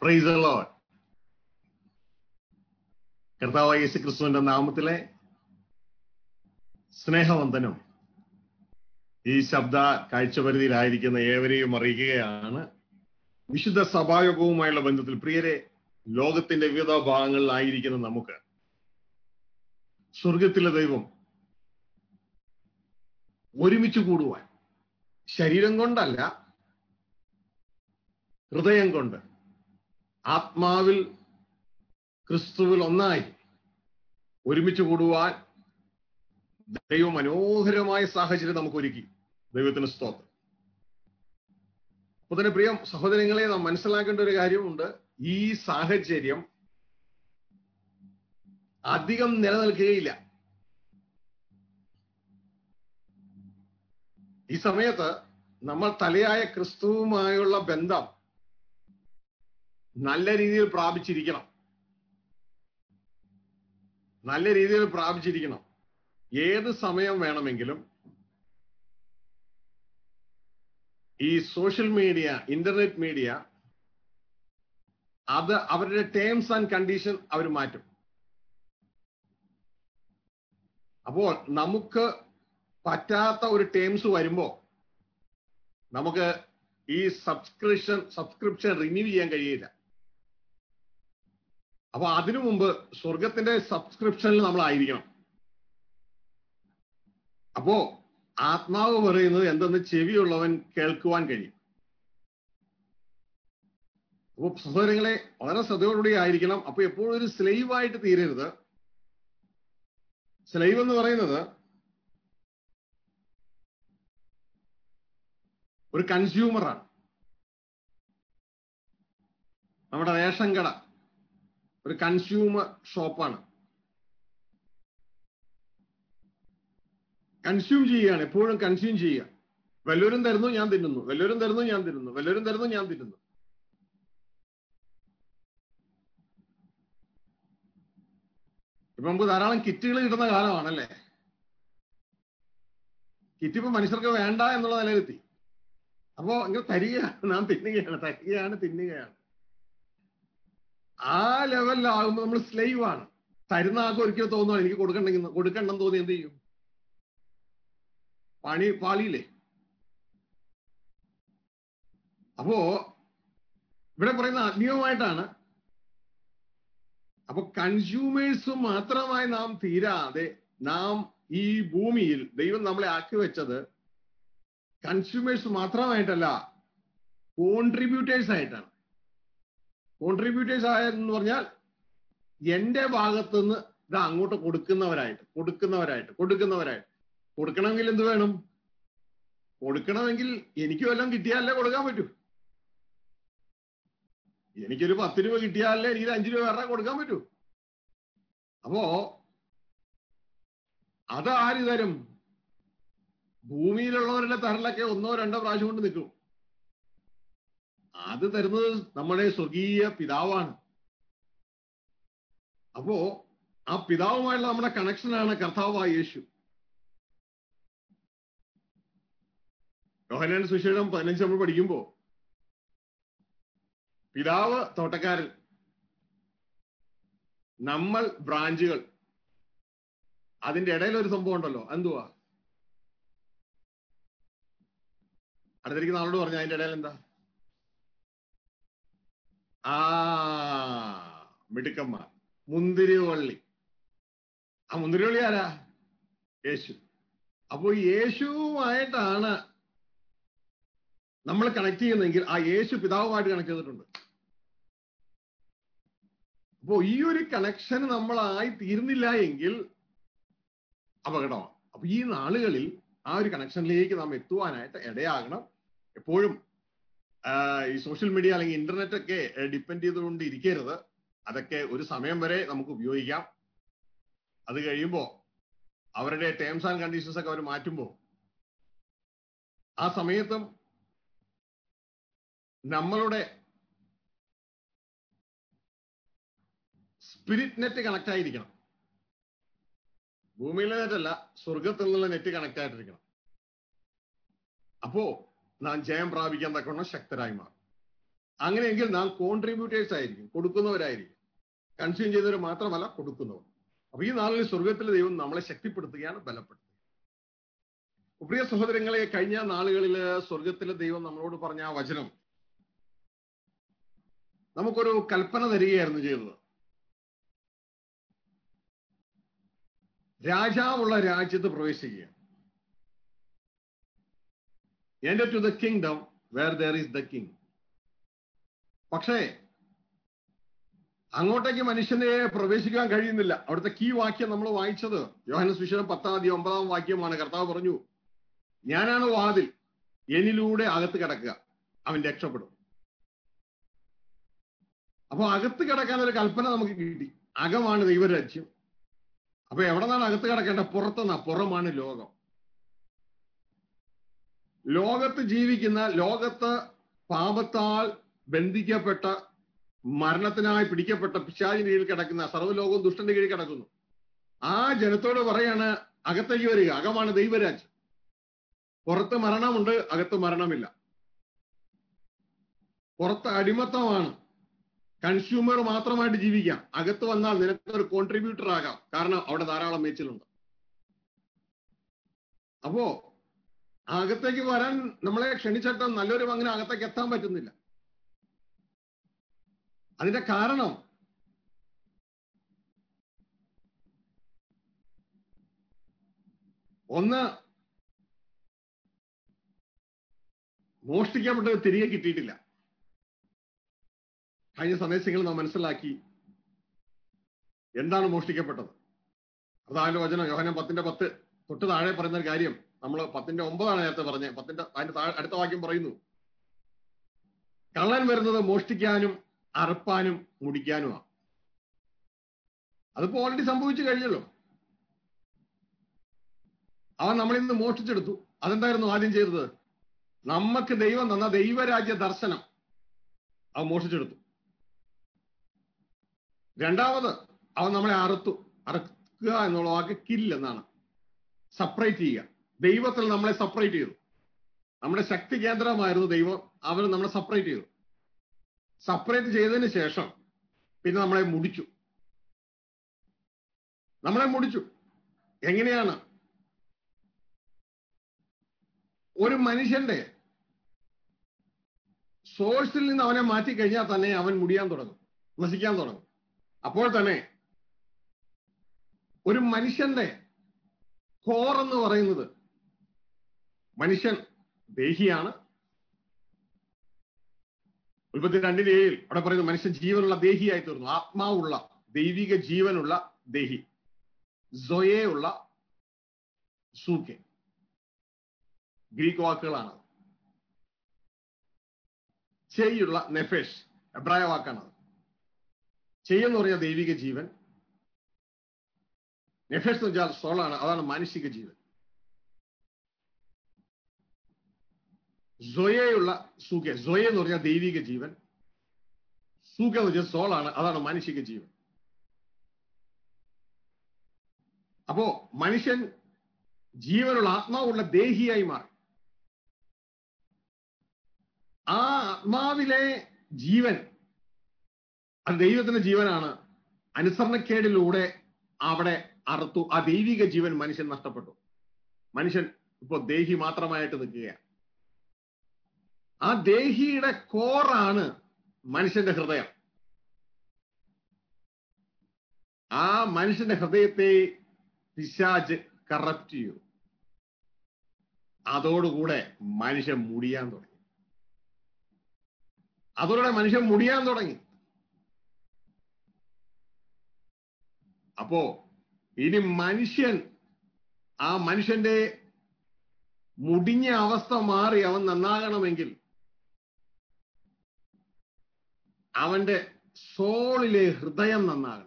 Price load കർത്താവ് യേശു ക്രിസ്തുവിന്റെ നാമത്തിലെ സ്നേഹവന്ദനം ഈ ശബ്ദ കാഴ്ചപരിധിയിലായിരിക്കുന്ന ഏവരെയും അറിയിക്കുകയാണ് വിശുദ്ധ സഭായോഗവുമായുള്ള ബന്ധത്തിൽ പ്രിയരെ ലോകത്തിന്റെ വിവിധ ഭാഗങ്ങളിലായിരിക്കുന്ന നമുക്ക് സ്വർഗത്തിലെ ദൈവം ഒരുമിച്ച് കൂടുവാൻ ശരീരം കൊണ്ടല്ല ഹൃദയം കൊണ്ട് ആത്മാവിൽ ക്രിസ്തുവിൽ ഒന്നായി ഒരുമിച്ച് കൂടുവാൻ ദൈവം മനോഹരമായ സാഹചര്യം നമുക്ക് ഒരുക്കി ദൈവത്തിന് സ്തോത്രം അപ്പൊ തന്നെ പ്രിയ സഹോദരങ്ങളെ നാം മനസ്സിലാക്കേണ്ട ഒരു കാര്യമുണ്ട് ഈ സാഹചര്യം അധികം നിലനിൽക്കുകയില്ല ഈ സമയത്ത് നമ്മൾ തലയായ ക്രിസ്തുവുമായുള്ള ബന്ധം നല്ല രീതിയിൽ പ്രാപിച്ചിരിക്കണം നല്ല രീതിയിൽ പ്രാപിച്ചിരിക്കണം ഏത് സമയം വേണമെങ്കിലും ഈ സോഷ്യൽ മീഡിയ ഇന്റർനെറ്റ് മീഡിയ അത് അവരുടെ ടേംസ് ആൻഡ് കണ്ടീഷൻ അവർ മാറ്റും അപ്പോൾ നമുക്ക് പറ്റാത്ത ഒരു ടേംസ് വരുമ്പോ നമുക്ക് ഈ സബ്സ്ക്രിപ്ഷൻ സബ്സ്ക്രിപ്ഷൻ റിന്യൂ ചെയ്യാൻ കഴിയില്ല അപ്പൊ അതിനു മുമ്പ് സ്വർഗത്തിന്റെ സബ്സ്ക്രിപ്ഷനിൽ നമ്മൾ ആയിരിക്കണം അപ്പോ ആത്മാവ് പറയുന്നത് എന്തെന്ന് ചെവിയുള്ളവൻ കേൾക്കുവാൻ കഴിയും അപ്പൊ സഹോദരങ്ങളെ വളരെ ശ്രദ്ധയോടുകൂടി ആയിരിക്കണം അപ്പൊ എപ്പോഴും ഒരു സ്ലൈവ് ആയിട്ട് തീരരുത് സ്ലൈവ് എന്ന് പറയുന്നത് ഒരു കൺസ്യൂമറാണ് നമ്മുടെ റേഷൻ കട ഒരു കൺസ്യൂമർ ഷോപ്പാണ് കൺസ്യൂം ചെയ്യുകയാണ് എപ്പോഴും കൺസ്യൂം ചെയ്യുക വല്ലവരും തരുന്നു ഞാൻ തിന്നുന്നു വല്ലവരും തരുന്നു ഞാൻ തിന്നുന്നു വല്ലവരും തരുന്നു ഞാൻ തിന്നുന്നു ഇപ്പൊ നമുക്ക് ധാരാളം കിറ്റുകൾ കിട്ടുന്ന കാലമാണല്ലേ കിറ്റ് ഇപ്പൊ മനുഷ്യർക്ക് വേണ്ട എന്നുള്ള നിലയിലെത്തി അപ്പോ ഇങ്ങനെ തരികയാണ് നാം തിന്നുകയാണ് തരികയാണ് തിന്നുകയാണ് ആ ലെവലിലാകുമ്പോ നമ്മൾ സ്ലൈവ് ആണ് തരുന്ന ആൾക്ക് ഒരിക്കലും തോന്നുന്നു എനിക്ക് കൊടുക്കണ്ടെങ്കിൽ കൊടുക്കണ്ടെന്ന് തോന്നി എന്ത് ചെയ്യും പണി പാളിയില്ലേ അപ്പോ ഇവിടെ പറയുന്ന ആത്മീയമായിട്ടാണ് അപ്പൊ കൺസ്യൂമേഴ്സ് മാത്രമായി നാം തീരാതെ നാം ഈ ഭൂമിയിൽ ദൈവം നമ്മളെ ആക്കി വെച്ചത് കൺസ്യൂമേഴ്സ് മാത്രമായിട്ടല്ല കോൺട്രിബ്യൂട്ടേഴ്സ് ആയിട്ടാണ് കോൺട്രിബ്യൂട്ടേഴ്സ് ആയെന്ന് പറഞ്ഞാൽ എന്റെ ഭാഗത്തുനിന്ന് ഇത് അങ്ങോട്ട് കൊടുക്കുന്നവരായിട്ട് കൊടുക്കുന്നവരായിട്ട് കൊടുക്കുന്നവരായിട്ട് കൊടുക്കണമെങ്കിൽ എന്ത് വേണം കൊടുക്കണമെങ്കിൽ എനിക്ക് വല്ലതും കിട്ടിയാലേ കൊടുക്കാൻ പറ്റൂ എനിക്കൊരു പത്ത് രൂപ കിട്ടിയാലേ എനിക്ക് അഞ്ചു രൂപ വേറെ കൊടുക്കാൻ പറ്റൂ അപ്പോ അത് ആര് തരും ഭൂമിയിലുള്ളവരുടെ തരലൊക്കെ ഒന്നോ രണ്ടോ പ്രാവശ്യം കൊണ്ട് നിൽക്കും അത് തരുന്നത് നമ്മുടെ സ്വർഗീയ പിതാവാണ് അപ്പോ ആ പിതാവുമായുള്ള നമ്മുടെ കണക്ഷനാണ് കർത്താവായ യേശു യോഹനാൻ സുശീലം പതിനഞ്ച് നമ്മൾ പഠിക്കുമ്പോ പിതാവ് തോട്ടക്കാരൻ നമ്മൾ ബ്രാഞ്ചുകൾ അതിന്റെ ഇടയിൽ ഒരു സംഭവം ഉണ്ടല്ലോ എന്തുവാ അടുത്തിരിക്കുന്ന ആളോട് പറഞ്ഞു അതിന്റെ ഇടയിൽ എന്താ ആ മിടുക്കന്മാർ മുന്തിരിവള്ളി ആ മുന്തിരിവള്ളി ആരാ യേശു അപ്പോ യേശുവുമായിട്ടാണ് നമ്മൾ കണക്ട് ചെയ്യുന്നെങ്കിൽ ആ യേശു പിതാവുമായിട്ട് കണക്ട് ചെയ്തിട്ടുണ്ട് അപ്പോ ഈ ഒരു കണക്ഷൻ നമ്മളായി തീർന്നില്ല എങ്കിൽ അപകടമാണ് അപ്പൊ ഈ നാളുകളിൽ ആ ഒരു കണക്ഷനിലേക്ക് നാം എത്തുവാനായിട്ട് ഇടയാകണം എപ്പോഴും ഈ സോഷ്യൽ മീഡിയ അല്ലെങ്കിൽ ഇന്റർനെറ്റ് ഒക്കെ ഡിപ്പെൻഡ് ചെയ്തുകൊണ്ട് ഇരിക്കരുത് അതൊക്കെ ഒരു സമയം വരെ നമുക്ക് ഉപയോഗിക്കാം അത് കഴിയുമ്പോൾ അവരുടെ ടേംസ് ആൻഡ് കണ്ടീഷൻസ് ഒക്കെ അവർ മാറ്റുമ്പോൾ ആ സമയത്തും നമ്മളുടെ സ്പിരിറ്റ് നെറ്റ് കണക്ട് ആയിരിക്കണം ഭൂമിയിലെ നെറ്റല്ല സ്വർഗത്തിൽ നിന്നുള്ള നെറ്റ് കണക്ട് ആയിട്ടിരിക്കണം അപ്പോ നാം ജയം പ്രാപിക്കാൻ തക്കവണ്ണം ശക്തരായി മാറും അങ്ങനെയെങ്കിൽ നാം കോൺട്രിബ്യൂട്ടേഴ്സ് ആയിരിക്കും കൊടുക്കുന്നവരായിരിക്കും കൺസ്യൂം ചെയ്യുന്നവർ മാത്രമല്ല കൊടുക്കുന്നവർ അപ്പൊ ഈ നാളിൽ സ്വർഗത്തിലെ ദൈവം നമ്മളെ ശക്തിപ്പെടുത്തുകയാണ് ബലപ്പെടുത്തുക പ്രിയ സഹോദരങ്ങളെ കഴിഞ്ഞ നാളുകളിൽ സ്വർഗത്തിലെ ദൈവം നമ്മളോട് പറഞ്ഞ ആ വചനം നമുക്കൊരു കൽപ്പന തരികയായിരുന്നു ചെയ്തത് രാജാവുള്ള രാജ്യത്ത് പ്രവേശിക്കുക എന്റെ to the kingdom where there is the king പക്ഷേ അങ്ങോട്ടേക്ക് മനുഷ്യനെ പ്രവേശിക്കാൻ കഴിയുന്നില്ല അവിടുത്തെ കീ വാക്യം നമ്മൾ വായിച്ചത് യോഹന സുശീലം പത്താം തീയതി ഒമ്പതാം വാക്യമാണ് കർത്താവ് പറഞ്ഞു ഞാനാണ് വാതിൽ എന്നിലൂടെ അകത്ത് കിടക്കുക അവൻ രക്ഷപ്പെടും അപ്പൊ അകത്ത് കിടക്കാൻ ഒരു കൽപ്പന നമുക്ക് കിട്ടി അകമാണ് ദൈവരാജ്യം അപ്പൊ എവിടെ നിന്നാണ് അകത്ത് കിടക്കേണ്ട പുറത്തുനിന്നാ പുറമാണ് ലോകം ലോകത്ത് ജീവിക്കുന്ന ലോകത്ത് പാപത്താൽ ബന്ധിക്കപ്പെട്ട മരണത്തിനായി പിടിക്കപ്പെട്ട പിശാചിന് കീഴിൽ കിടക്കുന്ന സർവ്വലോകവും ദുഷ്ടന്റെ കീഴിൽ കിടക്കുന്നു ആ ജനത്തോട് പറയാണ് അകത്തേക്ക് വരിക അകമാണ് ദൈവരാജ്യം പുറത്ത് മരണമുണ്ട് അകത്ത് മരണമില്ല പുറത്ത് അടിമത്തമാണ് കൺസ്യൂമർ മാത്രമായിട്ട് ജീവിക്കാം അകത്ത് വന്നാൽ നിനക്ക് ഒരു കോൺട്രിബ്യൂട്ടർ ആകാം കാരണം അവിടെ ധാരാളം മേച്ചിലുണ്ട് അപ്പോ അകത്തേക്ക് വരാൻ നമ്മളെ ക്ഷണിച്ചിട്ട് നല്ലൊരു അങ്ങനെ അകത്തേക്ക് എത്താൻ പറ്റുന്നില്ല അതിന്റെ കാരണം ഒന്ന് മോഷ്ടിക്കപ്പെട്ടത് തിരികെ കിട്ടിയിട്ടില്ല കഴിഞ്ഞ സന്ദേശങ്ങൾ നാം മനസ്സിലാക്കി എന്താണ് മോഷ്ടിക്കപ്പെട്ടത് അതായാലും വചനം യോഹനം പത്തിന്റെ പത്ത് തൊട്ട് താഴെ പറയുന്ന ഒരു കാര്യം നമ്മൾ പത്തിന്റെ ഒമ്പതാണ് നേരത്തെ പറഞ്ഞത് പത്തിന്റെ അതിന്റെ താഴെ അടുത്ത വാക്യം പറയുന്നു കള്ളൻ വരുന്നത് മോഷ്ടിക്കാനും അറുപ്പാനും മുടിക്കാനുമാണ് അതിപ്പോ ഓൾറെഡി സംഭവിച്ചു കഴിഞ്ഞല്ലോ അവൻ നമ്മളിൽ നിന്ന് മോഷ്ടിച്ചെടുത്തു അതെന്തായിരുന്നു ആദ്യം ചെയ്തത് നമുക്ക് ദൈവം തന്ന ദൈവരാജ്യ ദർശനം അവൻ മോഷ്ടിച്ചെടുത്തു രണ്ടാമത് അവൻ നമ്മളെ അറുത്തു അറുക്കുക എന്നുള്ള വാക്ക് കിൽ എന്നാണ് സെപ്പറേറ്റ് ചെയ്യുക ദൈവത്തിൽ നമ്മളെ സെപ്പറേറ്റ് ചെയ്തു നമ്മുടെ ശക്തി കേന്ദ്രമായിരുന്നു ദൈവം അവർ നമ്മളെ സെപ്പറേറ്റ് ചെയ്തു സെപ്പറേറ്റ് ചെയ്തതിന് ശേഷം പിന്നെ നമ്മളെ മുടിച്ചു നമ്മളെ മുടിച്ചു എങ്ങനെയാണ് ഒരു മനുഷ്യന്റെ സോഴ്സിൽ നിന്ന് അവനെ മാറ്റി കഴിഞ്ഞാൽ തന്നെ അവൻ മുടിയാൻ തുടങ്ങും നശിക്കാൻ തുടങ്ങും അപ്പോൾ തന്നെ ഒരു മനുഷ്യന്റെ കോർ എന്ന് പറയുന്നത് മനുഷ്യൻ ദേഹിയാണ് ഉൽപ്പത്തി രണ്ടിന്റെ ഏഴിൽ അവിടെ പറയുന്നു മനുഷ്യൻ ജീവനുള്ള ദേഹിയായി തീർന്നു ആത്മാവുള്ള ദൈവിക ജീവനുള്ള ദേഹി സൊയെ ഉള്ള സൂക്കെ ഗ്രീക്ക് വാക്കുകളാണ് ചെയ്യുള്ള നെഫേഷ് എബ്രായ വാക്കാണത് ചെയ്യെന്ന് പറഞ്ഞാൽ ദൈവിക ജീവൻ നെഫേഷ് എന്ന് വെച്ചാൽ സോളാണ് അതാണ് മാനുഷിക ജീവൻ സൊയയുള്ള സൂഖെ സൊയ എന്ന് പറഞ്ഞാൽ ദൈവിക ജീവൻ സൂഖ എന്ന് വെച്ചാൽ സോളാണ് അതാണ് മാനുഷിക ജീവൻ അപ്പോ മനുഷ്യൻ ജീവനുള്ള ആത്മാവുള്ള ദേഹിയായി മാറി ആ ആത്മാവിലെ ജീവൻ അത് ദൈവത്തിന്റെ ജീവനാണ് അനുസരണക്കേടിലൂടെ അവിടെ അറുത്തു ആ ദൈവിക ജീവൻ മനുഷ്യൻ നഷ്ടപ്പെട്ടു മനുഷ്യൻ ഇപ്പൊ ദേഹി മാത്രമായിട്ട് നിൽക്കുകയാണ് ആ ദേഹിയുടെ കോറാണ് മനുഷ്യന്റെ ഹൃദയം ആ മനുഷ്യന്റെ ഹൃദയത്തെ പിശാജ് കറപ്റ്റ് ചെയ്തു അതോടുകൂടെ മനുഷ്യൻ മുടിയാൻ തുടങ്ങി അതോടെ മനുഷ്യൻ മുടിയാൻ തുടങ്ങി അപ്പോ ഇനി മനുഷ്യൻ ആ മനുഷ്യന്റെ മുടിഞ്ഞ അവസ്ഥ മാറി അവൻ നന്നാകണമെങ്കിൽ അവന്റെ സോളിലെ ഹൃദയം നന്നാകണം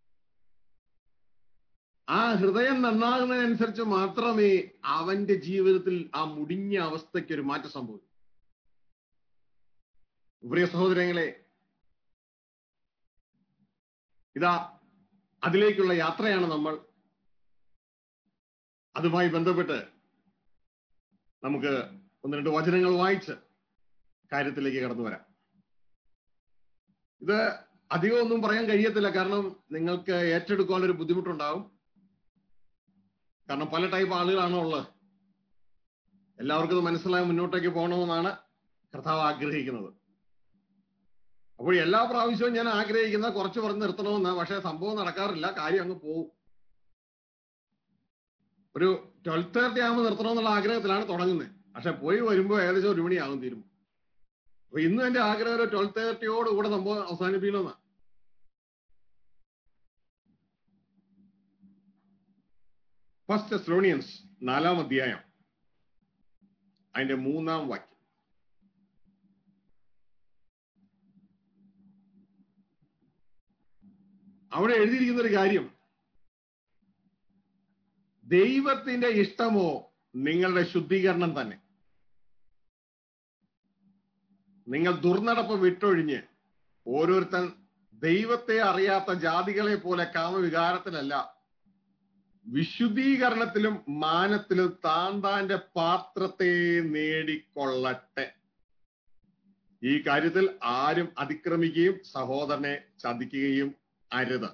ആ ഹൃദയം നന്നാകുന്നതിനനുസരിച്ച് മാത്രമേ അവന്റെ ജീവിതത്തിൽ ആ മുടിഞ്ഞ അവസ്ഥയ്ക്ക് ഒരു മാറ്റം സംഭവിക്കൂ പ്രിയ സഹോദരങ്ങളെ ഇതാ അതിലേക്കുള്ള യാത്രയാണ് നമ്മൾ അതുമായി ബന്ധപ്പെട്ട് നമുക്ക് ഒന്ന് രണ്ട് വചനങ്ങൾ വായിച്ച് കാര്യത്തിലേക്ക് കടന്നു വരാം ഇത് അധികം ഒന്നും പറയാൻ കഴിയത്തില്ല കാരണം നിങ്ങൾക്ക് ഏറ്റെടുക്കാൻ ഒരു ബുദ്ധിമുട്ടുണ്ടാവും കാരണം പല ടൈപ്പ് ആളുകളാണ് ഉള്ളത് എല്ലാവർക്കും ഇത് മനസ്സിലായി മുന്നോട്ടേക്ക് പോകണമെന്നാണ് കർത്താവ് ആഗ്രഹിക്കുന്നത് അപ്പോൾ എല്ലാ പ്രാവശ്യവും ഞാൻ ആഗ്രഹിക്കുന്ന കുറച്ച് പറഞ്ഞ് നിർത്തണമെന്ന് പക്ഷെ സംഭവം നടക്കാറില്ല കാര്യം അങ്ങ് പോവും ഒരു ട്വൽവ് തേർട്ടി ആകുമ്പോൾ നിർത്തണമെന്നുള്ള ആഗ്രഹത്തിലാണ് തുടങ്ങുന്നത് പക്ഷെ പോയി വരുമ്പോൾ ഏകദേശം ഒരു മണിയാകും തീരും അപ്പൊ ഇന്നും എന്റെ ആഗ്രഹം ഒരു ട്വൽവ് തേർട്ടിയോട് കൂടെ സംഭവം അവസാനിപ്പിക്കണമെന്നാ ഫസ്റ്റ് ടെസ്ലോണിയൻസ് നാലാം അധ്യായം അതിന്റെ മൂന്നാം വാക്യം അവിടെ എഴുതിയിരിക്കുന്ന ഒരു കാര്യം ദൈവത്തിന്റെ ഇഷ്ടമോ നിങ്ങളുടെ ശുദ്ധീകരണം തന്നെ നിങ്ങൾ ദുർനടപ്പ് വിട്ടൊഴിഞ്ഞ് ഓരോരുത്തൻ ദൈവത്തെ അറിയാത്ത ജാതികളെ പോലെ കാമവികാരത്തിലല്ല വിശുദ്ധീകരണത്തിലും മാനത്തിലും താൻ താന്റെ പാത്രത്തെ നേടിക്കൊള്ളട്ടെ ഈ കാര്യത്തിൽ ആരും അതിക്രമിക്കുകയും സഹോദരനെ ചതിക്കുകയും അരുത്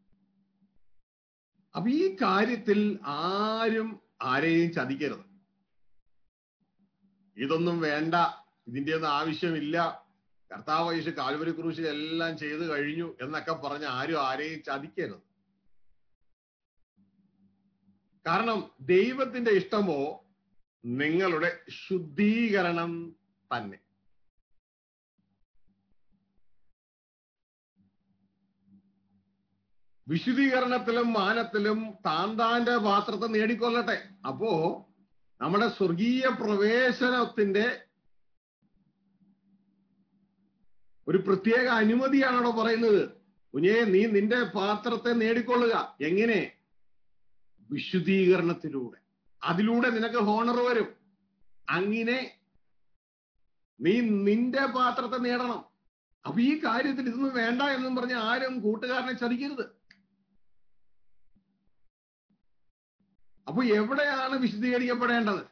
അപ്പൊ ഈ കാര്യത്തിൽ ആരും ആരെയും ചതിക്കരുത് ഇതൊന്നും വേണ്ട ഇതിന്റെ ഒന്നും ആവശ്യമില്ല കർത്താവ് യേശു കാൽവരി ക്രൂശിൽ എല്ലാം ചെയ്തു കഴിഞ്ഞു എന്നൊക്കെ പറഞ്ഞ് ആരും ആരെയും ചതിക്കരുത് കാരണം ദൈവത്തിന്റെ ഇഷ്ടമോ നിങ്ങളുടെ ശുദ്ധീകരണം തന്നെ വിശുദ്ധീകരണത്തിലും മാനത്തിലും താൻ താന്റെ പാത്രത്തെ നേടിക്കൊള്ളട്ടെ അപ്പോ നമ്മുടെ സ്വർഗീയ പ്രവേശനത്തിന്റെ ഒരു പ്രത്യേക അനുമതിയാണ് അവിടെ പറയുന്നത് കുഞ്ഞേ നീ നിന്റെ പാത്രത്തെ നേടിക്കൊള്ളുക എങ്ങനെ വിശുദ്ധീകരണത്തിലൂടെ അതിലൂടെ നിനക്ക് ഹോണർ വരും അങ്ങനെ നീ നിന്റെ പാത്രത്തെ നേടണം അപ്പൊ ഈ കാര്യത്തിൽ ഇതൊന്നും വേണ്ട എന്നും പറഞ്ഞ് ആരും കൂട്ടുകാരനെ ചതിക്കരുത് അപ്പൊ എവിടെയാണ് വിശദീകരിക്കപ്പെടേണ്ടത്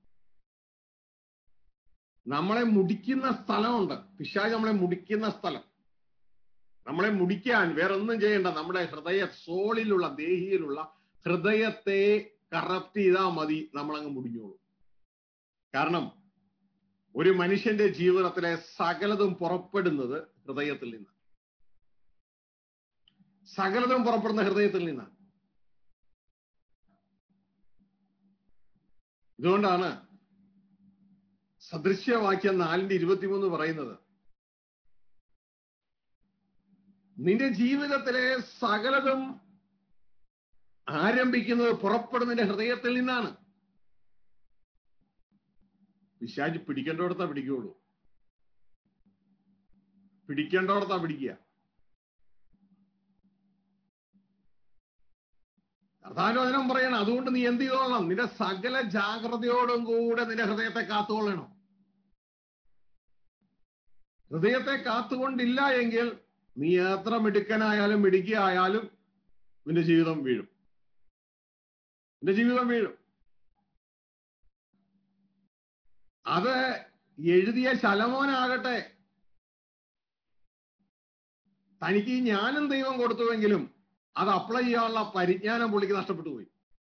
നമ്മളെ മുടിക്കുന്ന സ്ഥലമുണ്ട് പിശാജ് നമ്മളെ മുടിക്കുന്ന സ്ഥലം നമ്മളെ മുടിക്കാൻ വേറൊന്നും ചെയ്യേണ്ട നമ്മുടെ ഹൃദയ സോളിലുള്ള ദേഹിയിലുള്ള ഹൃദയത്തെ കറപ്റ്റ് ചെയ്താൽ മതി നമ്മളങ്ങ് മുടിഞ്ഞോളൂ കാരണം ഒരു മനുഷ്യന്റെ ജീവിതത്തിലെ സകലതും പുറപ്പെടുന്നത് ഹൃദയത്തിൽ നിന്ന് സകലതും പുറപ്പെടുന്ന ഹൃദയത്തിൽ നിന്നാണ് ഇതുകൊണ്ടാണ് സദൃശ്യവാക്യം നാലിന്റെ ഇരുപത്തിമൂന്ന് പറയുന്നത് നിന്റെ ജീവിതത്തിലെ സകലതും ആരംഭിക്കുന്നത് പുറപ്പെടുന്നതിന്റെ ഹൃദയത്തിൽ നിന്നാണ് പിശാജ് പിടിക്കേണ്ടോടത്താ പിടിക്കുകയുള്ളൂ പിടിക്കേണ്ടോടത്താ പിടിക്കുക കർത്താലോചനം പറയണം അതുകൊണ്ട് നീ എന്ത് ചെയ്തോളണം നിന്റെ സകല ജാഗ്രതയോടും കൂടെ നിന്റെ ഹൃദയത്തെ കാത്തുകൊള്ളണം ഹൃദയത്തെ കാത്തുകൊണ്ടില്ല എങ്കിൽ നീ എത്ര മിടുക്കനായാലും മിടുക്കിയായാലും നിന്റെ ജീവിതം വീഴും നിന്റെ ജീവിതം വീഴും അത് എഴുതിയ ശലമോനാകട്ടെ തനിക്ക് ഈ ജ്ഞാനം ദൈവം കൊടുത്തുവെങ്കിലും അത് അപ്ലൈ ചെയ്യാനുള്ള പരിജ്ഞാനം പുള്ളിക്ക് നഷ്ടപ്പെട്ടു പോയി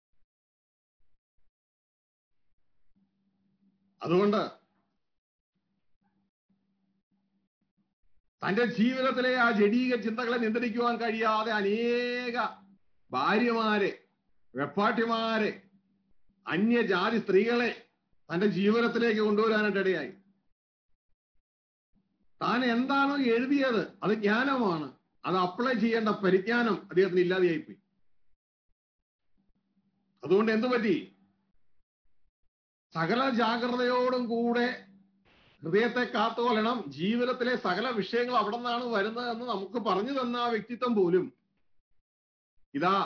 അതുകൊണ്ട് തന്റെ ജീവിതത്തിലെ ആ ജഡീക ചിന്തകളെ നിയന്ത്രിക്കുവാൻ കഴിയാതെ അനേക ഭാര്യമാരെ വെപ്പാട്ടിമാരെ അന്യജാതി സ്ത്രീകളെ തന്റെ ജീവിതത്തിലേക്ക് കൊണ്ടുവരാനായിട്ട് ഇടയായി താൻ എന്താണോ എഴുതിയത് അത് ജ്ഞാനമാണ് അത് അപ്ലൈ ചെയ്യേണ്ട പരിജ്ഞാനം അദ്ദേഹത്തിന് ഇല്ലാതെയായിപ്പോയി അതുകൊണ്ട് എന്തു പറ്റി സകല ജാഗ്രതയോടും കൂടെ ഹൃദയത്തെ കാത്തുകൊള്ളണം ജീവിതത്തിലെ സകല വിഷയങ്ങൾ അവിടെ നിന്നാണ് വരുന്നത് എന്ന് നമുക്ക് പറഞ്ഞു തന്ന ആ വ്യക്തിത്വം പോലും ഇതാ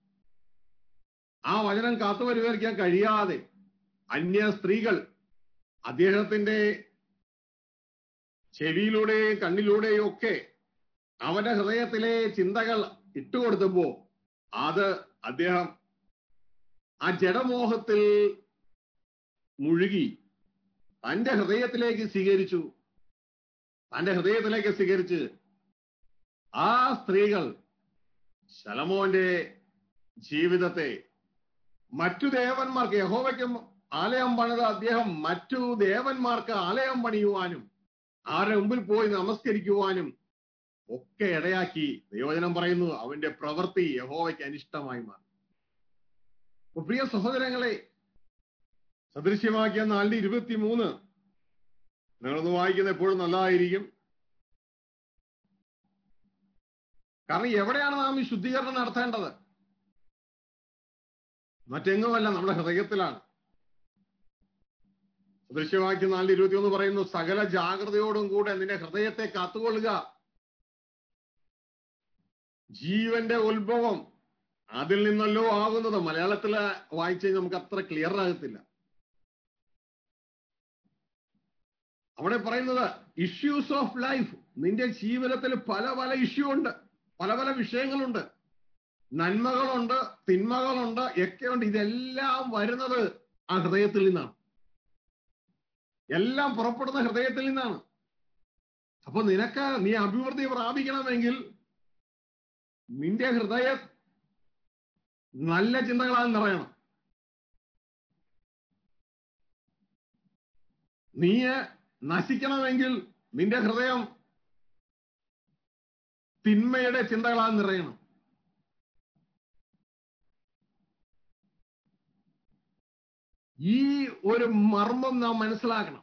ആ വചനം കാത്തുപരിപാലിക്കാൻ കഴിയാതെ അന്യ സ്ത്രീകൾ അദ്ദേഹത്തിന്റെ ചെവിയിലൂടെയും കണ്ണിലൂടെയും ഒക്കെ അവന്റെ ഹൃദയത്തിലെ ചിന്തകൾ ഇട്ടുകൊടുത്തപ്പോ അത് അദ്ദേഹം ആ ജഡമോഹത്തിൽ മുഴുകി തന്റെ ഹൃദയത്തിലേക്ക് സ്വീകരിച്ചു തന്റെ ഹൃദയത്തിലേക്ക് സ്വീകരിച്ച് ആ സ്ത്രീകൾ ശലമോന്റെ ജീവിതത്തെ മറ്റു ദേവന്മാർക്ക് യഹോവയ്ക്കും ആലയം പണിത അദ്ദേഹം മറ്റു ദേവന്മാർക്ക് ആലയം പണിയുവാനും ആരുടെ മുമ്പിൽ പോയി നമസ്കരിക്കുവാനും ഒക്കെ ഇടയാക്കി ദൈവജനം പറയുന്നു അവന്റെ പ്രവൃത്തി യഹോവയ്ക്ക് അനിഷ്ടമായി മാറി അപ്പൊ പ്രിയ സഹോദരങ്ങളെ സദൃശ്യമാക്കിയ നാലിന്റെ ഇരുപത്തി മൂന്ന് നിങ്ങളൊന്ന് വായിക്കുന്ന എപ്പോഴും നല്ലതായിരിക്കും കാരണം എവിടെയാണ് നാം ഈ ശുദ്ധീകരണം നടത്തേണ്ടത് മറ്റെങ്ങുമല്ല നമ്മുടെ ഹൃദയത്തിലാണ് സദൃശ്യവാക്യം നാലിൽ ഇരുപത്തിയൊന്ന് പറയുന്നു സകല ജാഗ്രതയോടും കൂടെ നിന്റെ ഹൃദയത്തെ കാത്തുകൊള്ളുക ജീവന്റെ ഉത്ഭവം അതിൽ നിന്നല്ലോ ആകുന്നത് മലയാളത്തില് വായിച്ച് നമുക്ക് അത്ര ക്ലിയർ ആകത്തില്ല അവിടെ പറയുന്നത് ഇഷ്യൂസ് ഓഫ് ലൈഫ് നിന്റെ ജീവിതത്തിൽ പല പല ഇഷ്യൂ ഉണ്ട് പല പല വിഷയങ്ങളുണ്ട് നന്മകളുണ്ട് തിന്മകളുണ്ട് ഒക്കെ ഉണ്ട് ഇതെല്ലാം വരുന്നത് ആ ഹൃദയത്തിൽ നിന്നാണ് എല്ലാം പുറപ്പെടുന്ന ഹൃദയത്തിൽ നിന്നാണ് അപ്പൊ നിനക്ക് നീ അഭിവൃദ്ധി പ്രാപിക്കണമെങ്കിൽ നിന്റെ ഹൃദയം നല്ല ചിന്തകളാൽ നിറയണം നീ നശിക്കണമെങ്കിൽ നിന്റെ ഹൃദയം തിന്മയുടെ ചിന്തകളാൽ നിറയണം ഈ ഒരു മർമ്മം നാം മനസ്സിലാക്കണം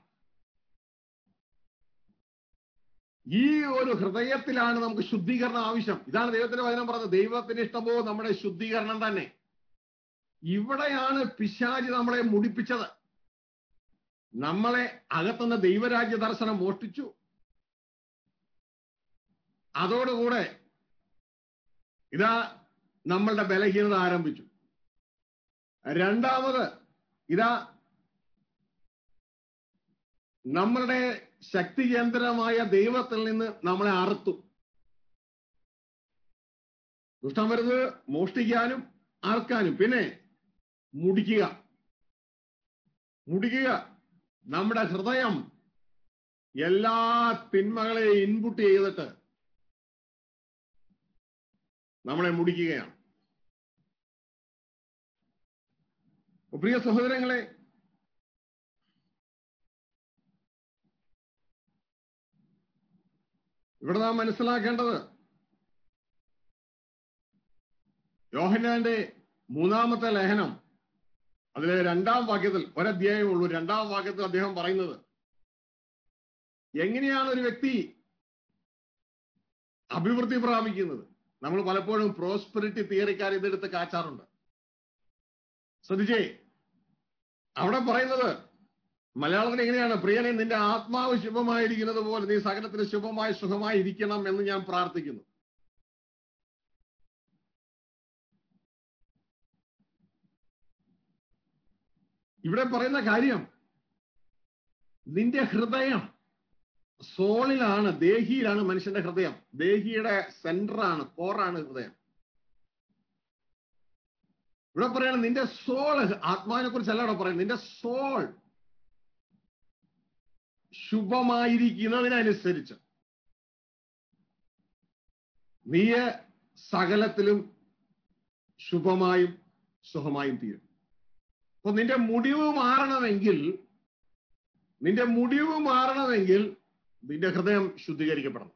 ഈ ഒരു ഹൃദയത്തിലാണ് നമുക്ക് ശുദ്ധീകരണം ആവശ്യം ഇതാണ് ദൈവത്തിന്റെ വചനം പറഞ്ഞത് ദൈവത്തിന് ഇഷ്ടമോ നമ്മുടെ ശുദ്ധീകരണം തന്നെ ഇവിടെയാണ് പിശാജ് നമ്മളെ മുടിപ്പിച്ചത് നമ്മളെ അകത്തുനിന്ന് ദൈവരാജ്യ ദർശനം മോഷ്ടിച്ചു അതോടുകൂടെ ഇതാ നമ്മളുടെ ബലഹീനത ആരംഭിച്ചു രണ്ടാമത് ഇതാ നമ്മളുടെ ശക്തി കേന്ദ്രമായ ദൈവത്തിൽ നിന്ന് നമ്മളെ അറുത്തു ദുഷ്ടം വരുന്നത് മോഷ്ടിക്കാനും അറക്കാനും പിന്നെ മുടിക്കുക മുടിക്കുക നമ്മുടെ ഹൃദയം എല്ലാ തിന്മകളെ ഇൻപുട്ട് ചെയ്തിട്ട് നമ്മളെ മുടിക്കുകയാണ് പ്രിയ സഹോദരങ്ങളെ ഇവിടെ നാം മനസ്സിലാക്കേണ്ടത് യോഹന്നാന്റെ മൂന്നാമത്തെ ലേഖനം അതിലെ രണ്ടാം വാക്യത്തിൽ ഒരധ്യായമേ ഉള്ളൂ രണ്ടാം വാക്യത്തിൽ അദ്ദേഹം പറയുന്നത് എങ്ങനെയാണ് ഒരു വ്യക്തി അഭിവൃദ്ധി പ്രാപിക്കുന്നത് നമ്മൾ പലപ്പോഴും പ്രോസ്പെറിറ്റി തിയറിക്കാർ ഇതെടുത്ത് കാച്ചാറുണ്ട് ശ്രദ്ധിച്ചേ അവിടെ പറയുന്നത് മലയാളത്തിൽ എങ്ങനെയാണ് പ്രിയനെ നിന്റെ ആത്മാവ് ശുഭമായിരിക്കുന്നത് പോലെ നീ സകലത്തിന് ശുഭമായി സുഖമായി ഇരിക്കണം എന്ന് ഞാൻ പ്രാർത്ഥിക്കുന്നു ഇവിടെ പറയുന്ന കാര്യം നിന്റെ ഹൃദയം സോളിലാണ് ദേഹിയിലാണ് മനുഷ്യന്റെ ഹൃദയം ദേഹിയുടെ സെന്ററാണ് കോറാണ് ഹൃദയം ഇവിടെ പറയണം നിന്റെ സോൾ ആത്മാവിനെ കുറിച്ചല്ല ഇവിടെ പറയുന്നത് നിന്റെ സോൾ ശുഭമായിരിക്കുന്നതിനനുസരിച്ച് നീ സകലത്തിലും ശുഭമായും സുഖമായും തീരും അപ്പൊ നിന്റെ മുടിവ് മാറണമെങ്കിൽ നിന്റെ മുടിവ് മാറണമെങ്കിൽ നിന്റെ ഹൃദയം ശുദ്ധീകരിക്കപ്പെടണം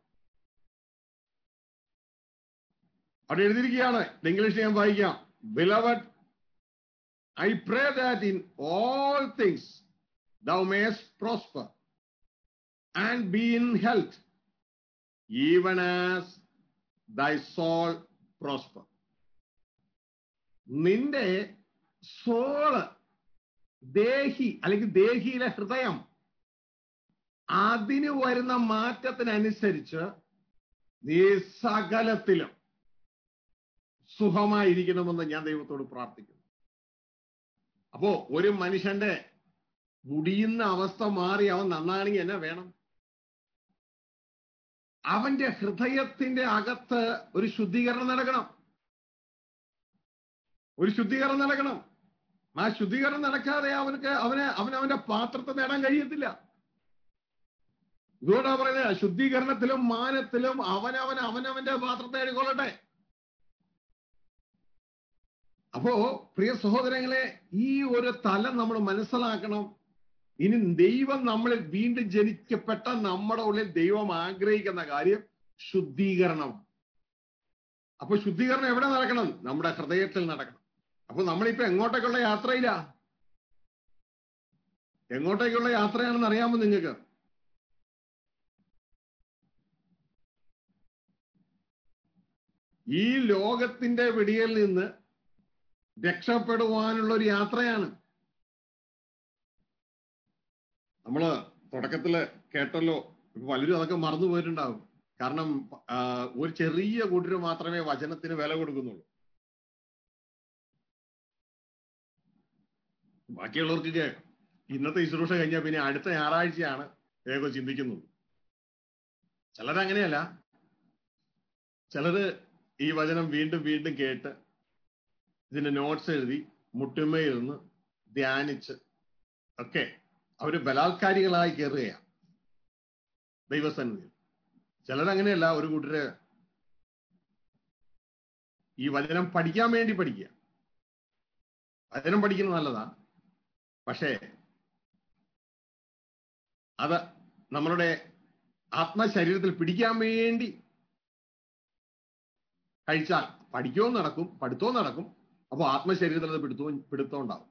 അവിടെ എഴുതിയിരിക്കുകയാണ് ഇംഗ്ലീഷ് ഞാൻ വായിക്കാം beloved I pray that in all things thou mayest prosper and be in health, even as thy soul prosper. നിന്റെ സോള് ദേഹി അല്ലെങ്കിൽ ദേഹിയിലെ ഹൃദയം അതിന് വരുന്ന മാറ്റത്തിനനുസരിച്ച് നീ സകലത്തിലും സുഖമായിരിക്കണമെന്ന് ഞാൻ ദൈവത്തോട് പ്രാർത്ഥിക്കുന്നു അപ്പോ ഒരു മനുഷ്യന്റെ മുടിയുന്ന അവസ്ഥ മാറി അവൻ നന്നാണെങ്കിൽ എന്നെ വേണം അവന്റെ ഹൃദയത്തിന്റെ അകത്ത് ഒരു ശുദ്ധീകരണം നടക്കണം ഒരു ശുദ്ധീകരണം നടക്കണം ആ ശുദ്ധീകരണം നടക്കാതെ അവനക്ക് അവന് അവൻ അവന്റെ പാത്രത്തെ നേടാൻ കഴിയത്തില്ല ഇതുകൊണ്ടാ പറയുന്നത് ശുദ്ധീകരണത്തിലും മാനത്തിലും അവനവൻ അവനവന്റെ പാത്രത്തെ എടുക്കൊള്ളട്ടെ അപ്പോ പ്രിയ സഹോദരങ്ങളെ ഈ ഒരു തലം നമ്മൾ മനസ്സിലാക്കണം ഇനി ദൈവം നമ്മളിൽ വീണ്ടും ജനിക്കപ്പെട്ട നമ്മുടെ ഉള്ളിൽ ദൈവം ആഗ്രഹിക്കുന്ന കാര്യം ശുദ്ധീകരണം അപ്പൊ ശുദ്ധീകരണം എവിടെ നടക്കണം നമ്മുടെ ഹൃദയത്തിൽ നടക്കണം അപ്പൊ നമ്മളിപ്പോ എങ്ങോട്ടേക്കുള്ള യാത്രയില്ല എങ്ങോട്ടേക്കുള്ള യാത്രയാണെന്ന് അറിയാമോ നിങ്ങൾക്ക് ഈ ലോകത്തിന്റെ പിടിയിൽ നിന്ന് രക്ഷപ്പെടുവാനുള്ള ഒരു യാത്രയാണ് നമ്മള് തുടക്കത്തില് കേട്ടല്ലോ ഇപ്പൊ പലരും അതൊക്കെ മറന്നു പോയിട്ടുണ്ടാവും കാരണം ആ, ഒരു ചെറിയ കൂട്ടര് മാത്രമേ വചനത്തിന് വില കൊടുക്കുന്നുള്ളൂ ബാക്കിയുള്ളവർക്ക് കേൾക്കാം ഇന്നത്തെ ശുശ്രൂഷ കഴിഞ്ഞാൽ പിന്നെ അടുത്ത ഞായറാഴ്ചയാണ് ഏകോ ചിന്തിക്കുന്നത് ചിലരങ്ങനെയല്ല ചിലര് ഈ വചനം വീണ്ടും വീണ്ടും കേട്ട് ഇതിന്റെ നോട്ട്സ് എഴുതി മുട്ടുമയിരുന്ന് ധ്യാനിച്ച് ഒക്കെ അവര് ബലാത്കാരികളായി കയറുകയാണ് ദൈവസന്നിധി ചിലരങ്ങനെയല്ല ഒരു കൂട്ടര് ഈ വചനം പഠിക്കാൻ വേണ്ടി പഠിക്കുക വചനം പഠിക്കുന്നത് നല്ലതാ പക്ഷേ അത് നമ്മളുടെ ആത്മശരീരത്തിൽ പിടിക്കാൻ വേണ്ടി കഴിച്ചാൽ പഠിക്കവും നടക്കും പഠിത്തവും നടക്കും അപ്പൊ ആത്മശരീരത്തിൽ അത് പിടുത്തവും പിടുത്തവും ഉണ്ടാവും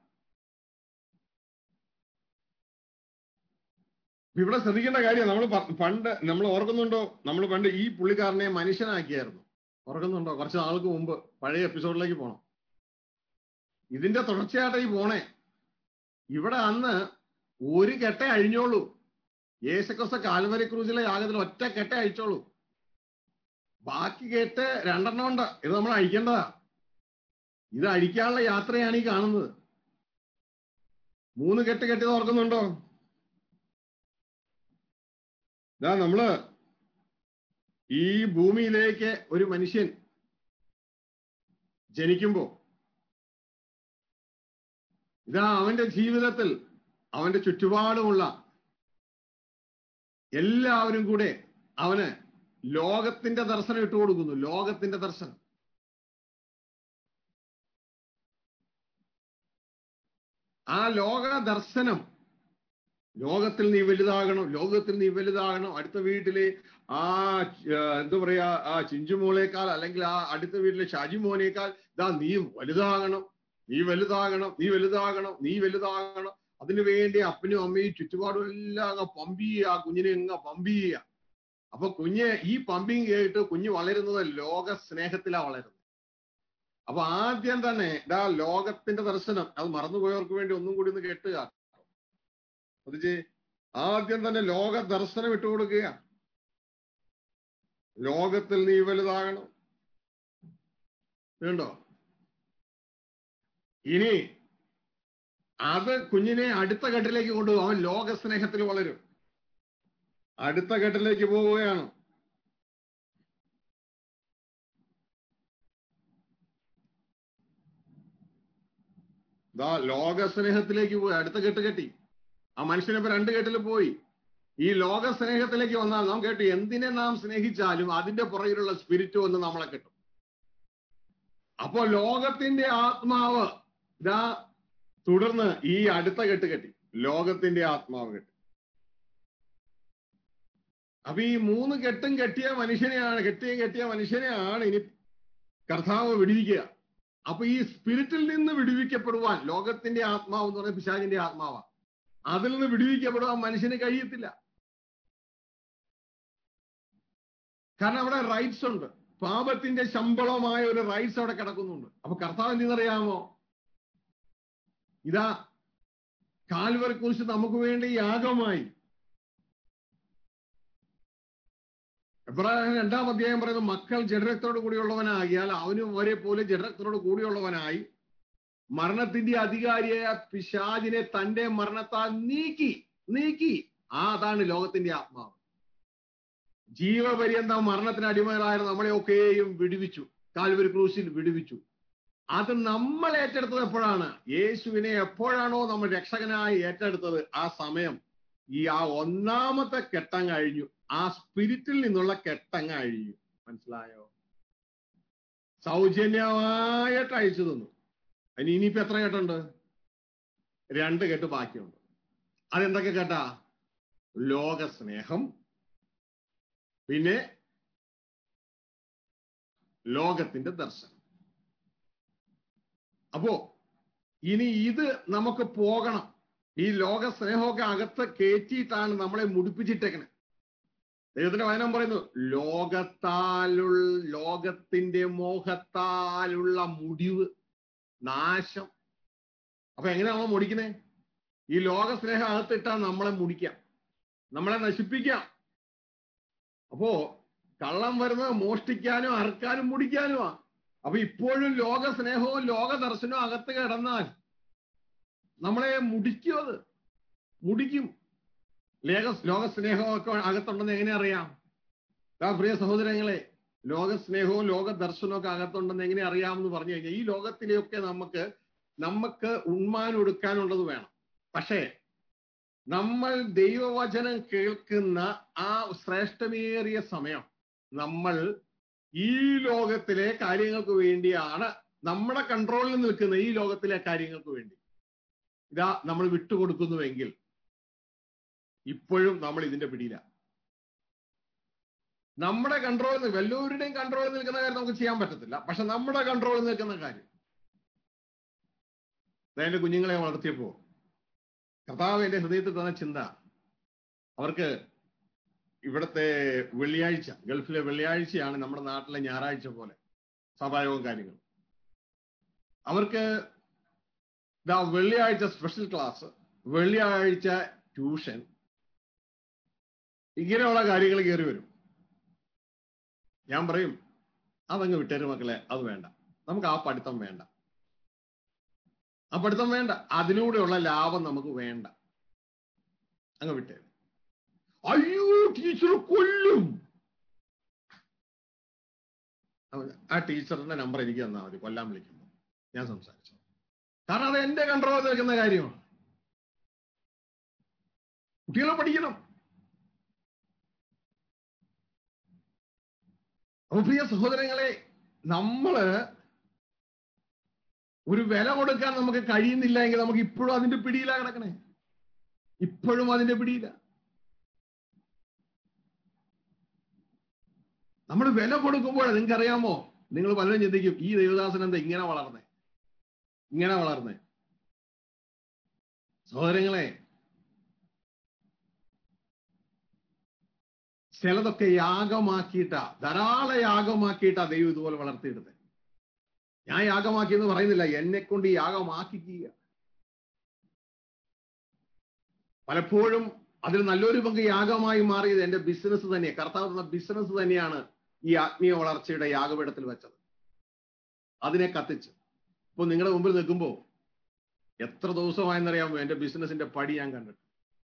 ഇപ്പൊ ഇവിടെ ശ്രദ്ധിക്കേണ്ട കാര്യം നമ്മൾ പണ്ട് നമ്മൾ ഓർക്കുന്നുണ്ടോ നമ്മൾ പണ്ട് ഈ പുള്ളിക്കാരനെ മനുഷ്യനാക്കിയായിരുന്നു ഓർക്കുന്നുണ്ടോ കുറച്ച് നാൾക്ക് മുമ്പ് പഴയ എപ്പിസോഡിലേക്ക് പോണം ഇതിന്റെ തുടർച്ചയായിട്ട് ഈ പോണേ ഇവിടെ അന്ന് ഒരു കെട്ടേ അഴിഞ്ഞോളൂ യേശുക്രിസ്ത കാൽവരി ക്രൂസിലെ യാഗത്തിൽ ഒറ്റ കെട്ടേ അഴിച്ചോളൂ ബാക്കി കെട്ട് രണ്ടെണ്ണം ഉണ്ട് ഇത് നമ്മൾ അഴിക്കേണ്ടതാ ഇത് അഴിക്കാനുള്ള യാത്രയാണ് ഈ കാണുന്നത് മൂന്ന് കെട്ട് കെട്ടിയത് ഓർക്കുന്നുണ്ടോ ഇതാ നമ്മള് ഈ ഭൂമിയിലേക്ക് ഒരു മനുഷ്യൻ ജനിക്കുമ്പോ ഇതാ അവന്റെ ജീവിതത്തിൽ അവന്റെ ചുറ്റുപാടുമുള്ള എല്ലാവരും കൂടെ അവന് ലോകത്തിന്റെ ദർശനം ഇട്ടു കൊടുക്കുന്നു ലോകത്തിന്റെ ദർശനം ആ ലോക ദർശനം ലോകത്തിൽ നീ വലുതാകണം ലോകത്തിൽ നീ വലുതാകണം അടുത്ത വീട്ടിലെ ആ ആ, എന്താ പറയാ ആ ചിഞ്ചുമോളേക്കാൾ അല്ലെങ്കിൽ ആ അടുത്ത വീട്ടിലെ ഷാജിമോനേക്കാൾ ഇതാ നീ വലുതാകണം നീ വലുതാകണം നീ വലുതാകണം നീ വലുതാകണം അതിനു വേണ്ടി അപ്പനും അമ്മയും ചുറ്റുപാടും എല്ലാം അങ്ങ് പമ്പ് ചെയ്യുക ആ കുഞ്ഞിനെ അങ്ങ് പമ്പ് ചെയ്യുക അപ്പൊ കുഞ്ഞ് ഈ പമ്പിങ് കേട്ട് കുഞ്ഞ് വളരുന്നത് ലോക സ്നേഹത്തിലാ വളരുന്നത് അപ്പൊ ആദ്യം തന്നെ ഇതാ ലോകത്തിന്റെ ദർശനം അത് മറന്നുപോയവർക്ക് വേണ്ടി ഒന്നും കൂടി ഒന്ന് കേട്ടുക അത് ആദ്യം തന്നെ ലോക ദർശനം ഇട്ടുകൊടുക്കുക ലോകത്തിൽ നീ വലുതാകണം വേണ്ടോ ഇനി അത് കുഞ്ഞിനെ അടുത്ത ഘട്ടിലേക്ക് കൊണ്ടുപോകും അവൻ ലോക സ്നേഹത്തിൽ വളരും അടുത്ത ഘട്ടിലേക്ക് പോവുകയാണ് ദാ ലോക സ്നേഹത്തിലേക്ക് പോയി അടുത്ത കെട്ട് കെട്ടി ആ മനുഷ്യനിപ്പോ രണ്ട് കെട്ടിൽ പോയി ഈ ലോക സ്നേഹത്തിലേക്ക് വന്നാൽ നാം കേട്ടു എന്തിനെ നാം സ്നേഹിച്ചാലും അതിന്റെ പുറകിലുള്ള സ്പിരിറ്റ് ഒന്ന് നമ്മളെ കിട്ടും അപ്പോ ലോകത്തിന്റെ ആത്മാവ് ഇതാ തുടർന്ന് ഈ അടുത്ത കെട്ട് കെട്ടി ലോകത്തിന്റെ ആത്മാവ് കെട്ടി അപ്പൊ ഈ മൂന്ന് കെട്ടും കെട്ടിയ മനുഷ്യനെയാണ് കെട്ടിയ കെട്ടിയ മനുഷ്യനെയാണ് ഇനി കർത്താവ് വിടിവിക്കുക അപ്പൊ ഈ സ്പിരിറ്റിൽ നിന്ന് വിടുവിക്കപ്പെടുവാൻ ലോകത്തിന്റെ ആത്മാവ് എന്ന് പറയുന്നത് പിശാചിന്റെ ആത്മാവാ അതിൽ നിന്ന് വിടുവിക്കപ്പെടുവാൻ മനുഷ്യന് കഴിയത്തില്ല കാരണം അവിടെ റൈറ്റ്സ് ഉണ്ട് പാപത്തിന്റെ ശമ്പളമായ ഒരു റൈറ്റ്സ് അവിടെ കിടക്കുന്നുണ്ട് അപ്പൊ കർത്താവ് എന്തെന്നറിയാമോ ഇതാ കാൽവരെ കുറിച്ച് നമുക്ക് വേണ്ടി യാഗമായി എബ്രാഹിം രണ്ടാം അധ്യായം പറയുന്നത് മക്കൾ ജഡരക്തോട് കൂടിയുള്ളവനാകിയാൽ അവനും ഒരേ പോലെ ജഡരക്തോട് കൂടിയുള്ളവനായി മരണത്തിന്റെ അധികാരിയായ പിശാചിനെ തന്റെ മരണത്താൽ നീക്കി നീക്കി ആ അതാണ് ലോകത്തിന്റെ ആത്മാവ് ജീവപര്യന്തം മരണത്തിന് അടിമകളായിരുന്ന നമ്മളെയൊക്കെയും വിടുവിച്ചു കാൽവരി ക്രൂശിൽ വിടുവിച്ചു അത് നമ്മൾ ഏറ്റെടുത്തത് എപ്പോഴാണ് യേശുവിനെ എപ്പോഴാണോ നമ്മൾ രക്ഷകനായി ഏറ്റെടുത്തത് ആ സമയം ഈ ആ ഒന്നാമത്തെ കെട്ടം കഴിഞ്ഞു ആ സ്പിരിറ്റിൽ നിന്നുള്ള കെട്ടം കഴിഞ്ഞു മനസ്സിലായോ സൗജന്യമായിട്ട് അയച്ചു തന്നു അതിന് ഇനിയിപ്പോ എത്ര കെട്ടുണ്ട് രണ്ട് കെട്ട് ബാക്കിയുണ്ട് അതെന്തൊക്കെ കേട്ടാ ലോക സ്നേഹം പിന്നെ ലോകത്തിന്റെ ദർശനം അപ്പോ ഇനി ഇത് നമുക്ക് പോകണം ഈ ലോക സ്നേഹമൊക്കെ അകത്ത് കയറ്റിയിട്ടാണ് നമ്മളെ മുടിപ്പിച്ചിട്ടേക്കണേ ദൈവത്തിന്റെ വചനം പറയുന്നു ലോകത്താലുള്ള ലോകത്തിന്റെ മോഹത്താലുള്ള മുടിവ് നാശം അപ്പൊ എങ്ങനെയാ നമ്മൾ മുടിക്കുന്നേ ഈ ലോക സ്നേഹം അകത്തിട്ടാ നമ്മളെ മുടിക്കാം നമ്മളെ നശിപ്പിക്കാം അപ്പോ കള്ളം വരുന്നത് മോഷ്ടിക്കാനും അറുക്കാനും മുടിക്കാനുമാ അപ്പൊ ഇപ്പോഴും ലോക സ്നേഹവും ലോക ദർശനവും അകത്ത് കിടന്നാൽ നമ്മളെ മുടിക്കും അത് മുടിക്കും ലേഖ ലോക സ്നേഹമൊക്കെ അകത്തുണ്ടെന്ന് എങ്ങനെ അറിയാം ആ പ്രിയ സഹോദരങ്ങളെ ലോക സ്നേഹവും ലോക ദർശനവും ഒക്കെ അകത്തുണ്ടെന്ന് എങ്ങനെ അറിയാമെന്ന് പറഞ്ഞു കഴിഞ്ഞാൽ ഈ ലോകത്തിലെയൊക്കെ നമുക്ക് നമുക്ക് ഉണ്മാൻ ഒടുക്കാനുള്ളത് വേണം പക്ഷേ നമ്മൾ ദൈവവചനം കേൾക്കുന്ന ആ ശ്രേഷ്ഠമേറിയ സമയം നമ്മൾ ഈ ലോകത്തിലെ കാര്യങ്ങൾക്ക് വേണ്ടിയാണ് നമ്മുടെ കൺട്രോളിൽ നിൽക്കുന്ന ഈ ലോകത്തിലെ കാര്യങ്ങൾക്ക് വേണ്ടി ഇതാ നമ്മൾ വിട്ടുകൊടുക്കുന്നുവെങ്കിൽ ഇപ്പോഴും നമ്മൾ ഇതിന്റെ പിടിയില നമ്മുടെ കൺട്രോളിൽ വല്ലവരുടെയും കൺട്രോളിൽ നിൽക്കുന്ന കാര്യം നമുക്ക് ചെയ്യാൻ പറ്റത്തില്ല പക്ഷെ നമ്മുടെ കൺട്രോളിൽ നിൽക്കുന്ന കാര്യം എന്റെ കുഞ്ഞുങ്ങളെ വളർത്തിയപ്പോ കർത്താവ് എന്റെ ഹൃദയത്തിൽ തന്ന ചിന്ത അവർക്ക് ഇവിടുത്തെ വെള്ളിയാഴ്ച ഗൾഫിലെ വെള്ളിയാഴ്ചയാണ് നമ്മുടെ നാട്ടിലെ ഞായറാഴ്ച പോലെ സ്വാഭാവികവും കാര്യങ്ങൾ അവർക്ക് ഇതാ വെള്ളിയാഴ്ച സ്പെഷ്യൽ ക്ലാസ് വെള്ളിയാഴ്ച ട്യൂഷൻ ഇങ്ങനെയുള്ള കാര്യങ്ങൾ കയറി വരും ഞാൻ പറയും അതങ്ങ് വിട്ടേര് മക്കളെ അത് വേണ്ട നമുക്ക് ആ പഠിത്തം വേണ്ട ആ പഠിത്തം വേണ്ട അതിലൂടെയുള്ള ലാഭം നമുക്ക് വേണ്ട അങ്ങ് വിട്ടേര് അയ്യോ ടീച്ചർ കൊല്ലും ആ ടീച്ചറിന്റെ നമ്പർ എനിക്ക് തന്നാൽ മതി കൊല്ലാൻ വിളിക്കുമ്പോൾ ഞാൻ സംസാരിച്ചു കാരണം അത് എന്റെ കൺട്രോളിൽ നിൽക്കുന്ന കാര്യമാണ് കുട്ടികളെ പഠിക്കണം അപ്പൊ പ്രിയ സഹോദരങ്ങളെ നമ്മള് ഒരു വില കൊടുക്കാൻ നമുക്ക് കഴിയുന്നില്ല എങ്കിൽ നമുക്ക് ഇപ്പോഴും അതിന്റെ പിടിയിലാ കിടക്കണേ ഇപ്പോഴും അതിന്റെ പിടിയില നമ്മൾ വില കൊടുക്കുമ്പോൾ നിങ്ങൾക്ക് അറിയാമോ നിങ്ങൾ പലരും ചിന്തിക്കും ഈ ദേവദാസൻ എന്താ ഇങ്ങനെ വളർന്നേ ഇങ്ങനെ വളർന്നേ സഹോദരങ്ങളെ ചിലതൊക്കെ യാഗമാക്കിയിട്ടാ ധാരാളം യാഗമാക്കിയിട്ടാ ദൈവം ഇതുപോലെ വളർത്തിയെടുത്തത് ഞാൻ യാഗമാക്കി എന്ന് പറയുന്നില്ല എന്നെ കൊണ്ട് യാഗമാക്കിക്കുക പലപ്പോഴും അതിൽ നല്ലൊരു പങ്ക് യാഗമായി മാറിയത് എന്റെ ബിസിനസ് തന്നെ കർത്താവ് തന്ന ബിസിനസ് തന്നെയാണ് ഈ ആത്മീയ വളർച്ചയുടെ യാഗപീഠത്തിൽ വെച്ചത് അതിനെ കത്തിച്ച് ഇപ്പൊ നിങ്ങളുടെ മുമ്പിൽ നിൽക്കുമ്പോ എത്ര ദിവസമായെന്നറിയാമോ എന്റെ ബിസിനസിന്റെ പടി ഞാൻ കണ്ടിട്ട്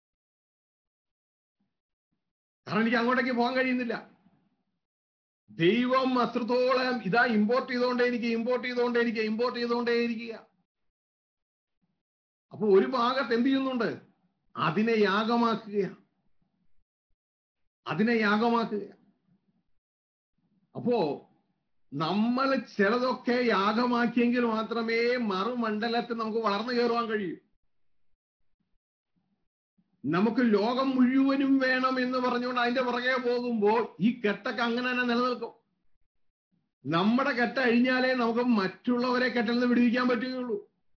കാരണം എനിക്ക് അങ്ങോട്ടേക്ക് പോകാൻ കഴിയുന്നില്ല ദൈവം അത്രത്തോളം ഇതാ ഇമ്പോർട്ട് ചെയ്തുകൊണ്ടേ എനിക്ക് ഇമ്പോർട്ട് ചെയ്തുകൊണ്ടേ എനിക്ക് ഇമ്പോർട്ട് ചെയ്തുകൊണ്ടേ ഇരിക്കുക അപ്പൊ ഒരു ഭാഗത്ത് എന്ത് ചെയ്യുന്നുണ്ട് അതിനെ യാഗമാക്കുക അതിനെ യാഗമാക്കുക അപ്പോ നമ്മൾ ചിലതൊക്കെ യാഗമാക്കിയെങ്കിൽ മാത്രമേ മറുമണ്ഡലത്തിൽ നമുക്ക് വളർന്നു കയറുവാൻ കഴിയൂ നമുക്ക് ലോകം മുഴുവനും വേണം എന്ന് പറഞ്ഞുകൊണ്ട് അതിന്റെ പുറകെ പോകുമ്പോൾ ഈ കെട്ടൊക്കെ അങ്ങനെ തന്നെ നിലനിൽക്കും നമ്മുടെ കെട്ട അഴിഞ്ഞാലേ നമുക്ക് മറ്റുള്ളവരെ കെട്ടിൽ നിന്ന് വിടുവിക്കാൻ പറ്റുകയുള്ളൂ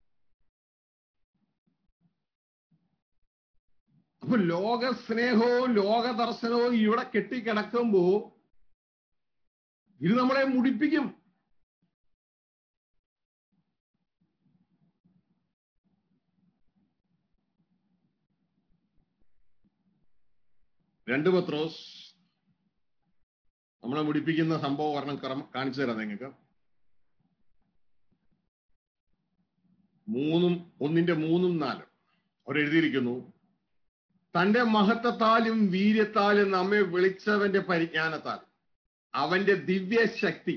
അപ്പൊ ലോക സ്നേഹവും ലോക ദർശനവും ഇവിടെ കെട്ടിക്കിടക്കുമ്പോ ഇത് നമ്മളെ മുടിപ്പിക്കും രണ്ട് പത്രോസ് നമ്മളെ മുടിപ്പിക്കുന്ന സംഭവം ഒരെണ്ണം കാണിച്ചു തരാം നിങ്ങൾക്ക് മൂന്നും ഒന്നിന്റെ മൂന്നും നാലും അവർ എഴുതിയിരിക്കുന്നു തന്റെ മഹത്വത്താലും വീര്യത്താലും നമ്മെ വിളിച്ചവന്റെ പരിജ്ഞാനത്താൽ അവന്റെ ദിവ്യശക്തി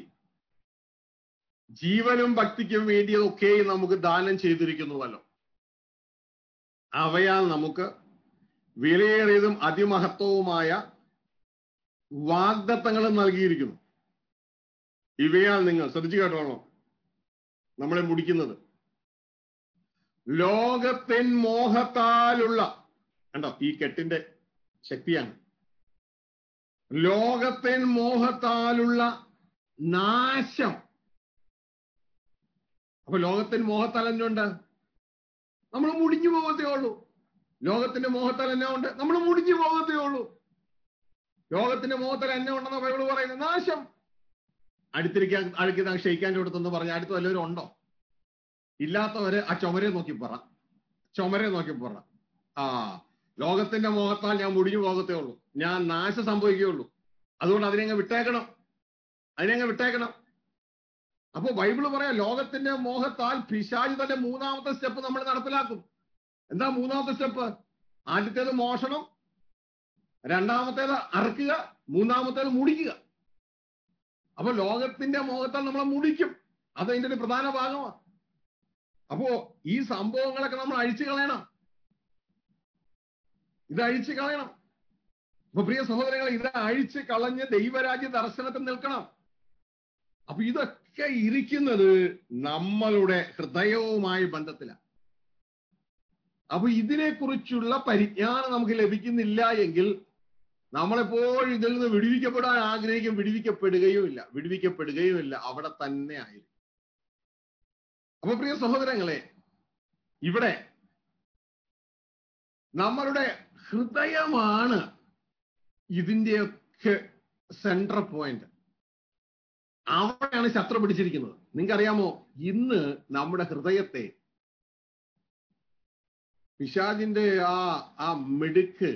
ജീവനും ഭക്തിക്കും വേണ്ടിയതൊക്കെ നമുക്ക് ദാനം ചെയ്തിരിക്കുന്നുവല്ലോ അവയാൽ നമുക്ക് വിലയേറിയതും അതിമഹത്വവുമായ വാഗ്ദത്തങ്ങളും നൽകിയിരിക്കുന്നു ഇവയാൽ നിങ്ങൾ ശ്രദ്ധിച്ചു കേട്ടോളണം നമ്മളെ മുടിക്കുന്നത് ലോകത്തിൻ മോഹത്താലുള്ള കണ്ടോ ഈ കെട്ടിന്റെ ശക്തിയാണ് ലോകത്തിൻ മോഹത്താലുള്ള നാശം അപ്പൊ ലോകത്തിൻ മോഹത്താൽ എന്തുണ്ട് നമ്മൾ മുടിഞ്ഞു പോകത്തേ ഉള്ളൂ ലോകത്തിന്റെ മോഹത്താൽ എന്നാ ഉണ്ട് നമ്മൾ മുടിഞ്ഞു പോകത്തേ ഉള്ളൂ ലോകത്തിന്റെ മോഹത്താൽ എന്നെ ഉണ്ടെന്ന ബൈബിൾ പറയുന്നത് നാശം അടുത്തിരിക്കാൻ അടുക്കുന്ന ക്ഷയിക്കാൻ കൊടുത്തെന്ന് പറഞ്ഞ അടുത്ത് വല്ലവരും ഉണ്ടോ ഇല്ലാത്തവര് ആ ചുമരെ നോക്കി പറ ചുമരെ നോക്കി പറ ആ ലോകത്തിന്റെ മോഹത്താൽ ഞാൻ മുടിഞ്ഞു പോകത്തേ ഉള്ളൂ ഞാൻ നാശം സംഭവിക്കുകയുള്ളൂ അതുകൊണ്ട് അതിനെങ്ങ് വിട്ടേക്കണം അതിനെങ്ങ് വിട്ടേക്കണം അപ്പൊ ബൈബിള് പറയാം ലോകത്തിന്റെ മോഹത്താൽ പിശാജ് തന്റെ മൂന്നാമത്തെ സ്റ്റെപ്പ് നമ്മൾ നടപ്പിലാക്കും എന്താ മൂന്നാമത്തെ സ്റ്റെപ്പ് ആദ്യത്തേത് മോഷണം രണ്ടാമത്തേത് അറക്കുക മൂന്നാമത്തേത് മുടിക്കുക അപ്പൊ ലോകത്തിന്റെ മോഹത്താൽ നമ്മളെ മുടിക്കും അത് അതിന്റെ ഒരു പ്രധാന ഭാഗമാണ് അപ്പോ ഈ സംഭവങ്ങളൊക്കെ നമ്മൾ അഴിച്ചു കളയണം ഇത് അഴിച്ചു കളയണം അപ്പൊ പ്രിയ സഹോദരങ്ങൾ ഇത് അഴിച്ച് കളഞ്ഞ് ദൈവരാജ്യ ദർശനത്തിൽ നിൽക്കണം അപ്പൊ ഇതൊക്കെ ഇരിക്കുന്നത് നമ്മളുടെ ഹൃദയവുമായി ബന്ധത്തിലാണ് അപ്പൊ ഇതിനെക്കുറിച്ചുള്ള പരിജ്ഞാനം നമുക്ക് ലഭിക്കുന്നില്ല എങ്കിൽ നമ്മളെപ്പോഴും ഇതിൽ നിന്ന് വിടുവിക്കപ്പെടാൻ ആഗ്രഹിക്കും വിടുവിക്കപ്പെടുകയും ഇല്ല വിടുവിക്കപ്പെടുകയും ഇല്ല അവിടെ തന്നെ ആയിരിക്കും അപ്പൊ പ്രിയ സഹോദരങ്ങളെ ഇവിടെ നമ്മളുടെ ഹൃദയമാണ് ഇതിന്റെയൊക്കെ സെൻട്രൽ പോയിന്റ് അവിടെയാണ് ശത്രു പിടിച്ചിരിക്കുന്നത് നിങ്ങൾക്കറിയാമോ ഇന്ന് നമ്മുടെ ഹൃദയത്തെ പിശാജിന്റെ ആ ആ മിടുക്ക്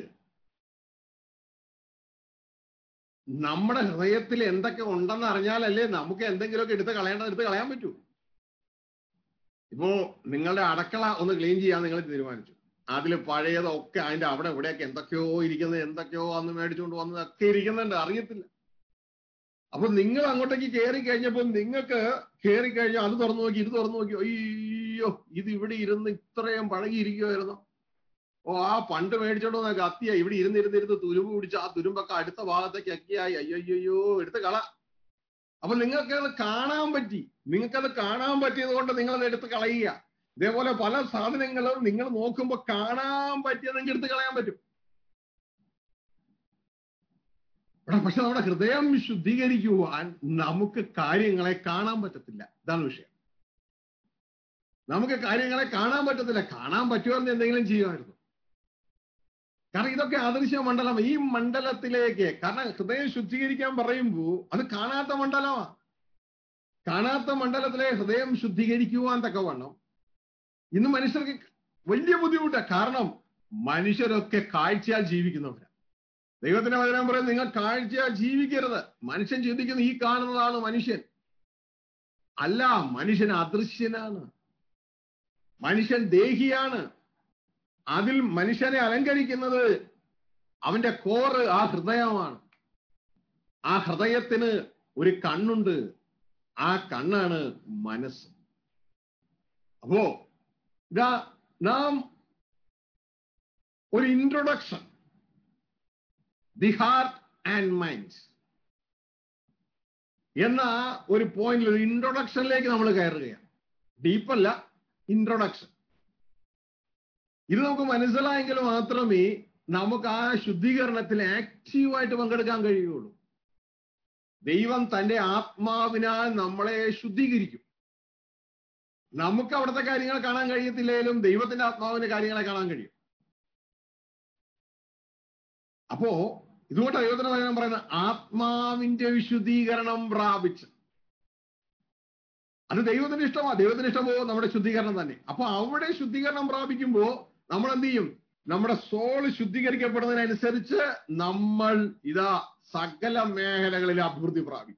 നമ്മുടെ ഹൃദയത്തിൽ എന്തൊക്കെ ഉണ്ടെന്ന് അറിഞ്ഞാലല്ലേ നമുക്ക് എന്തെങ്കിലുമൊക്കെ എടുത്ത് കളയേണ്ടത് എടുത്ത് കളയാൻ പറ്റൂ ഇപ്പോ നിങ്ങളുടെ അടക്കള ഒന്ന് ക്ലീൻ ചെയ്യാൻ നിങ്ങൾ തീരുമാനിച്ചു അതിൽ പഴയതൊക്കെ അതിന്റെ അവിടെ ഇവിടെയൊക്കെ എന്തൊക്കെയോ ഇരിക്കുന്നത് എന്തൊക്കെയോ അന്ന് മേടിച്ചുകൊണ്ട് വന്നതൊക്കെ ഇരിക്കുന്നുണ്ട് അറിയത്തില്ല അപ്പൊ നിങ്ങൾ അങ്ങോട്ടേക്ക് കയറി കഴിഞ്ഞപ്പോൾ നിങ്ങൾക്ക് കയറി കഴിഞ്ഞാൽ അത് തുറന്നു നോക്കി ഇത് തുറന്നു നോക്കി അയ്യോ ഇത് ഇവിടെ ഇരുന്ന് ഇത്രയും പഴകിയിരിക്കുമായിരുന്നു ഓ ആ പണ്ട് മേടിച്ചോണ്ട് വന്ന കത്തിയ ഇവിടെ ഇരുന്നിരുന്നിരുന്ന് തുരുമ്പ് പിടിച്ച് ആ തുരുമ്പൊക്കെ അടുത്ത ഭാഗത്തേക്ക് അക്കിയായി അയ്യോ എടുത്ത് കള അപ്പൊ നിങ്ങൾക്ക് അത് കാണാൻ പറ്റി നിങ്ങൾക്കത് കാണാൻ പറ്റിയത് കൊണ്ട് നിങ്ങൾ അത് എടുത്ത് കളയുക ഇതേപോലെ പല സാധനങ്ങളും നിങ്ങൾ നോക്കുമ്പോൾ കാണാൻ പറ്റിയത് നിങ്ങൾക്ക് എടുത്ത് കളയാൻ പറ്റും പക്ഷെ നമ്മുടെ ഹൃദയം ശുദ്ധീകരിക്കുവാൻ നമുക്ക് കാര്യങ്ങളെ കാണാൻ പറ്റത്തില്ല ഇതാണ് വിഷയം നമുക്ക് കാര്യങ്ങളെ കാണാൻ പറ്റത്തില്ല കാണാൻ പറ്റുമെന്ന് എന്തെങ്കിലും ചെയ്യുമായിരുന്നു കാരണം ഇതൊക്കെ അദൃശ്യ മണ്ഡലം ഈ മണ്ഡലത്തിലേക്ക് കാരണം ഹൃദയം ശുദ്ധീകരിക്കാൻ പറയുമ്പോൾ അത് കാണാത്ത മണ്ഡലമാ കാണാത്ത മണ്ഡലത്തിലെ ഹൃദയം ശുദ്ധീകരിക്കുവാൻ തക്കവണ്ണം ഇന്ന് മനുഷ്യർക്ക് വലിയ ബുദ്ധിമുട്ടാണ് കാരണം മനുഷ്യരൊക്കെ കാഴ്ചയാൽ ജീവിക്കുന്നവരാണ് ദൈവത്തിന്റെ വചനം പറയുന്നത് നിങ്ങൾ കാഴ്ചയാൽ ജീവിക്കരുത് മനുഷ്യൻ ചിന്തിക്കുന്ന ഈ കാണുന്നതാണ് മനുഷ്യൻ അല്ല മനുഷ്യൻ അദൃശ്യനാണ് മനുഷ്യൻ ദേഹിയാണ് അതിൽ മനുഷ്യനെ അലങ്കരിക്കുന്നത് അവന്റെ കോറ് ആ ഹൃദയമാണ് ആ ഹൃദയത്തിന് ഒരു കണ്ണുണ്ട് ആ കണ്ണാണ് മനസ്സ് അപ്പോ ഇതാ നാം ഒരു introduction the heart and mind എന്ന ഒരു പോയിന്റിൽ ഒരു ഇൻട്രൊഡക്ഷനിലേക്ക് നമ്മൾ കയറുകയാണ് ഡീപ്പല്ല ഇൻട്രൊഡക്ഷൻ ഇത് നമുക്ക് മനസ്സിലായെങ്കിൽ മാത്രമേ നമുക്ക് ആ ശുദ്ധീകരണത്തിൽ ആക്റ്റീവായിട്ട് പങ്കെടുക്കാൻ കഴിയുള്ളൂ ദൈവം തന്റെ ആത്മാവിനാൽ നമ്മളെ ശുദ്ധീകരിക്കും നമുക്ക് അവിടുത്തെ കാര്യങ്ങൾ കാണാൻ കഴിയത്തില്ലെങ്കിലും ദൈവത്തിന്റെ ആത്മാവിന്റെ കാര്യങ്ങളെ കാണാൻ കഴിയും അപ്പോ ഇതുകൊണ്ട് ദൈവത്തിന്റെ വചനം പറയുന്നത് ആത്മാവിന്റെ വിശുദ്ധീകരണം പ്രാപിച്ച് അത് ദൈവത്തിന്റെ ഇഷ്ടമാണ് ദൈവത്തിന്റെ ഇഷ്ടമോ നമ്മുടെ ശുദ്ധീകരണം തന്നെ അപ്പൊ അവിടെ ശുദ്ധീകരണം പ്രാപിക്കുമ്പോ നമ്മൾ എന്ത് ചെയ്യും നമ്മുടെ സോള് ശുദ്ധീകരിക്കപ്പെടുന്നതിനനുസരിച്ച് നമ്മൾ ഇതാ സകല മേഖലകളിൽ അഭിവൃദ്ധി പ്രാപിക്കും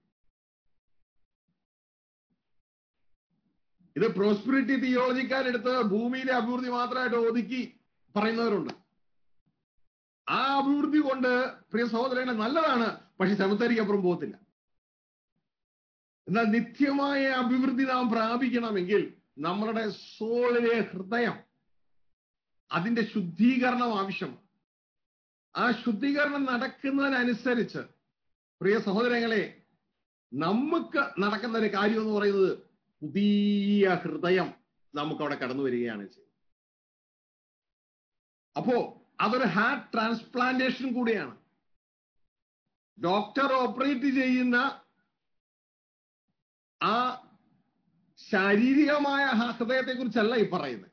ഇത് പ്രോസ്പിരിറ്റി തിയോളജിക്കാരെടുത്ത് ഭൂമിയിലെ അഭിവൃദ്ധി മാത്രമായിട്ട് ഒതുക്കി പറയുന്നവരുണ്ട് ആ അഭിവൃദ്ധി കൊണ്ട് പ്രിയ സഹോദരങ്ങളെ നല്ലതാണ് പക്ഷെ ശമത്തരിക്കപ്പുറം പോകത്തില്ല എന്നാൽ നിത്യമായ അഭിവൃദ്ധി നാം പ്രാപിക്കണമെങ്കിൽ നമ്മളുടെ സോളിലെ ഹൃദയം അതിന്റെ ശുദ്ധീകരണം ആവശ്യമാണ് ആ ശുദ്ധീകരണം നടക്കുന്നതിനനുസരിച്ച് പ്രിയ സഹോദരങ്ങളെ നമുക്ക് നടക്കുന്ന ഒരു കാര്യം എന്ന് പറയുന്നത് പുതിയ ഹൃദയം നമുക്ക് അവിടെ കടന്നു വരികയാണ് ചെയ്യുന്നത് അപ്പോ അതൊരു ഹാർട്ട് ട്രാൻസ്പ്ലാന്റേഷൻ കൂടിയാണ് ഡോക്ടർ ഓപ്പറേറ്റ് ചെയ്യുന്ന ആ ശാരീരികമായ ഹൃദയത്തെ കുറിച്ചല്ല ഈ പറയുന്നത്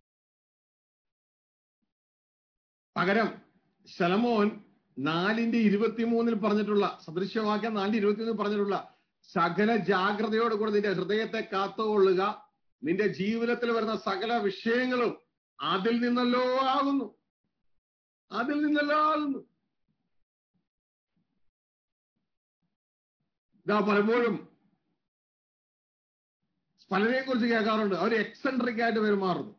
പകരം ശലമോൻ നാലിന്റെ ഇരുപത്തിമൂന്നിൽ പറഞ്ഞിട്ടുള്ള സദൃശ്യവാക്യം നാലിന്റെ ഇരുപത്തിമൂന്നിൽ പറഞ്ഞിട്ടുള്ള സകല ജാഗ്രതയോട് കൂടെ നിന്റെ ഹൃദയത്തെ കാത്തുകൊള്ളുക നിന്റെ ജീവിതത്തിൽ വരുന്ന സകല വിഷയങ്ങളും അതിൽ നിന്നല്ലോ ആകുന്നു അതിൽ നിന്നല്ലോ ആകുന്നു ഇതാ പലപ്പോഴും പലരെ കുറിച്ച് കേൾക്കാറുണ്ട് അവർ എക്സെൻട്രിക് ആയിട്ട് പെരുമാറുന്നു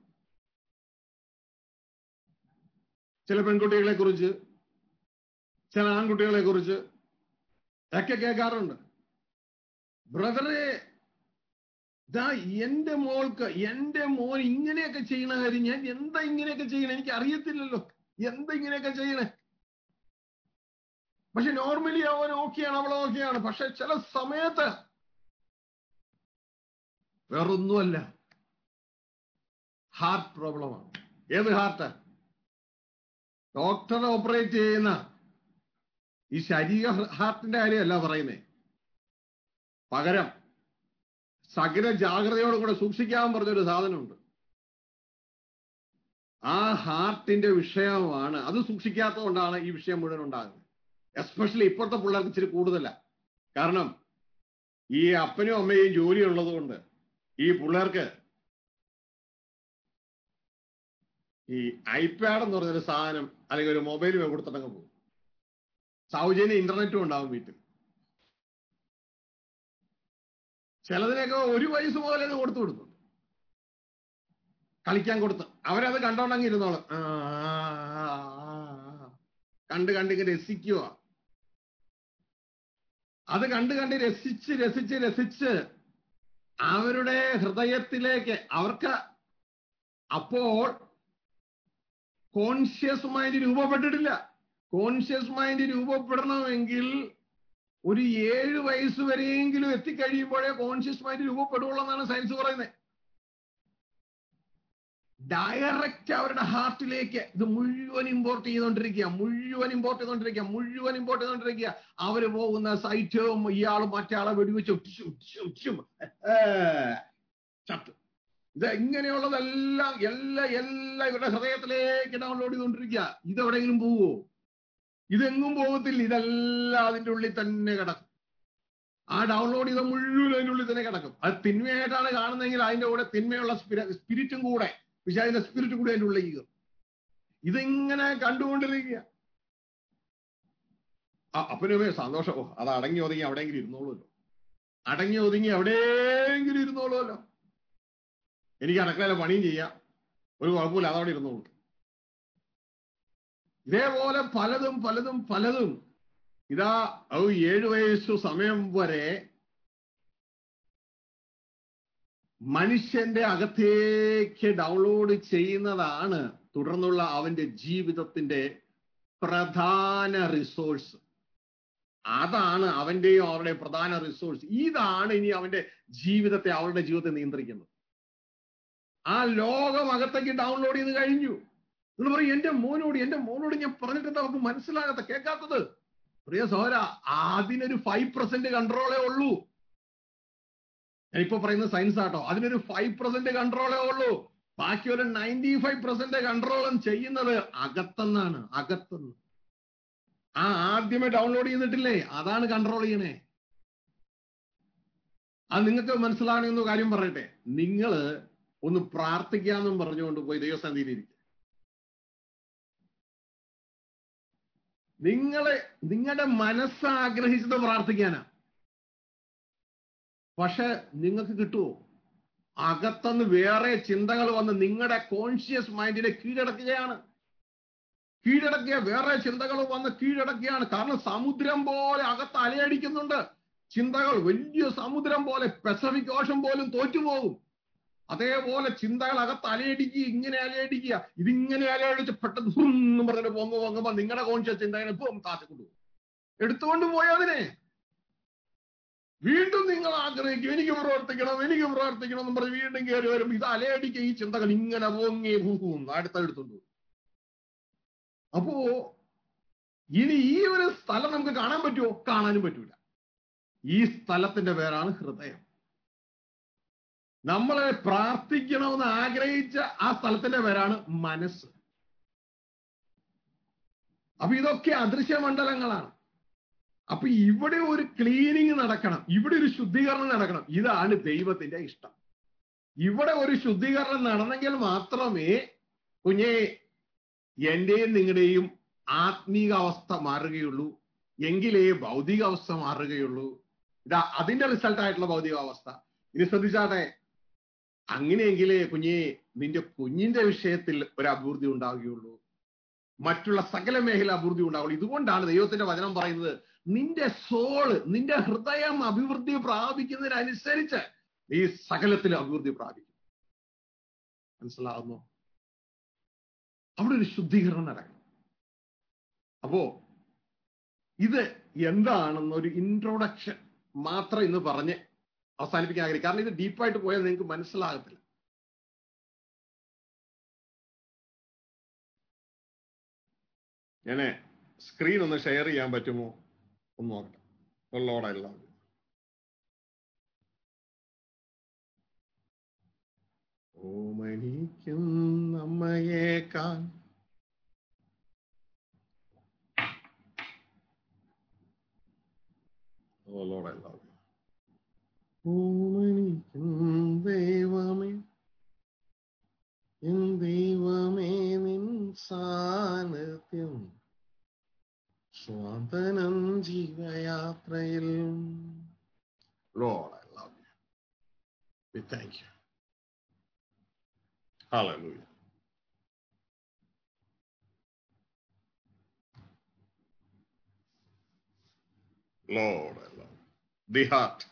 ചില പെൺകുട്ടികളെ കുറിച്ച് ചില ആൺകുട്ടികളെ കുറിച്ച് ഒക്കെ കേൾക്കാറുണ്ട് ബ്രദറെ ദാ എന്റെ മോൾക്ക് എന്റെ മോൻ ഇങ്ങനെയൊക്കെ ചെയ്യണ കാര്യം ഞാൻ എന്താ ഇങ്ങനെയൊക്കെ ചെയ്യണേ എനിക്ക് അറിയത്തില്ലല്ലോ എന്താ ഇങ്ങനെയൊക്കെ ചെയ്യണേ പക്ഷെ നോർമലി അവൻ ഓക്കെയാണ് അവൾ ഓക്കെയാണ് പക്ഷെ ചില സമയത്ത് വേറൊന്നുമല്ല ഹാർട്ട് പ്രോബ്ലമാണ് ഏത് ഹാർട്ട് ഡോക്ടർ ഓപ്പറേറ്റ് ചെയ്യുന്ന ഈ ശരീര ഹാർട്ടിന്റെ കാര്യമല്ല പറയുന്നേ പകരം സകല ജാഗ്രതയോടെ കൂടെ സൂക്ഷിക്കാൻ പറഞ്ഞൊരു സാധനമുണ്ട് ആ ഹാർട്ടിന്റെ വിഷയമാണ് അത് സൂക്ഷിക്കാത്തത് കൊണ്ടാണ് ഈ വിഷയം മുഴുവൻ ഉണ്ടാകുന്നത് എസ്പെഷ്യലി ഇപ്പോഴത്തെ പിള്ളേർക്ക് ഇച്ചിരി കൂടുതല കാരണം ഈ അപ്പനും അമ്മയും ജോലി ഉള്ളത് കൊണ്ട് ഈ പിള്ളേർക്ക് ഈ ഐപാഡ് എന്ന് പറഞ്ഞൊരു സാധനം അല്ലെങ്കിൽ ഒരു മൊബൈൽ കൊടുത്തിട്ടങ്ങ് പോകും സൗജന്യ ഇന്റർനെറ്റും ഉണ്ടാവും വീട്ടിൽ ചിലതിനൊക്കെ ഒരു വയസ്സ് മുതലേ അത് കൊടുത്തു കൊടുക്കും കളിക്കാൻ കൊടുത്ത് അവരത് കണ്ടോണ്ടങ്ങ് ഇരുന്നോളും ആ, ആ, ആ. കണ്ട് കണ്ട് ഇങ്ങനെ രസിക്കുക അത് കണ്ട് കണ്ട് രസിച്ച് രസിച്ച് രസിച്ച് അവരുടെ ഹൃദയത്തിലേക്ക് അവർക്ക് അപ്പോൾ കോൺഷ്യസ് മൈൻഡ് രൂപപ്പെട്ടിട്ടില്ല കോൺഷ്യസ് മൈൻഡ് രൂപപ്പെടണമെങ്കിൽ ഒരു ഏഴ് വയസ്സ് വരെയെങ്കിലും എത്തിക്കഴിയുമ്പോഴേ കോൺഷ്യസ് മൈൻഡ് രൂപപ്പെടുകയുള്ളൂ എന്നാണ് സയൻസ് പറയുന്നത് ഡയറക്റ്റ് അവരുടെ ഹാർട്ടിലേക്ക് ഇത് മുഴുവൻ ഇമ്പോർട്ട് ചെയ്തുകൊണ്ടിരിക്കുക മുഴുവൻ ഇമ്പോർട്ട് ചെയ്തുകൊണ്ടിരിക്കുക മുഴുവൻ ഇമ്പോർട്ട് ചെയ്തുകൊണ്ടിരിക്കുക അവര് പോകുന്ന സൈറ്റും ഇയാൾ മറ്റേ വെടിവെച്ച് ഉറ്റിച്ചും ഉറ്റിച്ചും ഉറ്റിച്ചും ഏ, ചത്തു ഇത് ഇങ്ങനെയുള്ളതെല്ലാം എല്ലാം എല്ലാം ഇവരുടെ ഹൃദയത്തിലേക്ക് ഡൗൺലോഡ് ചെയ്തുകൊണ്ടിരിക്കുക ഇതെവിടെയെങ്കിലും പോവോ ഇതെങ്ങും പോകത്തില്ല ഇതെല്ലാം അതിന്റെ ഉള്ളിൽ തന്നെ കിടക്കും ആ ഡൗൺലോഡ് ചെയ്ത മുഴുവൻ അതിന്റെ ഉള്ളിൽ തന്നെ കിടക്കും അത് തിന്മയായിട്ടാണ് കാണുന്നതെങ്കിൽ അതിന്റെ കൂടെ തിന്മയുള്ള സ്പിരിറ്റും കൂടെ പക്ഷെ അതിന്റെ സ്പിരിറ്റ് കൂടി അതിന്റെ ഉള്ളിൽ കയറും ഇതിങ്ങനെ കണ്ടുകൊണ്ടിരിക്കുക ആ അപ്പനുമേ സന്തോഷം ഓ അത് അടങ്ങി ഒതുങ്ങി അവിടെയെങ്കിലും ഇരുന്നോളൂല്ലോ അടങ്ങി ഒതുങ്ങി എവിടെയെങ്കിലും ഇരുന്നോളൂല്ലോ എനിക്ക് അടുക്കളയിലെ പണിയും ചെയ്യാം ഒരു കുഴപ്പമില്ല അതവിടെ ഇരുന്നോളൂ ഇതേപോലെ പലതും പലതും പലതും ഇതാ ഔ ഏഴു വയസ്സു സമയം വരെ മനുഷ്യന്റെ അകത്തേക്ക് ഡൗൺലോഡ് ചെയ്യുന്നതാണ് തുടർന്നുള്ള അവന്റെ ജീവിതത്തിന്റെ പ്രധാന റിസോഴ്സ് അതാണ് അവന്റെയും അവരുടെ പ്രധാന റിസോഴ്സ് ഇതാണ് ഇനി അവന്റെ ജീവിതത്തെ അവരുടെ ജീവിതത്തെ നിയന്ത്രിക്കുന്നത് ആ ലോകം അകത്തേക്ക് ഡൗൺലോഡ് ചെയ്ത് കഴിഞ്ഞു നിങ്ങൾ പറയും എന്റെ മോനോട് എന്റെ മോനോട് ഞാൻ പറഞ്ഞിട്ട് എന്താ അവർക്ക് മനസ്സിലാകാത്ത കേൾക്കാത്തത് പ്രിയ സഹോര അതിനൊരു ഫൈവ് പെർസെന്റ് കൺട്രോളേ ഉള്ളൂ ഞാനിപ്പോ പറയുന്നത് സയൻസ് ആട്ടോ അതിനൊരു ഫൈവ് പെർസെന്റ് കൺട്രോളേ ഉള്ളൂ ബാക്കി ഒരു നയൻറ്റി ഫൈവ് പെർസെന്റ് കൺട്രോളും ചെയ്യുന്നത് അകത്തെന്നാണ് അകത്തെന്ന് ആ ആദ്യമേ ഡൗൺലോഡ് ചെയ്തിട്ടില്ലേ അതാണ് കൺട്രോൾ ചെയ്യണേ അത് നിങ്ങൾക്ക് മനസ്സിലാകണമെന്ന കാര്യം പറയട്ടെ നിങ്ങള് ഒന്ന് പ്രാർത്ഥിക്കാന്നും പറഞ്ഞുകൊണ്ട് പോയി ദൈവസന്നിധിയിലിരിക്കുക നിങ്ങളെ നിങ്ങളുടെ മനസ്സ് ആഗ്രഹിച്ചത് പ്രാർത്ഥിക്കാനാ പക്ഷെ നിങ്ങൾക്ക് കിട്ടുമോ അകത്തുനിന്ന് വേറെ ചിന്തകൾ വന്ന് നിങ്ങളുടെ കോൺഷ്യസ് മൈൻഡിനെ കീഴടക്കുകയാണ് കീഴടക്കിയ വേറെ ചിന്തകൾ വന്ന് കീഴടക്കുകയാണ് കാരണം സമുദ്രം പോലെ അകത്ത് അലയടിക്കുന്നുണ്ട് ചിന്തകൾ വലിയ സമുദ്രം പോലെ പെസഫിക് ഓഷൻ പോലും തോറ്റുപോകും അതേപോലെ ചിന്തകൾ അകത്ത് അലയടിക്കുക ഇങ്ങനെ അലയടിക്കുക ഇതിങ്ങനെ അലയടിച്ച് പെട്ടെന്ന് ഹും പറഞ്ഞിട്ട് പൊങ്ങ പൊങ്ങുമ്പോ നിങ്ങളുടെ കോൺഷ്യസ് ചിന്ത ഇങ്ങനെ ഇപ്പം താത്തിക്കൊണ്ടു എടുത്തുകൊണ്ട് പോയതിനെ വീണ്ടും നിങ്ങൾ ആഗ്രഹിക്കും എനിക്ക് പ്രവർത്തിക്കണം എനിക്ക് പ്രവർത്തിക്കണം എന്ന് പറഞ്ഞ് വീണ്ടും കയറി വരും ഇത് അലയടിക്കുക ഈ ചിന്തകൾ ഇങ്ങനെ പൊങ്ങി ഹൂഹും അടുത്തെടുത്തുണ്ട് അപ്പോ ഇനി ഈ ഒരു സ്ഥലം നമുക്ക് കാണാൻ പറ്റുമോ കാണാനും പറ്റൂല ഈ സ്ഥലത്തിന്റെ പേരാണ് ഹൃദയം നമ്മളെ പ്രാർത്ഥിക്കണമെന്ന് ആഗ്രഹിച്ച ആ സ്ഥലത്തിന്റെ പേരാണ് മനസ്സ് അപ്പൊ ഇതൊക്കെ അദൃശ്യമണ്ഡലങ്ങളാണ് അപ്പൊ ഇവിടെ ഒരു ക്ലീനിങ് നടക്കണം ഇവിടെ ഒരു ശുദ്ധീകരണം നടക്കണം ഇതാണ് ദൈവത്തിന്റെ ഇഷ്ടം ഇവിടെ ഒരു ശുദ്ധീകരണം നടന്നെങ്കിൽ മാത്രമേ കുഞ്ഞെ എന്റെയും നിങ്ങളുടെയും ആത്മീക അവസ്ഥ മാറുകയുള്ളൂ എങ്കിലേ ഭൗതിക അവസ്ഥ മാറുകയുള്ളൂ ഇതാ അതിന്റെ റിസൾട്ട് ആയിട്ടുള്ള ഭൗതികാവസ്ഥ ഇനി ശ്രദ്ധിച്ചാട്ടെ അങ്ങനെയെങ്കിലേ കുഞ്ഞെ നിന്റെ കുഞ്ഞിന്റെ വിഷയത്തിൽ ഒരു അഭിവൃദ്ധി ഉണ്ടാവുകയുള്ളൂ മറ്റുള്ള സകല മേഖല അഭിവൃദ്ധി ഉണ്ടാവുള്ളൂ ഇതുകൊണ്ടാണ് ദൈവത്തിന്റെ വചനം പറയുന്നത് നിന്റെ സോള് നിന്റെ ഹൃദയം അഭിവൃദ്ധി പ്രാപിക്കുന്നതിനനുസരിച്ച് ഈ സകലത്തിലും അഭിവൃദ്ധി പ്രാപിക്കും മനസ്സിലാകുന്നു അവിടെ ഒരു ശുദ്ധീകരണം നടക്കണം അപ്പോ ഇത് എന്താണെന്നൊരു ഇൻട്രോഡക്ഷൻ മാത്രം ഇന്ന് പറഞ്ഞ് അവസാനിപ്പിക്കാൻ ആഗ്രഹിക്കും കാരണം ഇത് ഡീപ്പായിട്ട് പോയാൽ നിങ്ങൾക്ക് മനസ്സിലാകത്തില്ല ഞാന് സ്ക്രീൻ ഒന്ന് ഷെയർ ചെയ്യാൻ പറ്റുമോ ഒന്ന് നോക്കട്ടെ ഉള്ളോടല്ല ഓമനിക്കും അമ്മയേക്കാൾ ഉള്ളോടല്ല ഓമനിക്കും ദൈവമേ എൻ ദൈവമേ നിൻ സാന്നിധ്യം സ്വാതനം ജീവയാത്രയിൽ Lord, I love you. We thank you. Hallelujah. Lord, I love you. The heart,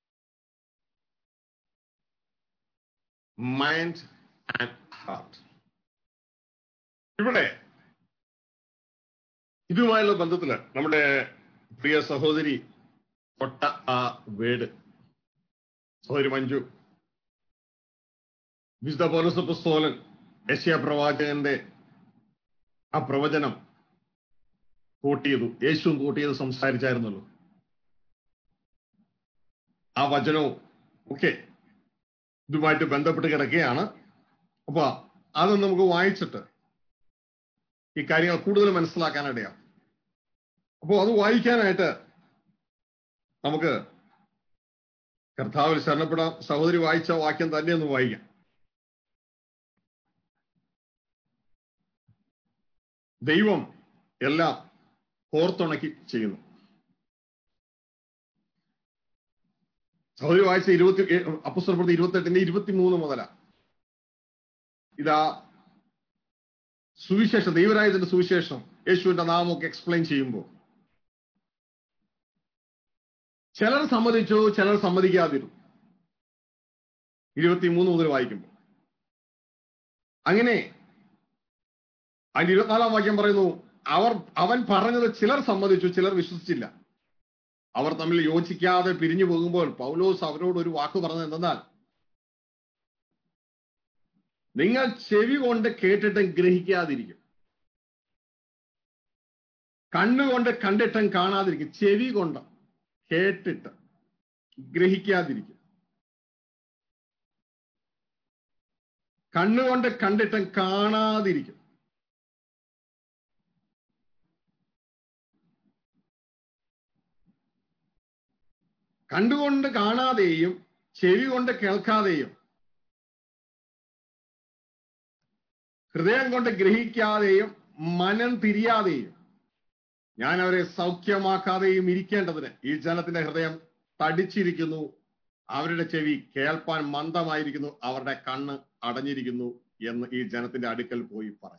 mind and heart. ഇവിടെ ഇതുമായുള്ള ബന്ധത്തില് നമ്മുടെ പ്രിയ സഹോദരി തൊട്ട ആ വേട് സഹോദരി മഞ്ജു വിശുദ്ധ പൗരസ പുസ്തോലൻ യശ്യ പ്രവാചകന്റെ ആ പ്രവചനം കൂട്ടിയതു യേശുവും കൂട്ടിയത് സംസാരിച്ചായിരുന്നല്ലോ ആ വചനവും ഒക്കെ ഇതുമായിട്ട് ബന്ധപ്പെട്ട് കിടക്കുകയാണ് അപ്പൊ അത് നമുക്ക് വായിച്ചിട്ട് ഈ കാര്യങ്ങൾ കൂടുതൽ മനസ്സിലാക്കാനിടയാണ് അപ്പോൾ അത് വായിക്കാനായിട്ട് നമുക്ക് കർത്താവിൽ ശരണപ്പെടാം സഹോദരി വായിച്ച വാക്യം തന്നെ ഒന്ന് വായിക്കാം ദൈവം എല്ലാം കോർത്തുണക്കി ചെയ്യുന്നു സഹോദരി വായിച്ച ഇരുപത്തി അപ്പുസ്തലപ്പെടുത്തി ഇരുപത്തെട്ടിന്റെ ഇരുപത്തിമൂന്ന് മുതലാ ഇതാ സുവിശേഷം ദൈവരായതിന്റെ സുവിശേഷം യേശുവിന്റെ നാമമൊക്കെ എക്സ്പ്ലെയിൻ ചെയ്യുമ്പോൾ ചിലർ സമ്മതിച്ചു ചിലർ സമ്മതിക്കാതിരുന്നു ഇരുപത്തിമൂന്ന് മുതൽ വായിക്കുമ്പോൾ അങ്ങനെ അതിന്റെ ഇരുപത്തിനാലാം വാക്യം പറയുന്നു അവർ അവൻ പറഞ്ഞത് ചിലർ സമ്മതിച്ചു ചിലർ വിശ്വസിച്ചില്ല അവർ തമ്മിൽ യോജിക്കാതെ പിരിഞ്ഞു പോകുമ്പോൾ പൗലോസ് അവരോട് ഒരു വാക്ക് പറഞ്ഞത് എന്തെന്നാൽ നിങ്ങൾ ചെവി കൊണ്ട് കേട്ടിട്ടും ഗ്രഹിക്കാതിരിക്കും കണ്ണുകൊണ്ട് കണ്ടിട്ടും കാണാതിരിക്കും ചെവി കൊണ്ട് കേട്ടിട്ട് ഗ്രഹിക്കാതിരിക്കും കണ്ണുകൊണ്ട് കണ്ടിട്ടും കാണാതിരിക്കും കണ്ടുകൊണ്ട് കാണാതെയും ചെവി കൊണ്ട് കേൾക്കാതെയും ഹൃദയം കൊണ്ട് ഗ്രഹിക്കാതെയും മനം തിരിയാതെയും ഞാൻ അവരെ സൗഖ്യമാക്കാതെയും ഇരിക്കേണ്ടതിന് ഈ ജനത്തിന്റെ ഹൃദയം തടിച്ചിരിക്കുന്നു അവരുടെ ചെവി കേൾപ്പാൻ മന്ദമായിരിക്കുന്നു അവരുടെ കണ്ണ് അടഞ്ഞിരിക്കുന്നു എന്ന് ഈ ജനത്തിന്റെ അടുക്കൽ പോയി പറയുക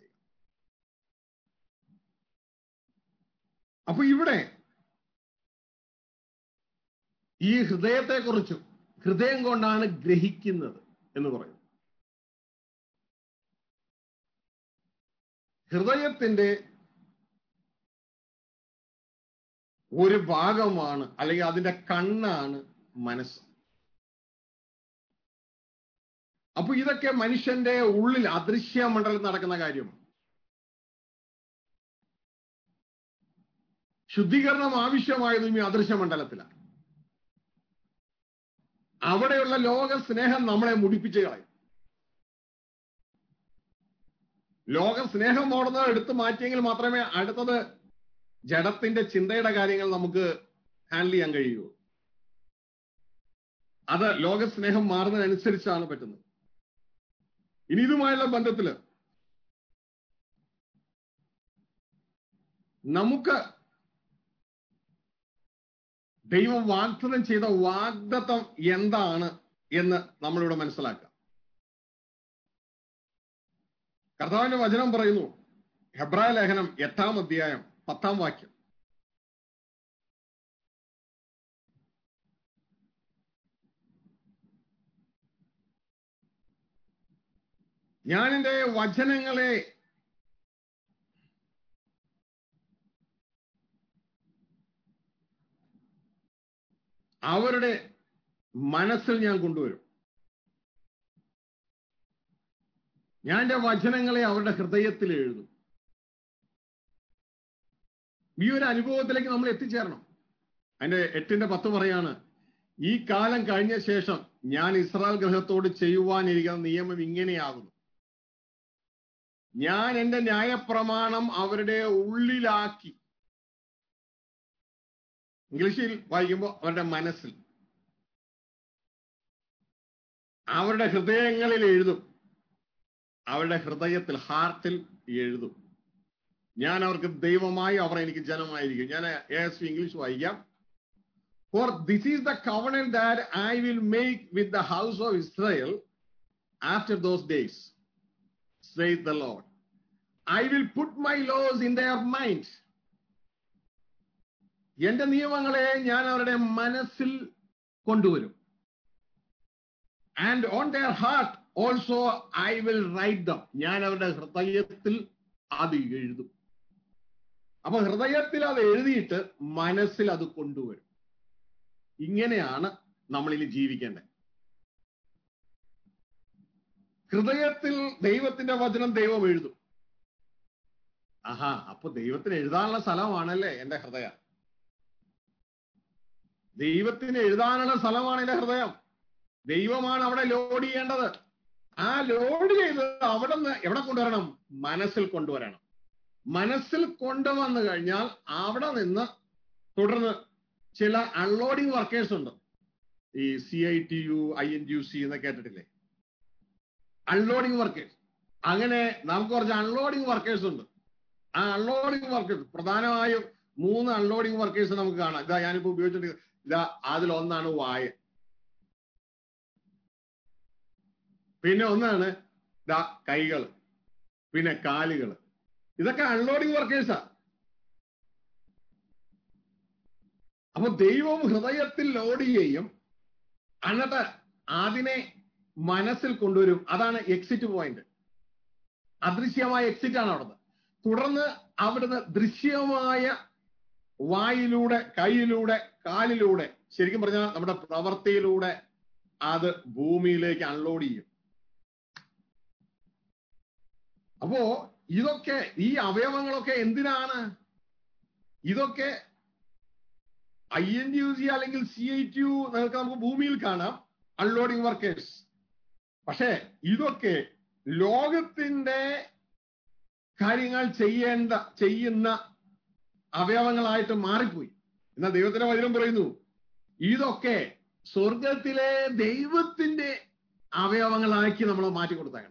അപ്പൊ ഇവിടെ ഈ ഹൃദയത്തെക്കുറിച്ചും ഹൃദയം കൊണ്ടാണ് ഗ്രഹിക്കുന്നത് എന്ന് പറയും ഹൃദയത്തിന്റെ ഒരു ഭാഗമാണ് അല്ലെങ്കിൽ അതിന്റെ കണ്ണാണ് മനസ്സ് അപ്പൊ ഇതൊക്കെ മനുഷ്യന്റെ ഉള്ളിൽ അദൃശ്യ മണ്ഡലത്തിൽ നടക്കുന്ന കാര്യമാണ് ശുദ്ധീകരണം ആവശ്യമായതും ഈ അദൃശ്യ മണ്ഡലത്തിലാണ് അവിടെയുള്ള ലോക സ്നേഹം നമ്മളെ മുടിപ്പിച്ച് കളയും ലോക സ്നേഹം ഓടുന്നത് എടുത്തു മാറ്റിയെങ്കിൽ മാത്രമേ അടുത്തത് ജഡത്തിന്റെ ചിന്തയുടെ കാര്യങ്ങൾ നമുക്ക് ഹാൻഡിൽ ചെയ്യാൻ കഴിയൂ അത് ലോക സ്നേഹം മാറുന്നതിനനുസരിച്ചാണ് പറ്റുന്നത് ഇനി ഇതുമായുള്ള ബന്ധത്തില് നമുക്ക് ദൈവം വാഗ്ദത്തം ചെയ്ത വാഗ്ദത്തം എന്താണ് എന്ന് നമ്മളിവിടെ മനസ്സിലാക്കാം കർത്താവിന്റെ വചനം പറയുന്നു ഹെബ്രായ ലേഖനം എട്ടാം അധ്യായം പത്താം വാക്യം ഞാൻ എൻ്റെ വചനങ്ങളെ അവരുടെ മനസ്സിൽ ഞാൻ കൊണ്ടുവരും ഞാൻ എൻ്റെ വചനങ്ങളെ അവരുടെ ഹൃദയത്തിൽ എഴുതും ഈ ഒരു അനുഭവത്തിലേക്ക് നമ്മൾ എത്തിച്ചേരണം അതിന്റെ എട്ടിന്റെ പത്ത് പറയാണ് ഈ കാലം കഴിഞ്ഞ ശേഷം ഞാൻ ഇസ്രായേൽ ഗ്രഹത്തോട് ചെയ്യുവാനിരിക്കുന്ന നിയമം ഇങ്ങനെയാകുന്നു ഞാൻ എന്റെ ന്യായപ്രമാണം അവരുടെ ഉള്ളിലാക്കി ഇംഗ്ലീഷിൽ വായിക്കുമ്പോൾ അവരുടെ മനസ്സിൽ അവരുടെ ഹൃദയങ്ങളിൽ എഴുതും അവരുടെ ഹൃദയത്തിൽ ഹാർട്ടിൽ എഴുതും ഞാൻ അവർക്ക് ദൈവമായി അവർ എനിക്ക് ജനമായിരിക്കും ഞാൻ എസ് ഇംഗ്ലീഷ് വായിക്കാം for this is the covenant that I will make with the house of Israel after those days saith the Lord. I will put my laws in their mind. എന്റെ നിയമങ്ങളെ ഞാൻ അവരുടെ മനസ്സിൽ കൊണ്ടുവരും and on their heart also I will write them ഞാൻ അവരുടെ ഹൃദയത്തിൽ അത് എഴുതും അപ്പൊ ഹൃദയത്തിൽ അത് എഴുതിയിട്ട് മനസ്സിൽ അത് കൊണ്ടുവരും ഇങ്ങനെയാണ് നമ്മളിൽ ജീവിക്കേണ്ടത് ഹൃദയത്തിൽ ദൈവത്തിന്റെ വചനം ദൈവം എഴുതും ആഹാ അപ്പൊ ദൈവത്തിന് എഴുതാനുള്ള സ്ഥലമാണല്ലേ എന്റെ ഹൃദയം ദൈവത്തിന് എഴുതാനുള്ള സ്ഥലമാണ് എന്റെ ഹൃദയം ദൈവമാണ് അവിടെ ലോഡ് ചെയ്യേണ്ടത് ആ ലോഡ് ചെയ്ത് അവിടെ നിന്ന് എവിടെ കൊണ്ടുവരണം മനസ്സിൽ കൊണ്ടുവരണം മനസ്സിൽ കൊണ്ടുവന്നു കഴിഞ്ഞാൽ അവിടെ നിന്ന് തുടർന്ന് ചില അൺലോഡിങ് വർക്കേഴ്സ് ഉണ്ട് ഈ C I T U I N U C എന്ന് കേട്ടിട്ടില്ലേ അൺലോഡിങ് വർക്കേഴ്സ് അങ്ങനെ നമുക്ക് കുറച്ച് അൺലോഡിങ് വർക്കേഴ്സ് ഉണ്ട് ആ അൺലോഡിങ് വർക്കേഴ്സ് പ്രധാനമായും മൂന്ന് അൺലോഡിങ് വർക്കേഴ്സ് നമുക്ക് കാണാം ഇതാ ഞാനിപ്പോ ഉപയോഗിച്ചിട്ട് ഇതാ അതിലൊന്നാണ് വായ പിന്നെ ഒന്നാണ് ഇതാ കൈകൾ പിന്നെ കാലുകൾ ഇതൊക്കെ അൺലോഡിങ് വർക്കേഴ്സാ അപ്പൊ ദൈവം ഹൃദയത്തിൽ ലോഡ് ചെയ്യും എന്നിട്ട് അതിനെ മനസ്സിൽ കൊണ്ടുവരും അതാണ് എക്സിറ്റ് പോയിന്റ് അദൃശ്യമായ എക്സിറ്റ് ആണ് അവിടുന്ന് തുടർന്ന് അവിടുന്ന് ദൃശ്യമായ വായിലൂടെ കൈയിലൂടെ കാലിലൂടെ ശരിക്കും പറഞ്ഞാൽ നമ്മുടെ പ്രവൃത്തിയിലൂടെ അത് ഭൂമിയിലേക്ക് അൺലോഡ് ചെയ്യും അപ്പോ ഇതൊക്കെ ഈ അവയവങ്ങളൊക്കെ എന്തിനാണ് ഇതൊക്കെ ഐ എൻ യു സി അല്ലെങ്കിൽ സി ഐ ടി യു നമുക്ക് ഭൂമിയിൽ കാണാം അൺലോഡിങ് വർക്കേഴ്സ് പക്ഷേ ഇതൊക്കെ ലോകത്തിന്റെ കാര്യങ്ങൾ ചെയ്യേണ്ട ചെയ്യുന്ന അവയവങ്ങളായിട്ട് മാറിപ്പോയി എന്നാൽ ദൈവത്തിന്റെ വചനം പറയുന്നു ഇതൊക്കെ സ്വർഗത്തിലെ ദൈവത്തിന്റെ അവയവങ്ങളാക്കി നമ്മൾ മാറ്റി കൊടുത്തേക്കണം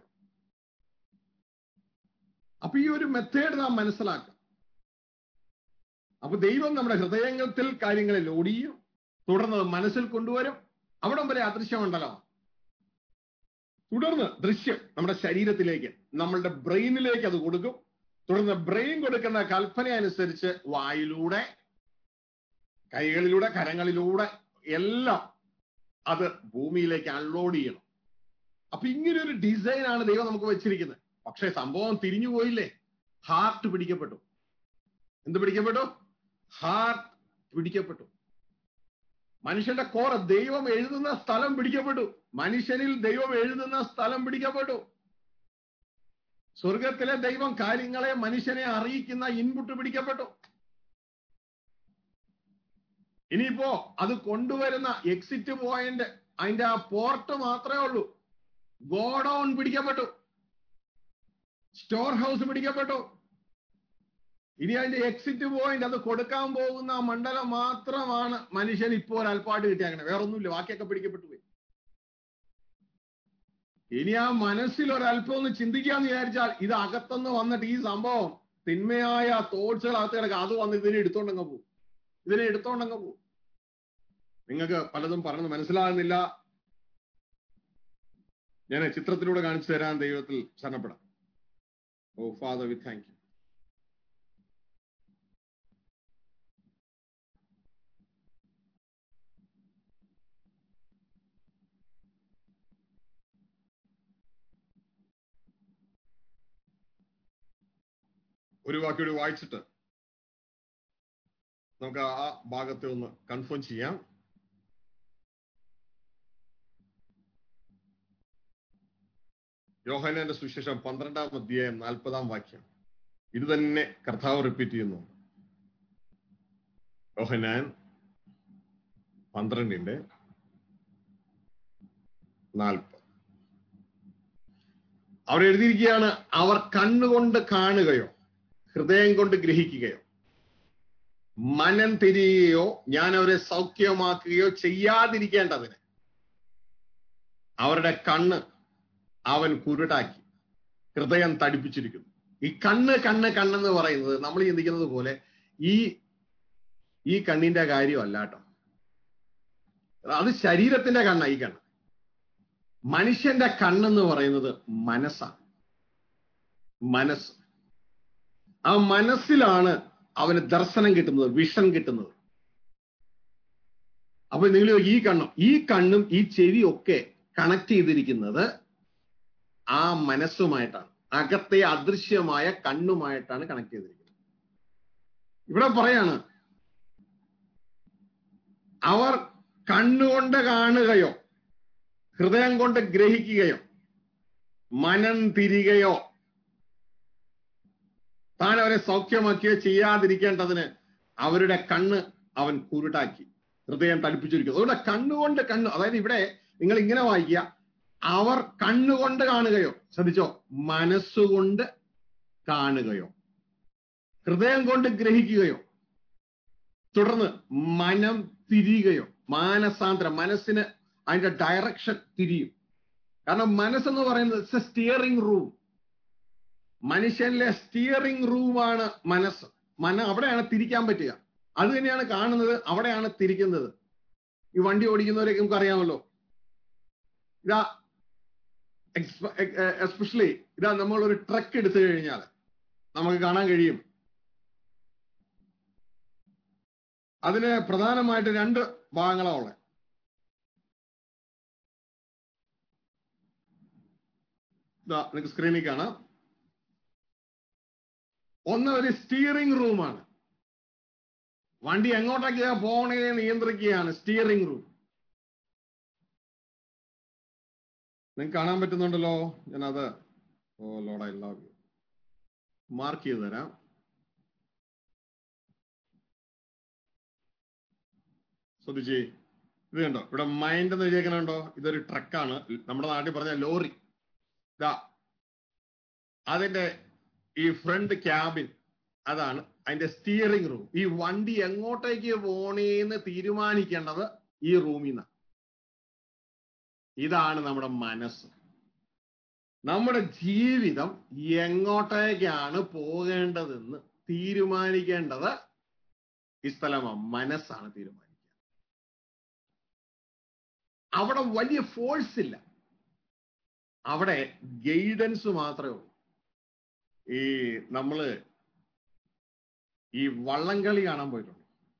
അപ്പൊ ഈ ഒരു മെത്തേഡ് നാം മനസ്സിലാക്കാം അപ്പൊ ദൈവം നമ്മുടെ ഹൃദയത്തിൽ കാര്യങ്ങളെ ലോഡ് ചെയ്യും തുടർന്ന് മനസ്സിൽ കൊണ്ടുവരും അവിടം വരെ അദൃശ്യമണ്ഡലമാണ് തുടർന്ന് ദൃശ്യം നമ്മുടെ ശരീരത്തിലേക്ക് നമ്മളുടെ ബ്രെയിനിലേക്ക് അത് കൊടുക്കും തുടർന്ന് ബ്രെയിൻ കൊടുക്കുന്ന കൽപ്പന അനുസരിച്ച് വായിലൂടെ കൈകളിലൂടെ കരങ്ങളിലൂടെ എല്ലാം അത് ഭൂമിയിലേക്ക് അൺലോഡ് ചെയ്യണം അപ്പൊ ഇങ്ങനെ ഒരു ഡിസൈൻ ആണ് ദൈവം നമുക്ക് വെച്ചിരിക്കുന്നത് പക്ഷെ സംഭവം തിരിഞ്ഞു പോയില്ലേ ഹാർട്ട് പിടിക്കപ്പെട്ടു എന്ത് പിടിക്കപ്പെട്ടു ഹാർട്ട് പിടിക്കപ്പെട്ടു മനുഷ്യന്റെ കോറ ദൈവം എഴുതുന്ന സ്ഥലം പിടിക്കപ്പെട്ടു മനുഷ്യനിൽ ദൈവം എഴുതുന്ന സ്ഥലം പിടിക്കപ്പെട്ടു സ്വർഗത്തിലെ ദൈവം കാര്യങ്ങളെ മനുഷ്യനെ അറിയിക്കുന്ന ഇൻപുട്ട് പിടിക്കപ്പെട്ടു ഇനിയിപ്പോ അത് കൊണ്ടുവരുന്ന എക്സിറ്റ് പോയിന്റ് അതിന്റെ ആ പോർട്ട് മാത്രമേ ഉള്ളൂ ഗോഡൌൺ പിടിക്കപ്പെട്ടു സ്റ്റോർ ഹൗസ് പിടിക്കപ്പെട്ടു ഇനി അതിന്റെ എക്സിറ്റ് പോയിന്റ് അത് കൊടുക്കാൻ പോകുന്ന ആ മണ്ഡലം മാത്രമാണ് മനുഷ്യൻ ഇപ്പോൾ അല്പാട്ട് കിട്ടിയാങ്ങനെ വേറൊന്നുമില്ല ബാക്കിയൊക്കെ പിടിക്കപ്പെട്ടു പോയി ഇനി ആ മനസ്സിൽ ഒരല്പം ഒന്ന് ചിന്തിക്കാന്ന് വിചാരിച്ചാൽ ഇത് അകത്തുനിന്ന് വന്നിട്ട് ഈ സംഭവം തിന്മയായ തോട്ട്സുകൾ അകത്ത് കിടക്കുക അത് വന്ന് ഇതിനെ എടുത്തോണ്ടങ്ങ് പോകും ഇതിനെ എടുത്തോണ്ടങ്ങ് പോകും നിങ്ങൾക്ക് പലതും പറഞ്ഞത് മനസ്സിലാകുന്നില്ല ഞാൻ ചിത്രത്തിലൂടെ കാണിച്ചു തരാൻ ദൈവത്തിൽ ശരണപ്പെടാം oh father we thank you ഒരു വാക്യോട് വായിച്ചിട്ട് നമുക്ക് ആ ഭാഗത്തെ ഒന്ന് കൺഫേം ചെയ്യാം യോഹനാന്റെ സുശേഷം പന്ത്രണ്ടാം അധ്യായം നാൽപ്പതാം വാക്യം ഇത് തന്നെ കർത്താവ് റിപ്പീറ്റ് ചെയ്യുന്നു യോഹനാൻ പന്ത്രണ്ടിന്റെ നാൽപ്പത് അവർ എഴുതിയിരിക്കുകയാണ് അവർ കണ്ണുകൊണ്ട് കാണുകയോ ഹൃദയം കൊണ്ട് ഗ്രഹിക്കുകയോ മനം തിരിയുകയോ ഞാൻ അവരെ സൗഖ്യമാക്കുകയോ ചെയ്യാതിരിക്കേണ്ടതിന് അവരുടെ കണ്ണ് അവൻ കുരുടാക്കി ഹൃദയം തടിപ്പിച്ചിരിക്കുന്നു ഈ കണ്ണ് കണ്ണ് കണ്ണെന്ന് പറയുന്നത് നമ്മൾ ചിന്തിക്കുന്നത് പോലെ ഈ ഈ കണ്ണിന്റെ കാര്യമല്ല കേട്ടോ അത് ശരീരത്തിന്റെ കണ്ണാ ഈ കണ്ണ് മനുഷ്യന്റെ കണ്ണെന്ന് പറയുന്നത് മനസ്സാണ് മനസ്സ് ആ മനസ്സിലാണ് അവന് ദർശനം കിട്ടുന്നത് വിഷൻ കിട്ടുന്നത് അപ്പൊ നിങ്ങൾ ഈ കണ്ണും ഈ കണ്ണും ഈ ചെവിയും ഒക്കെ കണക്ട് ചെയ്തിരിക്കുന്നത് ആ മനസ്സുമായിട്ടാണ് അകത്തെ അദൃശ്യമായ കണ്ണുമായിട്ടാണ് കണക്ട് ചെയ്തിരിക്കുന്നത് ഇവിടെ പറയാണ് അവർ കണ്ണുകൊണ്ട് കാണുകയോ ഹൃദയം കൊണ്ട് ഗ്രഹിക്കുകയോ മനം തിരികയോ താൻ അവരെ സൗഖ്യമാക്കിയോ ചെയ്യാതിരിക്കേണ്ടതിന് അവരുടെ കണ്ണ് അവൻ കുരുടാക്കി ഹൃദയം തടിപ്പിച്ചിരിക്കുന്നു അതുകൊണ്ട് കണ്ണുകൊണ്ട് കണ്ണു അതായത് ഇവിടെ നിങ്ങൾ ഇങ്ങനെ വായിക്കുക അവർ കണ്ണുകൊണ്ട് കാണുകയോ ശ്രദ്ധിച്ചോ മനസ്സുകൊണ്ട് കാണുകയോ ഹൃദയം കൊണ്ട് ഗ്രഹിക്കുകയോ തുടർന്ന് മനം തിരിയുകയോ മാനസാന്തരം മനസ്സിന് അതിന്റെ ഡയറക്ഷൻ തിരിയും കാരണം മനസ്സെന്ന് പറയുന്നത് സ്റ്റിയറിംഗ് റൂം മനുഷ്യനിലെ സ്റ്റിയറിംഗ് റൂമാണ് മനസ്സ് മന അവിടെയാണ് തിരിക്കാൻ പറ്റുക അത് തന്നെയാണ് കാണുന്നത് അവിടെയാണ് തിരിക്കുന്നത് ഈ വണ്ടി ഓടിക്കുന്നവരൊക്കെ നമുക്ക് അറിയാമല്ലോ ഇതാ എസ്പെഷ്യലി ഇതാ നമ്മൾ ഒരു ട്രക്ക് എടുത്തു കഴിഞ്ഞാൽ നമുക്ക് കാണാൻ കഴിയും അതിന് പ്രധാനമായിട്ട് രണ്ട് ഭാഗങ്ങളാണ് ഉള്ളത് ഇതാ നിങ്ങൾക്ക് സ്ക്രീനിൽ കാണാം ഒന്ന് ഒരു സ്റ്റിയറിംഗ് റൂമാണ് വണ്ടി എങ്ങോട്ടൊക്കെയാ പോണേ നിയന്ത്രിക്കുകയാണ് സ്റ്റിയറിംഗ് റൂം നിങ്ങൾക്ക് കാണാൻ പറ്റുന്നുണ്ടല്ലോ ഞാനത് oh lord I love you mark ചെയ്ത് തരാം ശ്രദ്ധിച്ചേ ഇത് കണ്ടോ ഇവിടെ മൈൻഡ് എന്ന് എഴുതിയേക്കണുണ്ടോ ഇതൊരു ട്രക്കാണ് നമ്മുടെ നാട്ടിൽ പറഞ്ഞ ലോറി ഇതാ അതിന്റെ ഈ ഫ്രണ്ട് ക്യാബിൻ അതാണ് അതിന്റെ സ്റ്റിയറിംഗ് റൂം ഈ വണ്ടി എങ്ങോട്ടേക്ക് പോണേന്ന് തീരുമാനിക്കേണ്ടത് ഈ റൂമിൽ നിന്നാണ് ഇതാണ് നമ്മുടെ മനസ്സ് നമ്മുടെ ജീവിതം എങ്ങോട്ടേക്കാണ് പോകേണ്ടതെന്ന് തീരുമാനിക്കേണ്ടത് ഈ സ്ഥലമാണ് മനസ്സാണ് തീരുമാനിക്കുക അവിടെ വലിയ ഫോഴ്സ് ഇല്ല അവിടെ ഗൈഡൻസ് മാത്രമേ ഉള്ളൂ ഈ നമ്മള് ഈ വള്ളംകളി കാണാൻ പോയിട്ടുണ്ട്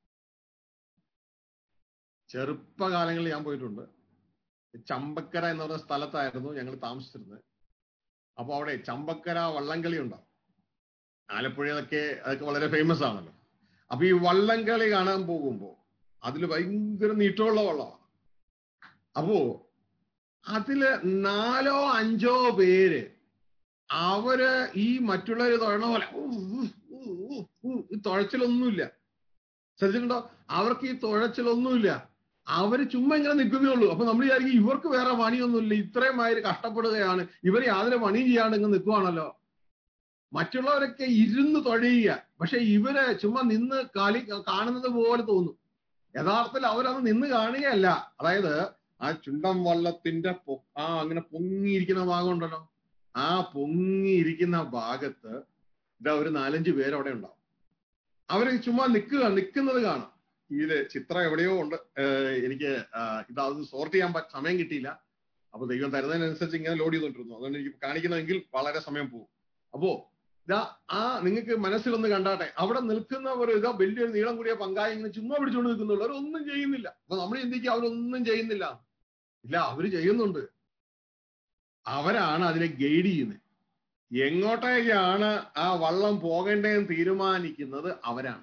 ചെറുപ്പകാലങ്ങളിൽ ഞാൻ പോയിട്ടുണ്ട് ചമ്പക്കര എന്ന് പറഞ്ഞ സ്ഥലത്തായിരുന്നു ഞങ്ങൾ താമസിച്ചിരുന്നത് അപ്പൊ അവിടെ ചമ്പക്കര വള്ളംകളി ഉണ്ടാവും ആലപ്പുഴയൊക്കെ അതൊക്കെ വളരെ ഫേമസ് ആണല്ലോ അപ്പൊ ഈ വള്ളംകളി കാണാൻ പോകുമ്പോ അതിൽ ഭയങ്കര നീട്ടമുള്ള വള്ളമാണ് അപ്പോ അതില് നാലോ അഞ്ചോ പേര് അവര് ഈ മറ്റുള്ളവര് തൊഴണ പോലെ ഊ, ഊ, ഊ, ഊ, ഊ, ഈ തുഴച്ചിലൊന്നുമില്ല ശ്രദ്ധിച്ചിട്ടുണ്ടോ അവർക്ക് ഈ തുഴച്ചിലൊന്നുമില്ല അവര് ചുമ്മാ ഇങ്ങനെ നിൽക്കുന്നേ ഉള്ളൂ അപ്പൊ നമ്മൾ വിചാരിക്കും ഇവർക്ക് വേറെ പണിയൊന്നുമില്ല ഇത്രയും മാതിരി കഷ്ടപ്പെടുകയാണ് ഇവർ യാതൊരു പണിയും ചെയ്യാണ്ട് ഇങ്ങ് നിൽക്കുവാണല്ലോ മറ്റുള്ളവരൊക്കെ ഇരുന്ന് തുഴയുക പക്ഷെ ഇവര് ചുമ്മാ നിന്ന് കളി കാണുന്നത് പോലെ തോന്നും യഥാർത്ഥത്തിൽ അവരത് നിന്ന് കാണുകയല്ല അതായത് ആ ചുണ്ടൻ വള്ളത്തിന്റെ പൊ- ആ അങ്ങനെ പൊങ്ങിയിരിക്കുന്ന ഭാഗം ഉണ്ടല്ലോ ആ പൊങ്ങിയിരിക്കുന്ന ഭാഗത്ത് ഇതാ ഒരു നാലഞ്ച് പേര് അവിടെ ഉണ്ടാവും അവര് ചുമ്മാ നിൽക്കുക നിൽക്കുന്നത് കാണാം ഇത് ചിത്രം എവിടെയോ ഉണ്ട് ഏഹ് എനിക്ക് ഇതത് സോർട്ട് ചെയ്യാൻ പറ്റ- സമയം കിട്ടിയില്ല അപ്പൊ ദൈവം തരുന്നതിനനുസരിച്ച് ഇങ്ങനെ ലോഡ് ചെയ്തോണ്ടിരുന്നു അതുകൊണ്ട് എനിക്ക് കാണിക്കണമെങ്കിൽ വളരെ സമയം പോകും അപ്പോ ഇതാ ആ നിങ്ങൾക്ക് മനസ്സിലൊന്ന് കണ്ടാട്ടെ അവിടെ നിൽക്കുന്നവർ ഇതാ വലിയൊരു നീളം കൂടിയ പങ്കായി ഇങ്ങനെ ചുമ്മാ പിടിച്ചുകൊണ്ട് നിൽക്കുന്നുള്ളൂ അവരൊന്നും ചെയ്യുന്നില്ല അപ്പൊ നമ്മൾ ചിന്തിക്കുക അവരൊന്നും ചെയ്യുന്നില്ല ഇല്ല അവര് ചെയ്യുന്നുണ്ട് അവരാണ് അതിനെ ഗൈഡ് ചെയ്യുന്നത് എങ്ങോട്ടേക്കാണ് ആ വള്ളം പോകേണ്ടതെന്ന് തീരുമാനിക്കുന്നത് അവരാണ്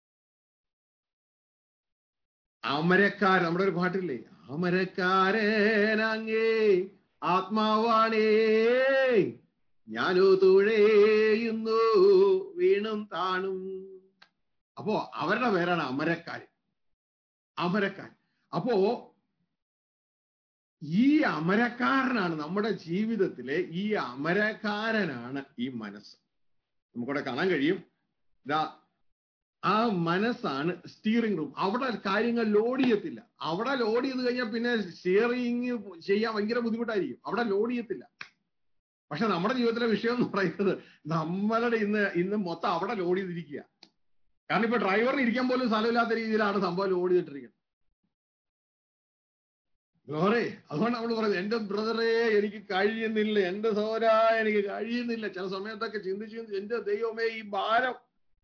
അമരക്കാർ നമ്മുടെ ഒരു പാട്ടില്ലേ അമരക്കാരനങ്ങേ ആത്മാവാണേ ഞാനോ തുഴയുന്നു വീണും താണും അപ്പോ അവരുടെ പേരാണ് അമരക്കാര് അമരക്കാർ അപ്പോ ഈ അമരക്കാരനാണ് നമ്മുടെ ജീവിതത്തിലെ ഈ അമരക്കാരനാണ് ഈ മനസ്സ് നമുക്കിവിടെ കാണാൻ കഴിയും ഇതാ ആ മനസ്സാണ് സ്റ്റിയറിംഗ് റൂം അവിടെ കാര്യങ്ങൾ ലോഡ് ചെയ്യത്തില്ല അവിടെ ലോഡ് ചെയ്ത് കഴിഞ്ഞാൽ പിന്നെ സ്റ്റിയറിംഗ് ചെയ്യാൻ ഭയങ്കര ബുദ്ധിമുട്ടായിരിക്കും അവിടെ ലോഡ് ചെയ്യത്തില്ല പക്ഷെ നമ്മുടെ ജീവിതത്തിലെ വിഷയം എന്ന് പറയുന്നത് നമ്മളുടെ ഇന്ന് ഇന്ന് മൊത്തം അവിടെ ലോഡ് ചെയ്തിരിക്കുക കാരണം ഇപ്പൊ ഡ്രൈവറിന് ഇരിക്കാൻ പോലും സ്ഥലമില്ലാത്ത രീതിയിലാണ് സംഭവം ലോഡ് ചെയ്തിട്ടിരിക്കുന്നത് ഗ്ലോറേ അതുകൊണ്ട് നമ്മൾ പറയുന്നത് എന്റെ ബ്രദറെ എനിക്ക് കഴിയുന്നില്ല എന്റെ സഹോദര എനിക്ക് കഴിയുന്നില്ല ചില സമയത്തൊക്കെ ചിന്തിച്ച് ചിന്തിച്ച് എന്റെ ദൈവമേ ഈ ഭാരം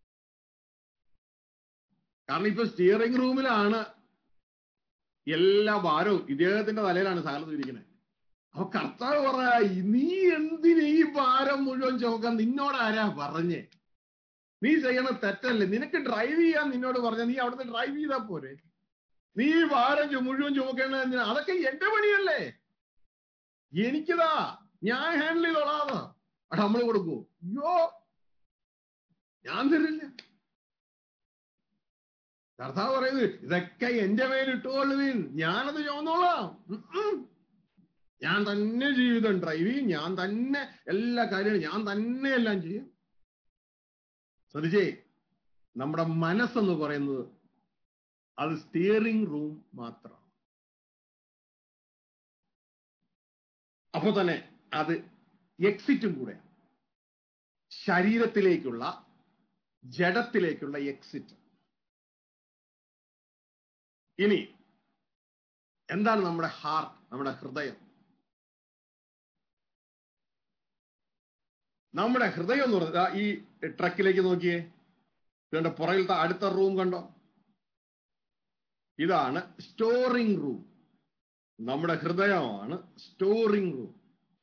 കാരണം ഇപ്പൊ സ്റ്റിയറിംഗ് റൂമിലാണ് എല്ലാ ഭാരവും ഇദ്ദേഹത്തിന്റെ തലയിലാണ് സകലത്തും ഇരിക്കുന്നത് അപ്പൊ കർത്താവ് പറയാ നീ എന്തിന് ഈ ഭാരം മുഴുവൻ ചുമക്കാൻ നിന്നോട് ആരാ പറഞ്ഞേ നീ ചെയ്യണ തെറ്റല്ലേ നിനക്ക് ഡ്രൈവ് ചെയ്യാൻ നിന്നോട് പറഞ്ഞ നീ അവിടുത്തെ ഡ്രൈവ് ചെയ്താ പോരെ നീ ഈ ഭാരം ചു- മുഴുവൻ ചുമക്കേണ്ട എന്തിനാ അതൊക്കെ എന്റെ പണിയല്ലേ എനിക്കിതാ ഞാൻ ഹാൻഡിൽ ചെയ്തോളാതാ അവിടെ നമ്മൾ കൊടുക്കൂ അയ്യോ ഞാൻ തരില്ല കർത്താവ് പറയുന്നത് ഇതൊക്കെ എന്റെ മേലിട്ടുകൊള്ളുവീൻ ഞാനത് ചുമന്നോളാം ഉം ഉം. ഞാൻ തന്നെ ജീവിതം ഡ്രൈവ് ചെയ്യും ഞാൻ തന്നെ എല്ലാ കാര്യങ്ങളും ഞാൻ തന്നെ എല്ലാം ചെയ്യും ശ്രദ്ധിച്ചേ നമ്മുടെ മനസ്സെന്ന് പറയുന്നത് അത് സ്റ്റിയറിംഗ് റൂം മാത്രം അപ്പൊ തന്നെ അത് എക്സിറ്റും കൂടെ ശരീരത്തിലേക്കുള്ള ജഡത്തിലേക്കുള്ള എക്സിറ്റ് ഇനി എന്താണ് നമ്മുടെ ഹാർട്ട് നമ്മുടെ ഹൃദയം നമ്മുടെ ഹൃദയം എന്ന് പറഞ്ഞാൽ ദാ ഈ ട്രക്കിലേക്ക് നോക്കിയേ ഇതിന്റെ പുറകിലത്തെ അടുത്ത റൂം കണ്ടോ ഇതാണ് സ്റ്റോറിംഗ് റൂം നമ്മുടെ ഹൃദയമാണ് സ്റ്റോറിംഗ് റൂം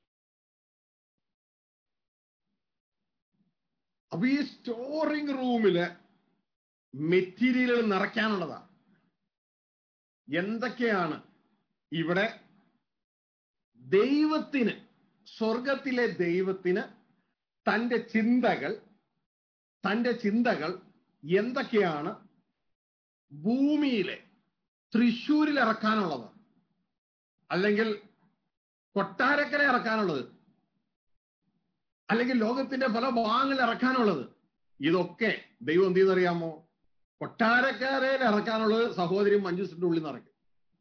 അപ്പൊ ഈ സ്റ്റോറിംഗ് റൂമില് മെറ്റീരിയലുകൾ നിറയ്ക്കാനുള്ളതാ എന്തൊക്കെയാണ് ഇവിടെ ദൈവത്തിന് സ്വർഗത്തിലെ ദൈവത്തിന് തന്റെ ചിന്തകൾ തന്റെ ചിന്തകൾ എന്തൊക്കെയാണ് ഭൂമിയിലെ തൃശ്ശൂരിൽ ഇറക്കാനുള്ളത് അല്ലെങ്കിൽ കൊട്ടാരക്കര ഇറക്കാനുള്ളത് അല്ലെങ്കിൽ ലോകത്തിന്റെ പല ഭാഗങ്ങളിൽ ഇറക്കാനുള്ളത് ഇതൊക്കെ ദൈവം എന്ത് ചെയ്യുന്നറിയാമോ കൊട്ടാരക്കരയിൽ ഇറക്കാനുള്ളത് സഹോദരി മഞ്ജുസിന്റെ ഉള്ളിൽ നിറയ്ക്കും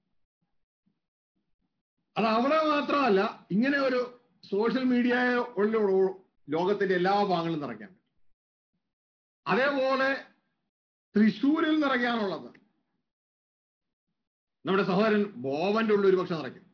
അത് അവിടെ മാത്രമല്ല ഇങ്ങനെ ഒരു സോഷ്യൽ മീഡിയ ഉള്ള ലോകത്തിന്റെ എല്ലാ ഭാഗങ്ങളിലും നിറയ്ക്കാൻ പറ്റും അതേപോലെ തൃശ്ശൂരിൽ നിറയ്ക്കാനുള്ളത് നമ്മുടെ സഹോദരൻ ബോവന്റെ ഉള്ളിൽ ഒരു പക്ഷെ നിറയ്ക്കും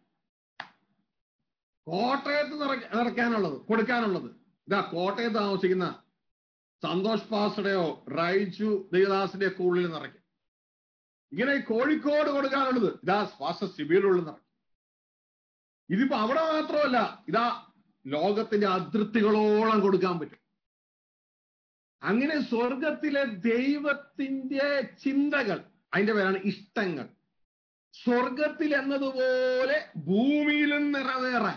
കോട്ടയത്ത് നിറയ്ക്ക നിറയ്ക്കാനുള്ളത് കൊടുക്കാനുള്ളത് ഇതാ കോട്ടയത്ത് താമസിക്കുന്ന സന്തോഷ് പാസ്റ്റയുടെയോ റൈജു ദേവദാസിന്റെ ഒക്കെ ഉള്ളിൽ നിറയ്ക്കും ഇങ്ങനെ കോഴിക്കോട് കൊടുക്കാനുള്ളത് ഇതാ പാസ്റ്റർ സിബിയുടെ ഉള്ളിൽ നിറയ്ക്കും ഇതിപ്പോ അവിടെ മാത്രമല്ല ഇതാ ലോകത്തിന്റെ അതിർത്തികളോളം കൊടുക്കാൻ പറ്റും അങ്ങനെ സ്വർഗത്തിലെ ദൈവത്തിന്റെ ചിന്തകൾ അതിന്റെ പേരാണ് ഇഷ്ടങ്ങൾ സ്വർഗത്തിൽ എന്നതുപോലെ ഭൂമിയിലും നിറവേറാൻ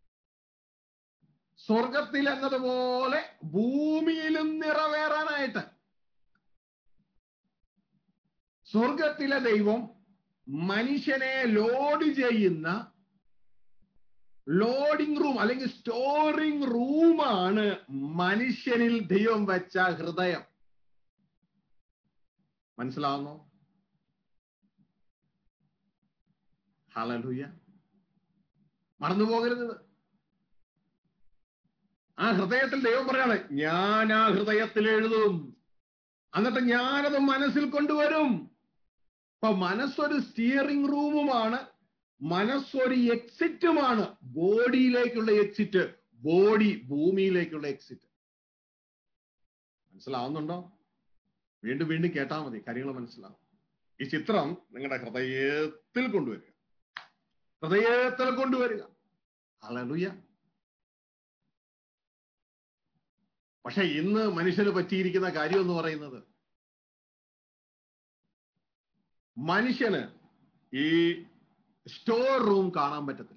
സ്വർഗത്തിൽ എന്നതുപോലെ ഭൂമിയിലും നിറവേറാനായിട്ട് സ്വർഗത്തിലെ ദൈവം മനുഷ്യനെ ലോഡ് ചെയ്യുന്ന ലോഡിംഗ് റൂം അല്ലെങ്കിൽ സ്റ്റോറിംഗ് റൂമാണ് മനുഷ്യനിൽ ദൈവം വെച്ച ഹൃദയം മനസ്സിലാവുന്നോ ഹലലുയ മറന്നു പോകരുത് ഇത്. ആ ഹൃദയത്തിൽ ദൈവം പറയാണ് ഞാൻ ആ ഹൃദയത്തിൽ എഴുതും എന്നിട്ട് ഞാനത് മനസ്സിൽ കൊണ്ടുവരും അപ്പൊ മനസ്സൊരു സ്റ്റിയറിംഗ് റൂമുമാണ് മനസ്സൊരു എക്സിറ്റുമാണ് ബോഡിയിലേക്കുള്ള എക്സിറ്റ് ബോഡി ഭൂമിയിലേക്കുള്ള എക്സിറ്റ് മനസ്സിലാവുന്നുണ്ടോ വീണ്ടും വീണ്ടും കേട്ടാൽ മതി കാര്യങ്ങൾ മനസ്സിലാവും ഈ ചിത്രം നിങ്ങളുടെ ഹൃദയത്തിൽ കൊണ്ടുവരിക ഹൃദയത്തിൽ കൊണ്ടുവരിക ഹല്ലേലൂയ പക്ഷെ ഇന്ന് മനുഷ്യന് പറ്റിയിരിക്കുന്ന കാര്യം എന്ന് പറയുന്നത് മനുഷ്യന് ഈ സ്റ്റോർ റൂം കാണാൻ പറ്റത്തില്ല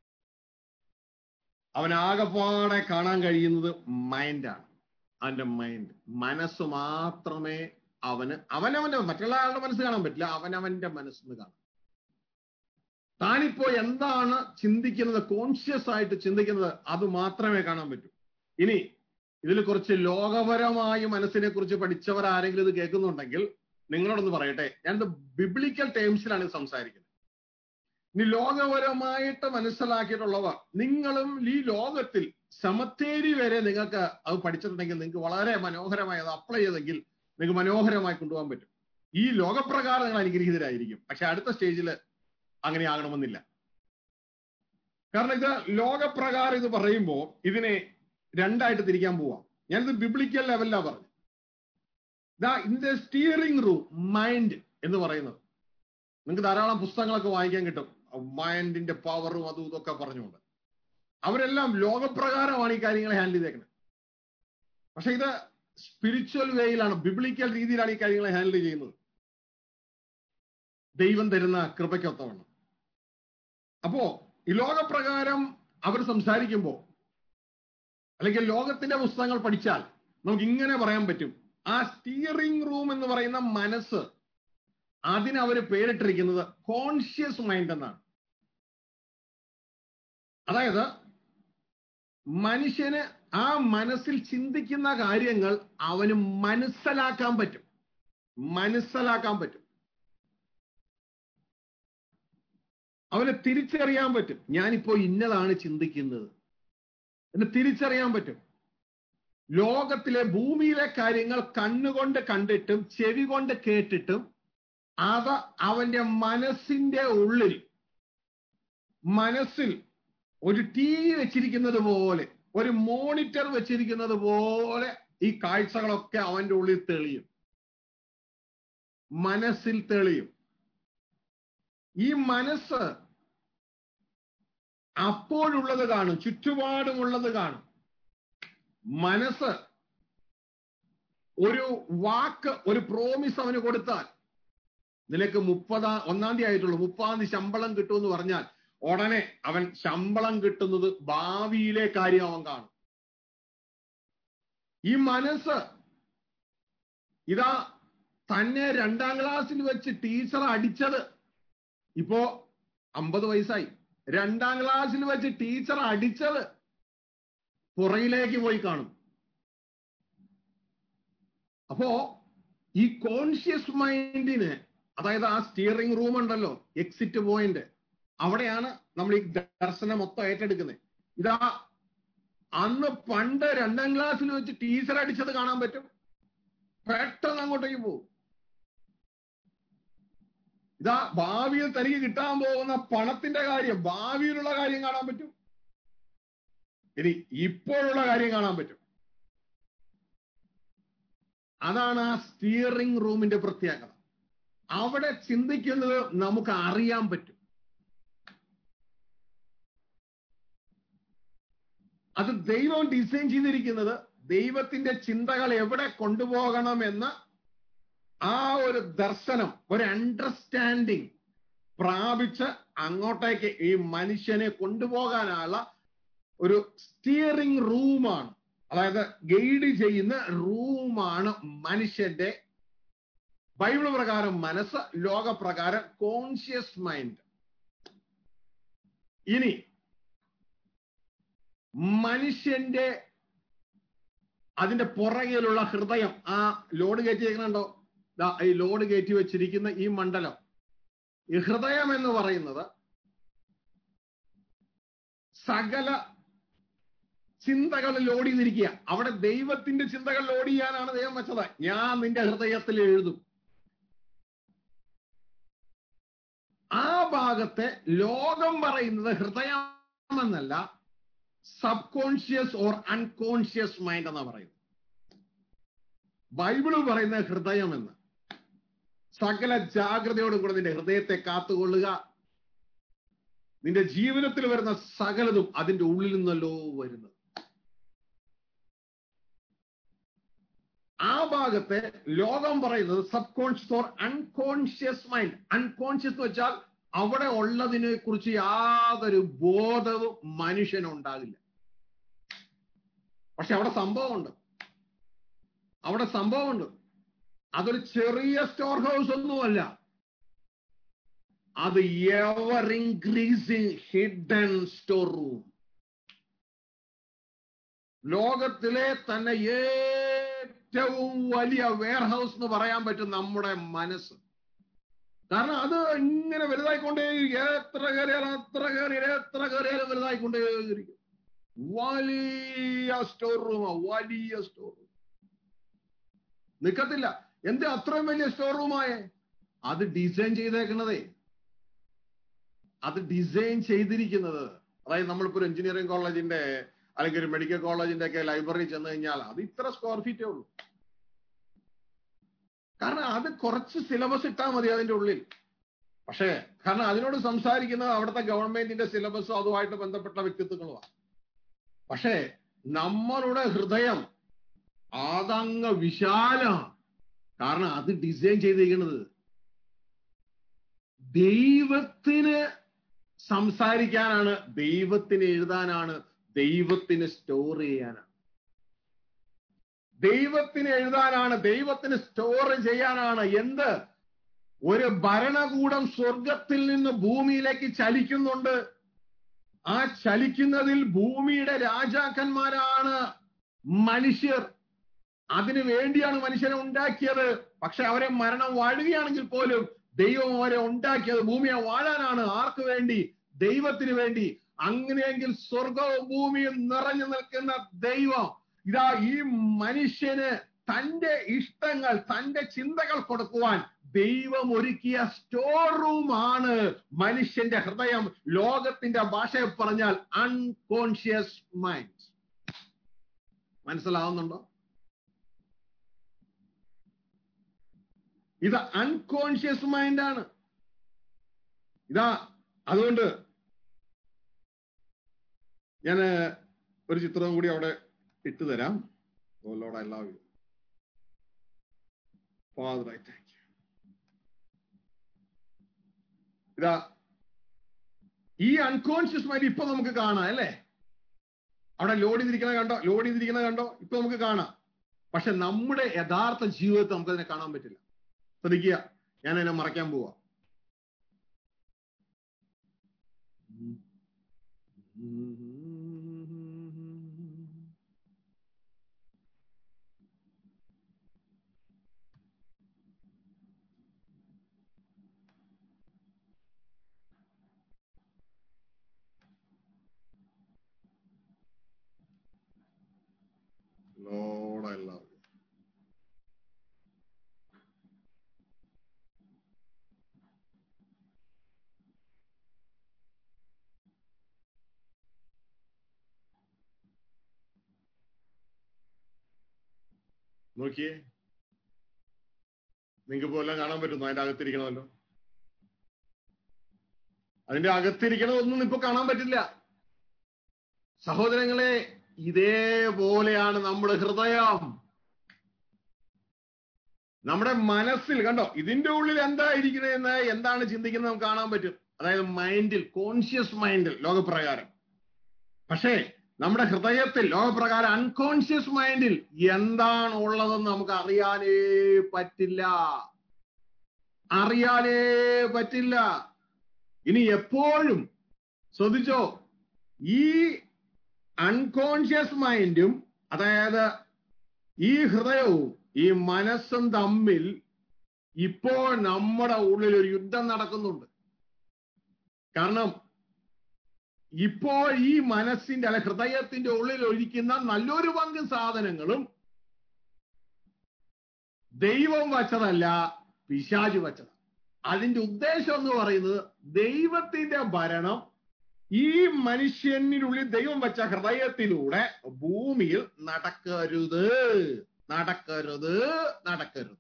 അവനാകപ്പാടെ കാണാൻ കഴിയുന്നത് മൈൻഡാണ് അവന്റെ മൈൻഡ് മനസ്സ് മാത്രമേ അവന് അവനവന്റെ മറ്റുള്ള ആളുടെ മനസ്സ് കാണാൻ പറ്റില്ല അവനവന്റെ മനസ്സെന്ന് കാണാം താനിപ്പോ എന്താണ് ചിന്തിക്കുന്നത് കോൺഷ്യസ് ആയിട്ട് ചിന്തിക്കുന്നത് അത് മാത്രമേ കാണാൻ പറ്റൂ ഇനി ഇതിൽ കുറച്ച് ലോകപരമായ മനസ്സിനെ കുറിച്ച് പഠിച്ചവർ ആരെങ്കിലും ഇത് കേൾക്കുന്നുണ്ടെങ്കിൽ നിങ്ങളോടൊന്ന് പറയട്ടെ ഞാനിത് ബിബ്ലിക്കൽ ടേംസിലാണ് ഇത് സംസാരിക്കുന്നത് ഇനി ലോകപരമായിട്ട് മനസ്സിലാക്കിയിട്ടുള്ളവർ നിങ്ങളും ഈ ലോകത്തിൽ സമത്തേരി വരെ നിങ്ങൾക്ക് അത് പഠിച്ചിട്ടുണ്ടെങ്കിൽ നിങ്ങൾക്ക് വളരെ മനോഹരമായി അത് അപ്ലൈ ചെയ്തെങ്കിൽ നിങ്ങൾക്ക് മനോഹരമായി കൊണ്ടുപോകാൻ പറ്റും ഈ ലോകപ്രകാരം നിങ്ങൾ അനുഗ്രഹീതരായിരിക്കും പക്ഷെ അടുത്ത സ്റ്റേജിൽ അങ്ങനെ ആകണമെന്നില്ല കാരണം ഇത് ലോകപ്രകാരം ഇത് പറയുമ്പോൾ ഇതിനെ രണ്ടായിട്ട് തിരിക്കാൻ പോവാം ഞാനിത് ബിബ്ലിക്കൽ ലെവലിലാ പറഞ്ഞു ദാ in the steering room mind എന്ന് പറയുന്നത് നിങ്ങൾക്ക് ധാരാളം പുസ്തകങ്ങളൊക്കെ വായിക്കാൻ കിട്ടും മൈൻഡിന്റെ പവറും അതും ഇതൊക്കെ പറഞ്ഞുകൊണ്ട് അവരെല്ലാം ലോകപ്രകാരമാണ് ഈ കാര്യങ്ങളെ ഹാൻഡിൽ ചെയ്തേക്കുന്നത് പക്ഷെ ഇത് സ്പിരിച്വൽ വേയിലാണ് ബിബ്ലിക്കൽ രീതിയിലാണ് ഈ കാര്യങ്ങളെ ഹാൻഡിൽ ചെയ്യുന്നത് ദൈവം തരുന്ന കൃപയ്ക്കൊത്തവണ്ണം അപ്പോ ഈ ലോകപ്രകാരം അവർ സംസാരിക്കുമ്പോൾ അല്ലെങ്കിൽ ലോകത്തിന്റെ പുസ്തകങ്ങൾ പഠിച്ചാൽ നമുക്ക് ഇങ്ങനെ പറയാൻ പറ്റും ആ സ്റ്റിയറിംഗ് റൂം എന്ന് പറയുന്ന മനസ്സ് അതിന് അവർ പേരിട്ടിരിക്കുന്നത് കോൺഷ്യസ് മൈൻഡ് എന്നാണ് അതായത് മനുഷ്യന് ആ മനസ്സിൽ ചിന്തിക്കുന്ന കാര്യങ്ങൾ അവന് മനസ്സിലാക്കാൻ പറ്റും മനസ്സിലാക്കാൻ പറ്റും അവന് തിരിച്ചറിയാൻ പറ്റും ഞാനിപ്പോ ഇന്നതാണ് ചിന്തിക്കുന്നത് എന്ന് തിരിച്ചറിയാൻ പറ്റും ലോകത്തിലെ ഭൂമിയിലെ കാര്യങ്ങൾ കണ്ണുകൊണ്ട് കണ്ടിട്ടും ചെവി കൊണ്ട് കേട്ടിട്ടും അത് അവന്റെ മനസ്സിന്റെ ഉള്ളിൽ മനസ്സിൽ ഒരു ടി വി വെച്ചിരിക്കുന്നത് പോലെ ഒരു മോണിറ്റർ വെച്ചിരിക്കുന്നത് പോലെ ഈ കാഴ്ചകളൊക്കെ അവന്റെ ഉള്ളിൽ തെളിയും മനസ്സിൽ തെളിയും ഈ മനസ്സ് അപ്പോഴുള്ളത് കാണും ചുറ്റുപാടുമുള്ളത് കാണും മനസ്സ് ഒരു വാക്ക് ഒരു പ്രോമിസ് അവന് കൊടുത്താൽ നിനക്ക് മുപ്പതാം ഒന്നാം തീയതി ആയിട്ടുള്ളൂ മുപ്പതാം തീയതി ശമ്പളം കിട്ടുമെന്ന് പറഞ്ഞാൽ ഉടനെ അവൻ ശമ്പളം കിട്ടുന്നത് ഭാവിയിലെ കാര്യം അവൻ കാണും ഈ മനസ്സ് ഇതാ തന്നെ രണ്ടാം ക്ലാസ്സിൽ വെച്ച് ടീച്ചർ അടിച്ചത് ഇപ്പോ അമ്പത് വയസ്സായി രണ്ടാം ക്ലാസ്സിൽ വെച്ച് ടീച്ചർ അടിച്ചത് പുറയിലേക്ക് പോയി കാണും അപ്പോ ഈ കോൺഷ്യസ് മൈൻഡിന് അതായത് ആ സ്റ്റിയറിംഗ് റൂം ഉണ്ടല്ലോ എക്സിറ്റ് പോയിന്റ് അവിടെയാണ് നമ്മൾ ഈ ദർശനം മൊത്തം ഏറ്റെടുക്കുന്നത് ഇതാ അന്ന് പണ്ട് രണ്ടാം ക്ലാസ്സിൽ വെച്ച് ടീച്ചർ അടിച്ചത് കാണാൻ പറ്റും പെട്ടെന്ന് അങ്ങോട്ടേക്ക് പോകും ഇതാ ഭാവിയിൽ തനിക്ക് കിട്ടാൻ പോകുന്ന പണത്തിന്റെ കാര്യം ഭാവിയിലുള്ള കാര്യം കാണാൻ പറ്റും ഇനി ഇപ്പോഴുള്ള കാര്യം കാണാൻ പറ്റും അതാണ് ആ സ്റ്റിയറിംഗ് റൂമിന്റെ പ്രത്യേകത അവിടെ ചിന്തിക്കുന്നത് നമുക്ക് അറിയാൻ പറ്റും അത് ദൈവം ഡിസൈൻ ചെയ്തിരിക്കുന്നത് ദൈവത്തിന്റെ ചിന്തകൾ എവിടെ കൊണ്ടുപോകണമെന്ന് ആ ഒരു ദർശനം ഒരു അണ്ടർസ്റ്റാൻഡിങ് പ്രാപിച്ച് അങ്ങോട്ടേക്ക് ഈ മനുഷ്യനെ കൊണ്ടുപോകാനുള്ള ഒരു സ്റ്റിയറിംഗ് റൂമാണ് അതായത് ഗൈഡ് ചെയ്യുന്ന റൂമാണ് മനുഷ്യന്റെ ബൈബിൾ പ്രകാരം മനസ്സ് ലോകപ്രകാരം കോൺഷ്യസ് മൈൻഡ് ഇനി മനുഷ്യന്റെ അതിന്റെ പുറകിലുള്ള ഹൃദയം ആ ലോഡ് കയറ്റിയിരിക്കണുണ്ടോ ദാ ഈ ലോഡ് കയറ്റി വെച്ചിരിക്കുന്ന ഈ മണ്ഡലം ഈ ഹൃദയം എന്ന് പറയുന്നത് സകല ചിന്തകൾ ലോഡ് ചെയ്തിരിക്കുക അവിടെ ദൈവത്തിന്റെ ചിന്തകൾ ലോഡ് ചെയ്യാനാണ് ദൈവം വെച്ചത് ഞാൻ നിന്റെ ഹൃദയത്തിൽ എഴുതും ആ ഭാഗത്തെ ലോകം പറയുന്നത് ഹൃദയം എന്നല്ല subconscious or unconscious mind എന്നാ പറയുന്നത് ബൈബിള് പറയുന്ന ഹൃദയം എന്ന് സകല ജാഗ്രതയോടും കൂടെ നിന്റെ ഹൃദയത്തെ കാത്തുകൊള്ളുക നിന്റെ ജീവിതത്തിൽ വരുന്ന സകലതും അതിന്റെ ഉള്ളിൽ നിന്നല്ലോ വരുന്നത് ആ ഭാഗത്തെ ലോകം പറയുന്നത് subconscious or unconscious mind unconscious എന്ന് വെച്ചാൽ അവിടെ ഉള്ളതിനെ കുറിച്ച് യാതൊരു ബോധവും മനുഷ്യനുണ്ടാകില്ല പക്ഷെ അവിടെ സംഭവമുണ്ട് അവിടെ സംഭവമുണ്ട് അതൊരു ചെറിയ സ്റ്റോർ ഹൗസ് ഒന്നുമല്ല അത് ever increasing hidden storeroom ലോകത്തിലെ തന്നെ ഏറ്റവും വലിയ വെയർ ഹൗസ് എന്ന് പറയാൻ പറ്റും നമ്മുടെ മനസ്സ് കാരണം അത് ഇങ്ങനെ വലുതായിക്കൊണ്ടേ എത്ര കയറിയാലും അത്ര കയറിയാലും എത്ര കയറിയാലും വലുതായിക്കൊണ്ടേയിരിക്കും വലിയ സ്റ്റോർ റൂമാ വലിയ സ്റ്റോർ റൂം നിക്കത്തില്ല എന്ത് അത്രയും വലിയ സ്റ്റോർ റൂമായേ അത് ഡിസൈൻ ചെയ്തേക്കണതേ അത് ഡിസൈൻ ചെയ്തിരിക്കുന്നത് അതായത് നമ്മളിപ്പോ ഒരു എഞ്ചിനീയറിംഗ് കോളേജിന്റെ അല്ലെങ്കിൽ ഒരു മെഡിക്കൽ കോളേജിന്റെ ഒക്കെ ലൈബ്രറി ചെന്ന് കഴിഞ്ഞാൽ അത് ഇത്ര സ്ക്വയർ ഫീറ്റേ ഉള്ളൂ കാരണം അത് കുറച്ച് സിലബസ് ഇട്ടാൽ മതി അതിന്റെ ഉള്ളിൽ പക്ഷേ കാരണം അതിനോട് സംസാരിക്കുന്നത് അവിടുത്തെ ഗവൺമെന്റിന്റെ സിലബസും അതുമായിട്ട് ബന്ധപ്പെട്ട വ്യക്തിത്വങ്ങളുമാണ് പക്ഷേ നമ്മളുടെ ഹൃദയം അതങ്ങ് വിശാലമാണ് കാരണം അത് ഡിസൈൻ ചെയ്തിരിക്കുന്നത് ദൈവത്തിന് സംസാരിക്കാനാണ് ദൈവത്തിന് എഴുതാനാണ് ദൈവത്തിന് സ്റ്റോർ ചെയ്യാനാണ് ദൈവത്തിന് എഴുതാനാണ് ദൈവത്തിന് സ്റ്റോർ ചെയ്യാനാണ് എന്ത് ഒരു ഭരണകൂടം സ്വർഗത്തിൽ നിന്ന് ഭൂമിയിലേക്ക് ചലിക്കുന്നുണ്ട് ആ ചലിക്കുന്നതിൽ ഭൂമിയുടെ രാജാക്കന്മാരാണ് മനുഷ്യർ അതിനു വേണ്ടിയാണ് മനുഷ്യനെ ഉണ്ടാക്കിയത് പക്ഷെ അവരെ മരണം വാഴുകയാണെങ്കിൽ പോലും ദൈവം അവരെ ഉണ്ടാക്കിയത് ഭൂമിയെ വാഴാനാണ് ആർക്ക് വേണ്ടി ദൈവത്തിന് വേണ്ടി അങ്ങനെയെങ്കിൽ സ്വർഗവും ഭൂമിയും നിറഞ്ഞു നിൽക്കുന്ന ദൈവം ഇതാ ഈ മനുഷ്യന് തന്റെ ഇഷ്ടങ്ങൾ തന്റെ ചിന്തകൾ കൊടുക്കുവാൻ ദൈവം ഒരുക്കിയ സ്റ്റോർ റൂം ആണ് മനുഷ്യന്റെ ഹൃദയം ലോകത്തിന്റെ ഭാഷയിൽ പറഞ്ഞാൽ അൺകോൺഷ്യസ് മൈൻഡ് മനസ്സിലാവുന്നുണ്ടോ ഇത് അൺകോൺഷ്യസ് മൈൻഡ് ആണ് ഇതാ അതുകൊണ്ട് ഞാൻ ഒരു ചിത്രം കൂടി അവിടെ ഇട്ടു തരാം oh lord I love you father I thank you ഇതാ ഈ അൺകോൺഷ്യസ് മൈൻഡ് ഇപ്പൊ നമുക്ക് കാണാം അല്ലേ അവിടെ ലോഡ് ചെയ്തിരിക്കുന്നത് കണ്ടോ ലോഡ് ചെയ്തിരിക്കുന്നത് കണ്ടോ ഇപ്പൊ നമുക്ക് കാണാം പക്ഷെ നമ്മുടെ യഥാർത്ഥ ജീവിതത്തിൽ നമുക്ക് അതിനെ കാണാൻ പറ്റില്ല ശ്രദ്ധിക്കുക ഞാൻ അതിനെ മറയ്ക്കാൻ പോവാ Lord, I love you. നോക്കിയേ നിങ്ങൾക്ക് പോലും കാണാൻ പറ്റുന്നു അതിന്റെ അകത്തിരിക്കണമല്ലോ അതിന്റെ അകത്തിരിക്കണതൊന്നും ഇപ്പൊ കാണാൻ പറ്റില്ല സഹോദരങ്ങളെ ഇതേപോലെയാണ് നമ്മുടെ ഹൃദയം നമ്മുടെ മനസ്സിൽ കണ്ടോ ഇതിന്റെ ഉള്ളിൽ എന്താ ഇരിക്കണെന്ന് എന്താണ് ചിന്തിക്കുന്നത് നമുക്ക് കാണാൻ പറ്റും അതായത് മൈൻഡിൽ കോൺഷ്യസ് മൈൻഡിൽ ലോകപ്രകാരം പക്ഷേ നമ്മുടെ ഹൃദയത്തിൽ ലോകപ്രകാരം അൺകോൺഷ്യസ് മൈൻഡിൽ എന്താണ് ഉള്ളതെന്ന് നമുക്ക് അറിയാനേ പറ്റില്ല അറിയാനേ പറ്റില്ല ഇനി എപ്പോഴും ശ്രദ്ധിച്ചോ ഈ അൺകോൺഷ്യസ് മൈൻഡും അതായത് ഈ ഹൃദയവും ഈ മനസ്സും തമ്മിൽ ഇപ്പോൾ നമ്മുടെ ഉള്ളിൽ ഒരു യുദ്ധം നടക്കുന്നുണ്ട് കാരണം ഇപ്പോൾ ഈ മനസ്സിന്റെ അല്ലെ ഹൃദയത്തിന്റെ ഉള്ളിൽ ഒഴിക്കുന്ന നല്ലൊരു പങ്ക് സാധനങ്ങളും ദൈവം വച്ചതല്ല പിശാചു വച്ചത് അതിന്റെ ഉദ്ദേശം എന്ന് പറയുന്നത് ദൈവത്തിന്റെ ഭരണം ഈ മനുഷ്യനുള്ളിൽ ദൈവം വെച്ച ഹൃദയത്തിലൂടെ ഭൂമിയിൽ നടക്കരുത് നടക്കരുത് നടക്കരുത്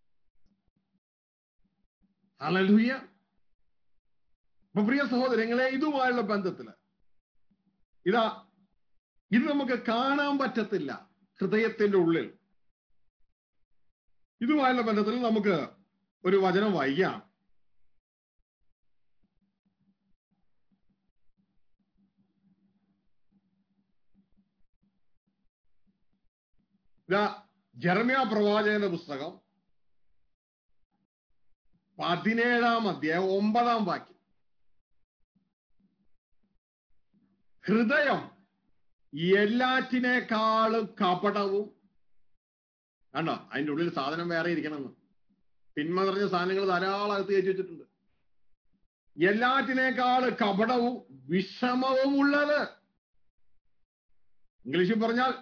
ഹല്ലേലൂയ അപ്പൊ പ്രിയ സഹോദരങ്ങളെ ഇതുമായുള്ള ബന്ധത്തില് ഇതാ ഇത് നമുക്ക് കാണാൻ പറ്റത്തില്ല ഹൃദയത്തിന്റെ ഉള്ളിൽ ഇതുമായുള്ള ബന്ധത്തിൽ നമുക്ക് ഒരു വചനം വായിക്കാം ഇതാ ജർമ്യ പ്രവാചകന്റെ പുസ്തകം പതിനേഴാം അധ്യായം ഒമ്പതാം വാക്യം ഹൃദയം എല്ലാറ്റിനേക്കാളും കപടവും കണ്ടോ അതിന്റെ ഉള്ളിൽ സാധനം വേറെ ഇരിക്കണമെന്ന് തിന്മ നിറഞ്ഞ സാധനങ്ങൾ ധാരാളം അകത്ത് കയറ്റി വെച്ചിട്ടുണ്ട് എല്ലാറ്റിനേക്കാളും കപടവും വിഷമവും ഉള്ളത് ഇംഗ്ലീഷിൽ പറഞ്ഞാൽ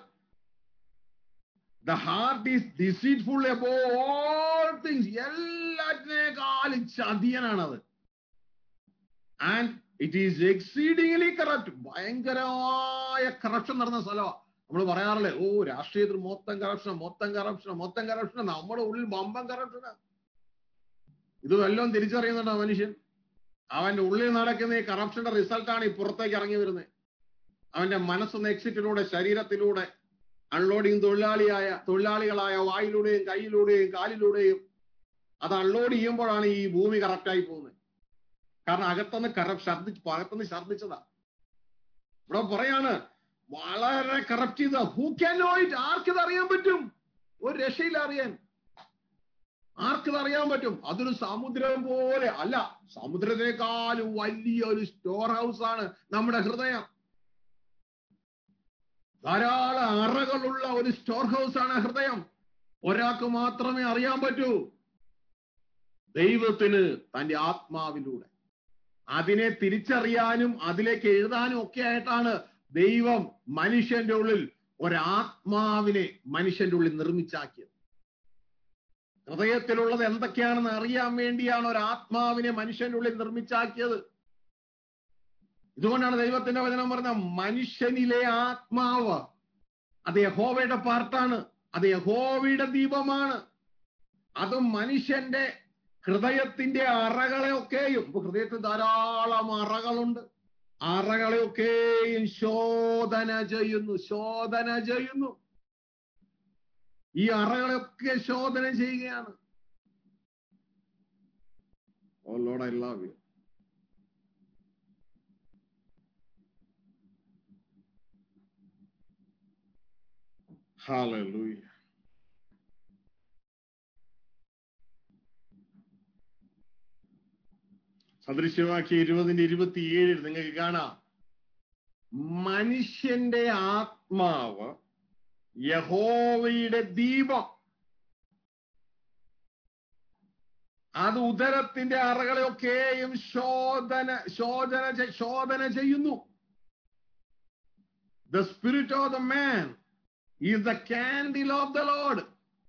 the heart is deceitful above all things എല്ലാറ്റിനേക്കാളും ചതിയനാണത് and it is exceedingly corrupt ഭയങ്കരമായ കറപ്ഷൻ നടന്ന സ്ഥലമാണ് നമ്മൾ പറയാറില്ലേ ഓ രാഷ്ട്രീയത്തിൽ മൊത്തം കറപ്ഷൻ മൊത്തം കറപ്ഷൻ മൊത്തം കറപ്ഷൻ നമ്മുടെ ഉള്ളിൽ ബമ്പം കറപ്ഷനാ ഇത് വല്ലതും തിരിച്ചറിയുന്നുണ്ടോ മനുഷ്യൻ അവന്റെ ഉള്ളിൽ നടക്കുന്ന ഈ കറപ്ഷന്റെ റിസൾട്ടാണ് ഈ പുറത്തേക്ക് ഇറങ്ങി വരുന്നത് അവന്റെ മനസ്സൊന്ന് എക്സിറ്റിലൂടെ ശരീരത്തിലൂടെ അൺലോഡിങ് തൊഴിലാളിയായ തൊഴിലാളികളായ വായിലൂടെയും കയ്യിലൂടെയും കാലിലൂടെയും അത് അൺലോഡ് ചെയ്യുമ്പോഴാണ് ഈ ഭൂമി കറപ്റ്റായി പോകുന്നത് കാരണം അകത്തുനിന്ന് കറപ്റ്റ് ഛർദിച്ച് അകത്തുനിന്ന് ഛർദിച്ചതാ ഇവിടെ പറയാണ് വളരെ കറപ്റ്റ് ചെയ്ത ഹൂ ക്യാൻ നോ ഇറ്റ് ആർക്കിത് അറിയാൻ പറ്റും ഒരു രക്ഷയില്ല അറിയാൻ ആർക്കിത് അറിയാൻ പറ്റും അതൊരു സമുദ്രം പോലെ അല്ല സമുദ്രത്തെക്കാളും വലിയൊരു സ്റ്റോർ ഹൗസ് ആണ് നമ്മുടെ ഹൃദയം ധാരാളം അറകളുള്ള ഒരു സ്റ്റോർ ഹൗസ് ആണ് ഹൃദയം ഒരാൾക്ക് മാത്രമേ അറിയാൻ പറ്റൂ ദൈവത്തിന് തന്റെ ആത്മാവിലൂടെ അതിനെ തിരിച്ചറിയാനും അതിലേക്ക് എഴുതാനും ഒക്കെ ആയിട്ടാണ് ദൈവം മനുഷ്യന്റെ ഉള്ളിൽ ഒരാത്മാവിനെ മനുഷ്യന്റെ ഉള്ളിൽ നിർമ്മിച്ചാക്കിയത് ഹൃദയത്തിലുള്ളത് എന്തൊക്കെയാണെന്ന് അറിയാൻ വേണ്ടിയാണ് ഒരാത്മാവിനെ മനുഷ്യന്റെ ഉള്ളിൽ നിർമ്മിച്ചാക്കിയത് ഇതുകൊണ്ടാണ് ദൈവത്തിന്റെ വചനം പറഞ്ഞ മനുഷ്യനിലെ ആത്മാവ് അത് യഹോവയുടെ പാർട്ടാണ് അത് യഹോവയുടെ ദീപമാണ് അത് മനുഷ്യന്റെ ഹൃദയത്തിന്റെ അറകളെയൊക്കെയും ഇപ്പൊ ഹൃദയത്തിൽ ധാരാളം അറകളുണ്ട് അറകളെയൊക്കെയും ശോധന ചെയ്യുന്നു ശോധന ചെയ്യുന്നു ഈ അറകളെയൊക്കെ ശോധന ചെയ്യുകയാണ് oh lord I love you Hallelujah. സദൃശ്യവാക്യ ഇരുപതിന്റെ ഇരുപത്തിയേഴിൽ നിങ്ങൾക്ക് കാണാം മനുഷ്യന്റെ ആത്മാവ് യഹോവയുടെ ദീപം അത് ഉദരത്തിന്റെ അറകളെയൊക്കെയും ശോധന ശോധന ചെ- ശോധന ചെയ്യുന്നു the spirit of the man is the candle of the lord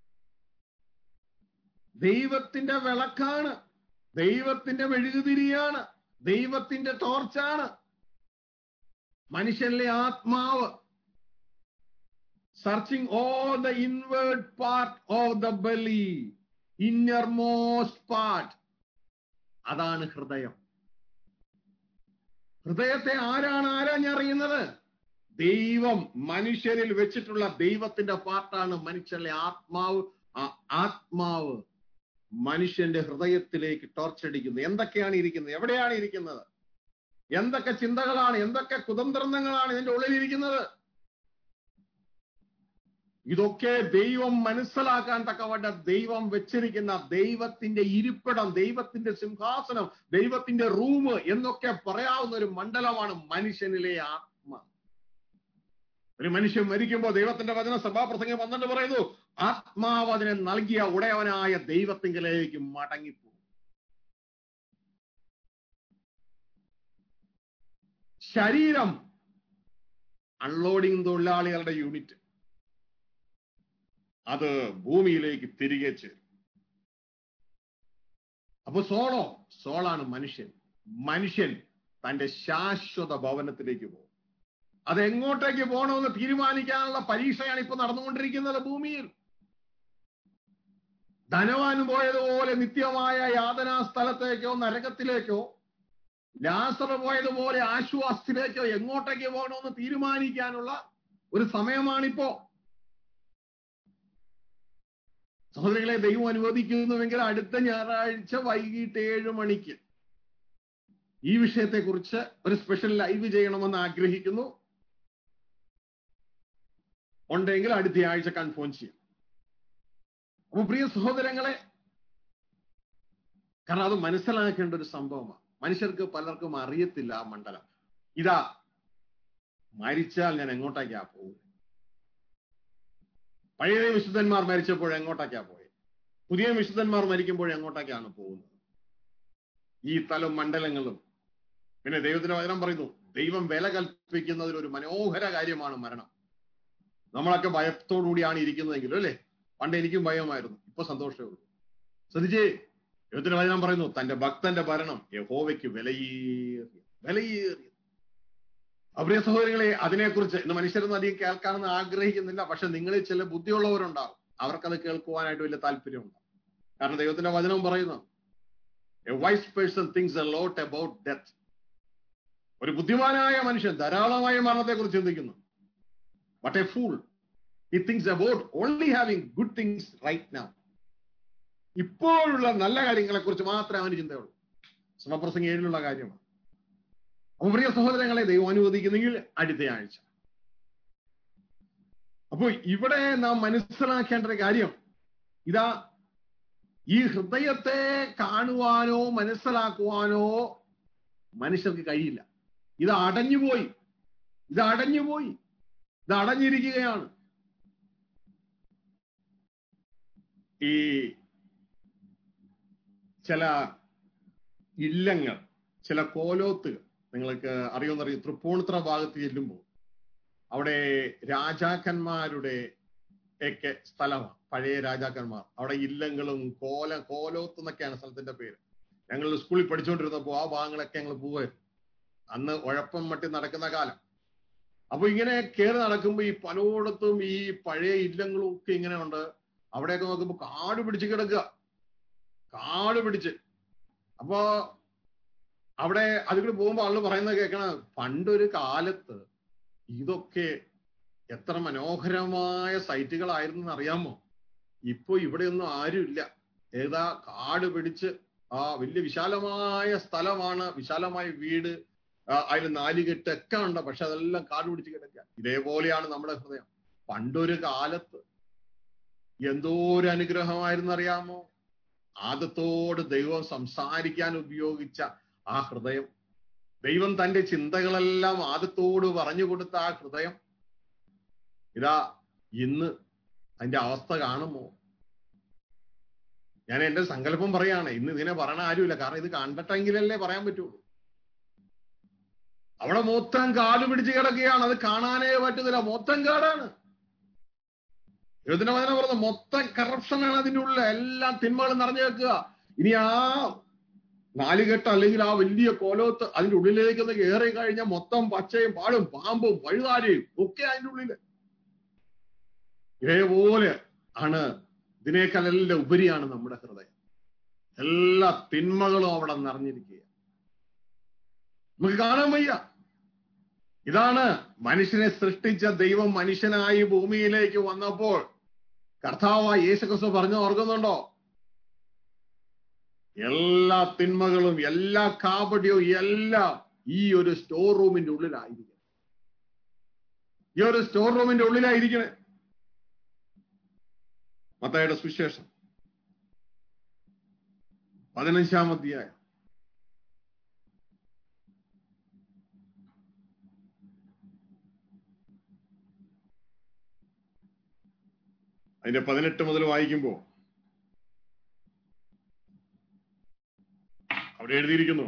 ദൈവത്തിന്റെ വിളക്കാണ് ദൈവത്തിന്റെ മെഴുകുതിരിയാണ് ദൈവത്തിന്റെ ടോർച്ചാണ് മനുഷ്യനിലെ ആത്മാവ് searching all the inward part of the belly innermost part അതാണ് ഹൃദയം ഹൃദയത്തെ ആരാണ് ആരാഞ്ഞറിയുന്നത് ദൈവം മനുഷ്യരിൽ വെച്ചിട്ടുള്ള ദൈവത്തിന്റെ പാർട്ടാണ് മനുഷ്യരുടെ ആത്മാവ് ആ ആത്മാവ് മനുഷ്യന്റെ ഹൃദയത്തിലേക്ക് ടോർച്ചടിക്കുന്നത് എന്തൊക്കെയാണ് ഇരിക്കുന്നത് എവിടെയാണ് ഇരിക്കുന്നത് എന്തൊക്കെ ചിന്തകളാണ് എന്തൊക്കെ കുതന്ത്രങ്ങളാണ് ഇതിന്റെ ഉള്ളിലിരിക്കുന്നത് ഇതൊക്കെ ദൈവം മനസ്സിലാക്കാൻ തക്കവട്ട ദൈവം വെച്ചിരിക്കുന്ന ദൈവത്തിന്റെ ഇരിപ്പിടം ദൈവത്തിന്റെ സിംഹാസനം ദൈവത്തിന്റെ റൂം എന്നൊക്കെ പറയാവുന്ന ഒരു മണ്ഡലമാണ് മനുഷ്യനിലെ ആത്മ ഒരു മനുഷ്യൻ മരിക്കുമ്പോൾ ദൈവത്തിന്റെ വചന സഭാപ്രസംഗം പന്ത്രണ്ട് പറയുന്നു ആത്മാവ് അതിനെ നൽകിയ ഉടയവനായ ദൈവത്തിങ്കിലേക്ക് മടങ്ങിപ്പോ ശരീരം അൺലോഡിംഗ് തൊഴിലാളികളുടെ യൂണിറ്റ് അത് ഭൂമിയിലേക്ക് തിരികെ ചേരും അപ്പൊ സോളോ സോളാണ് മനുഷ്യൻ മനുഷ്യൻ തന്റെ ശാശ്വത ഭവനത്തിലേക്ക് പോകും അത് എങ്ങോട്ടേക്ക് പോകണമെന്ന് തീരുമാനിക്കാനുള്ള പരീക്ഷയാണ് ഇപ്പൊ നടന്നുകൊണ്ടിരിക്കുന്നത് ഭൂമിയിൽ ധനവാൻ പോയതുപോലെ നിത്യമായ യാതനാ സ്ഥലത്തേക്കോ നരകത്തിലേക്കോ ലാസർ പോയതുപോലെ ആശ്വാസത്തിലേക്കോ എങ്ങോട്ടേക്ക് പോകണമെന്ന് തീരുമാനിക്കാനുള്ള ഒരു സമയമാണിപ്പോ സഹോദരികളെ ദൈവം അനുവദിക്കുന്നുവെങ്കിൽ അടുത്ത ഞായറാഴ്ച വൈകിട്ട് ഏഴ് മണിക്ക് ഈ വിഷയത്തെക്കുറിച്ച് ഒരു സ്പെഷ്യൽ ലൈവ് ചെയ്യണമെന്ന് ആഗ്രഹിക്കുന്നു ഉണ്ടെങ്കിൽ അടുത്ത ആഴ്ച കൺഫേം ചെയ്യും അപ്പൊ പ്രിയ സഹോദരങ്ങളെ കാരണം അത് മനസ്സിലാക്കേണ്ട ഒരു സംഭവമാണ് മനുഷ്യർക്ക് പലർക്കും അറിയത്തില്ല ആ മണ്ഡലം ഇതാ മരിച്ചാൽ ഞാൻ എങ്ങോട്ടേക്കാ പോകുന്നത് പഴയ വിശുദ്ധന്മാർ മരിച്ചപ്പോൾ എങ്ങോട്ടേക്കാ പോയത് പുതിയ വിശുദ്ധന്മാർ മരിക്കുമ്പോൾ എങ്ങോട്ടേക്കാണ് പോകുന്നത് ഈ തലം മണ്ഡലങ്ങളും പിന്നെ ദൈവത്തിന്റെ വചനം പറയുന്നു ദൈവം വില കൽപ്പിക്കുന്നതിൽ ഒരു മനോഹര കാര്യമാണ് മരണം നമ്മളൊക്കെ ഭയത്തോടുകൂടിയാണ് ഇരിക്കുന്നതെങ്കിലും അല്ലേ പണ്ട് എനിക്കും ഭയമായിരുന്നു ഇപ്പൊ സന്തോഷമേ ഉള്ളൂ ശ്രദ്ധിച്ചേ ദൈവത്തിന്റെ വചനം പറയുന്നു തന്റെ ഭക്തന്റെ ഭരണം യഹോവയ്ക്ക് വിലയേറിയ വിലയേറിയ അപ്രിയ സഹോദരികളെ അതിനെക്കുറിച്ച് ഇന്ന് മനുഷ്യരൊന്നും അധികം കേൾക്കാനെന്ന് ആഗ്രഹിക്കുന്നില്ല പക്ഷെ നിങ്ങളിൽ ചില ബുദ്ധിയുള്ളവരുണ്ടാവും അവർക്കത് കേൾക്കുവാനായിട്ട് വലിയ താല്പര്യമുണ്ടാവും കാരണം ദൈവത്തിന്റെ വചനവും പറയുന്നു a wise person thinks a lot about death ഒരു ബുദ്ധിമാനായ മനുഷ്യൻ ധാരാളമായ മരണത്തെ കുറിച്ച് ചിന്തിക്കുന്നു ബട്ട് എ ഫൂൾ ഈ thinks about only having good things right now ഇപ്പോഴുള്ള നല്ല കാര്യങ്ങളെ കുറിച്ച് മാത്രമേ അവന് ചിന്തയുള്ളൂ സമപ്രസംഗം ഏഴിലുള്ള കാര്യമാണ് അപ്പൊ പ്രിയ സഹോദരങ്ങളെ ദൈവം അനുവദിക്കുന്നെങ്കിൽ അടുത്ത ആഴ്ച അപ്പൊ ഇവിടെ നാം മനസ്സിലാക്കേണ്ട ഒരു കാര്യം ഇതാ ഈ ഹൃദയത്തെ കാണുവാനോ മനസ്സിലാക്കുവാനോ മനുഷ്യർക്ക് കഴിയില്ല ഇത് അടഞ്ഞുപോയി ഇത് അടഞ്ഞുപോയി ഇത് അടഞ്ഞിരിക്കുകയാണ് ഈ ചില ഇല്ലങ്ങൾ ചില കോലോത്തുകൾ നിങ്ങൾക്ക് അറിയുമെന്നറിയും തൃപ്പൂണിത്ര ഭാഗത്ത് ചെല്ലുമ്പോൾ അവിടെ രാജാക്കന്മാരുടെ ഒക്കെ സ്ഥലമാണ് പഴയ രാജാക്കന്മാർ അവിടെ ഇല്ലങ്ങളും കോല കോലോത്ത് എന്നൊക്കെയാണ് സ്ഥലത്തിന്റെ പേര് ഞങ്ങൾ സ്കൂളിൽ പഠിച്ചുകൊണ്ടിരുന്നപ്പോൾ ആ ഭാഗങ്ങളൊക്കെ ഞങ്ങൾ പോവായിരുന്നു അന്ന് ഉഴപ്പം മട്ടി നടക്കുന്ന കാലം അപ്പൊ ഇങ്ങനെ കയറി നടക്കുമ്പോൾ ഈ പലയിടത്തും ഈ പഴയ ഇല്ലങ്ങളും ഒക്കെ ഇങ്ങനെ ഉണ്ട് അവിടെയൊക്കെ നോക്കുമ്പോൾ കാട് പിടിച്ച് കിടക്കുക കാട് പിടിച്ച് അപ്പോ അവിടെ അതിൽ പോകുമ്പോൾ ആള് പറയുന്നത് കേൾക്കണം പണ്ടൊരു കാലത്ത് ഇതൊക്കെ എത്ര മനോഹരമായ സൈറ്റുകളായിരുന്നു അറിയാമോ ഇപ്പൊ ഇവിടെയൊന്നും ആരുമില്ല ഏതാ കാട് പിടിച്ച് ആ വലിയ വിശാലമായ സ്ഥലമാണ് വിശാലമായ വീട് അതിൽ നാലുകെട്ട് ഒക്കെ ഉണ്ട് പക്ഷെ അതെല്ലാം കാട് പിടിച്ച് കിടക്കുക ഇതേപോലെയാണ് നമ്മുടെ ഹൃദയം പണ്ടൊരു കാലത്ത് എന്തോ ഒരു അനുഗ്രഹമായിരുന്നു അറിയാമോ ആദത്തോട് ദൈവം സംസാരിക്കാൻ ഉപയോഗിച്ച ആ ഹൃദയം ദൈവം തന്റെ ചിന്തകളെല്ലാം ആദത്തോട് പറഞ്ഞു കൊടുത്ത ആ ഹൃദയം ഇതാ ഇന്ന് അതിന്റെ അവസ്ഥ കാണുമോ ഞാൻ എന്റെ സങ്കല്പം പറയാണ് ഇന്ന് ഇതിനെ പറയണ ആരുമില്ല കാരണം ഇത് കണ്ടിട്ടെങ്കിലല്ലേ പറയാൻ പറ്റുള്ളൂ അവിടെ മൊത്തം കാട് പിടിച്ച് കിടക്കുകയാണ് അത് കാണാനേ പറ്റുന്നില്ല മൊത്തം കാടാണ് എഴുതിന്റെ വചനം പറഞ്ഞ മൊത്തം കറപ്ഷനാണ് അതിന്റെ ഉള്ളിൽ എല്ലാം തിന്മകളും നിറഞ്ഞു വെക്കുക ഇനി ആ നാലുകെട്ട് അല്ലെങ്കിൽ ആ വലിയ കോലോത്ത് അതിന്റെ ഉള്ളിലേക്ക് ഒന്ന് കയറി കഴിഞ്ഞാൽ മൊത്തം പച്ചയും പാടും പാമ്പും പഴുതാരയും ഒക്കെ അതിന്റെ ഉള്ളില് ഇതേപോലെ ആണ് ഇതിനേക്കാളെല്ലാം ഉപരിയാണ് നമ്മുടെ ഹൃദയം എല്ലാ തിന്മകളും അവിടെ നിറഞ്ഞിരിക്കുക നമുക്ക് കാണാൻ വയ്യ ഇതാണ് മനുഷ്യനെ സൃഷ്ടിച്ച ദൈവം മനുഷ്യനായി ഭൂമിയിലേക്ക് വന്നപ്പോൾ കർത്താവായ യേശുക്രിസ്തു പറഞ്ഞു ഓർക്കുന്നുണ്ടോ എല്ലാ തിന്മകളും എല്ലാ കാപട്യവും എല്ലാം ഈ ഒരു സ്റ്റോർ റൂമിന്റെ ഉള്ളിലായിരിക്കും ഈ ഒരു സ്റ്റോർ റൂമിന്റെ ഉള്ളിലായിരിക്കണേ മത്തായുടെ സുവിശേഷം പതിനഞ്ചാം അധ്യായം അതിന്റെ പതിനെട്ട് മുതൽ വായിക്കുമ്പോ അവിടെ എഴുതിയിരിക്കുന്നു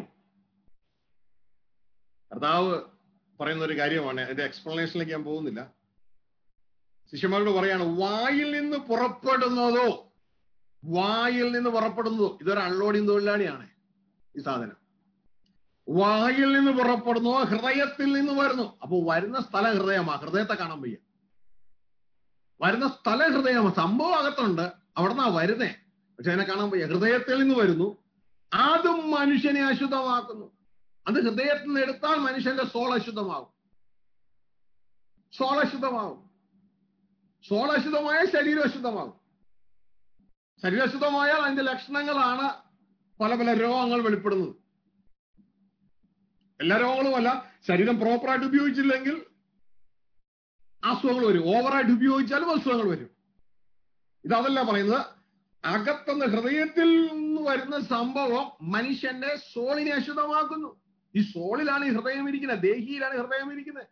കർത്താവ് പറയുന്ന ഒരു കാര്യമാണ് അതിന്റെ എക്സ്പ്ലനേഷനിലേക്ക് ഞാൻ പോകുന്നില്ല ശിഷ്യന്മാരോട് പറയാണ് വായിൽ നിന്ന് പുറപ്പെടുന്നതോ വായിൽ നിന്ന് പുറപ്പെടുന്നതോ ഇതൊരു അൺലോഡിങ് തൊഴിലാളിയാണ് ഈ സാധനം വായിൽ നിന്ന് പുറപ്പെടുന്നു ഹൃദയത്തിൽ നിന്ന് വരുന്നു അപ്പൊ വരുന്ന സ്ഥലം ഹൃദയമാ ഹൃദയത്തെ കാണാൻ വയ്യ വരുന്ന സ്ഥലം ഹൃദയമാ സംഭവം അകത്തുണ്ട് അവിടെ നിന്നാ വരുന്നേ പക്ഷെ അതിനെ കാണാൻ വയ്യ ഹൃദയത്തിൽ നിന്ന് വരുന്നു അതും മനുഷ്യനെ അശുദ്ധമാക്കുന്നു അത് ഹൃദയത്തിൽ നിന്ന് എടുത്താൽ മനുഷ്യന്റെ സോൾ അശുദ്ധമാകും സോൾ അശുദ്ധമാകും സോൾ അശുദ്ധമായ ശരീരം അശുദ്ധമാകും ശരീരം അശുദ്ധമായാൽ അതിന്റെ ലക്ഷണങ്ങളാണ് പല പല രോഗങ്ങൾ വെളിപ്പെടുന്നത് എല്ലാ രോഗങ്ങളുമല്ല ശരീരം പ്രോപ്പറായിട്ട് ഉപയോഗിച്ചില്ലെങ്കിൽ അസുഖങ്ങൾ വരും ഓവറായിട്ട് ഉപയോഗിച്ചാലും അസുഖങ്ങൾ വരും ഇതതല്ല പറയുന്നത് അകത്തുനിന്ന് ഹൃദയത്തിൽ നിന്ന് വരുന്ന സംഭവം മനുഷ്യന്റെ സോളിനെ അശുദ്ധമാക്കുന്നു ഈ സോളിലാണ് ഈ ഹൃദയം ഇരിക്കുന്നത് ദേഹിയിലാണ് ഹൃദയം ഇരിക്കുന്നത്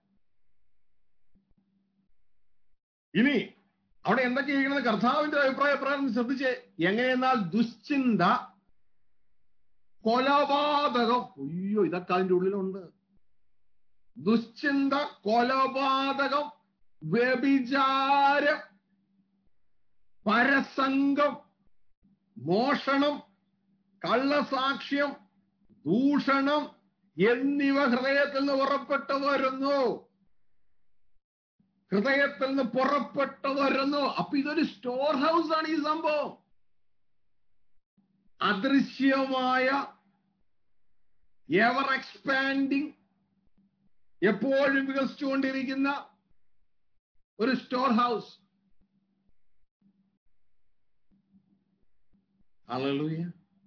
ഇനി അവിടെ എന്തൊക്കെ ചെയ്യണമെന്ന് കർത്താവിന്റെ അഭിപ്രായ പ്രകാരം ശ്രദ്ധിച്ച് എങ്ങനെയെന്നാൽ ദുശ്ചിന്ത കൊലപാതകം അയ്യോ ഇതൊക്കെ അതിന്റെ ഉള്ളിലുണ്ട് ദുശ്ചിന്ത കൊലപാതകം വ്യഭിചാരം പരസംഗം മോഷണം കള്ളസാക്ഷ്യം ദൂഷണം എന്നിവ ഹൃദയത്തിൽ നിന്ന് പുറപ്പെട്ടു വരുന്നു ഹൃദയത്തിൽ നിന്ന് പുറപ്പെട്ടു വരുന്നു അപ്പൊ ഇതൊരു സ്റ്റോർ ഹൗസ് ആണ് ഈ സംഭവം അദൃശ്യമായ എവർ എക്സ്പാൻഡിങ് എപ്പോഴും വികസിച്ചുകൊണ്ടിരിക്കുന്ന ഒരു സ്റ്റോർ ഹൗസ് ഹല്ലേലൂയ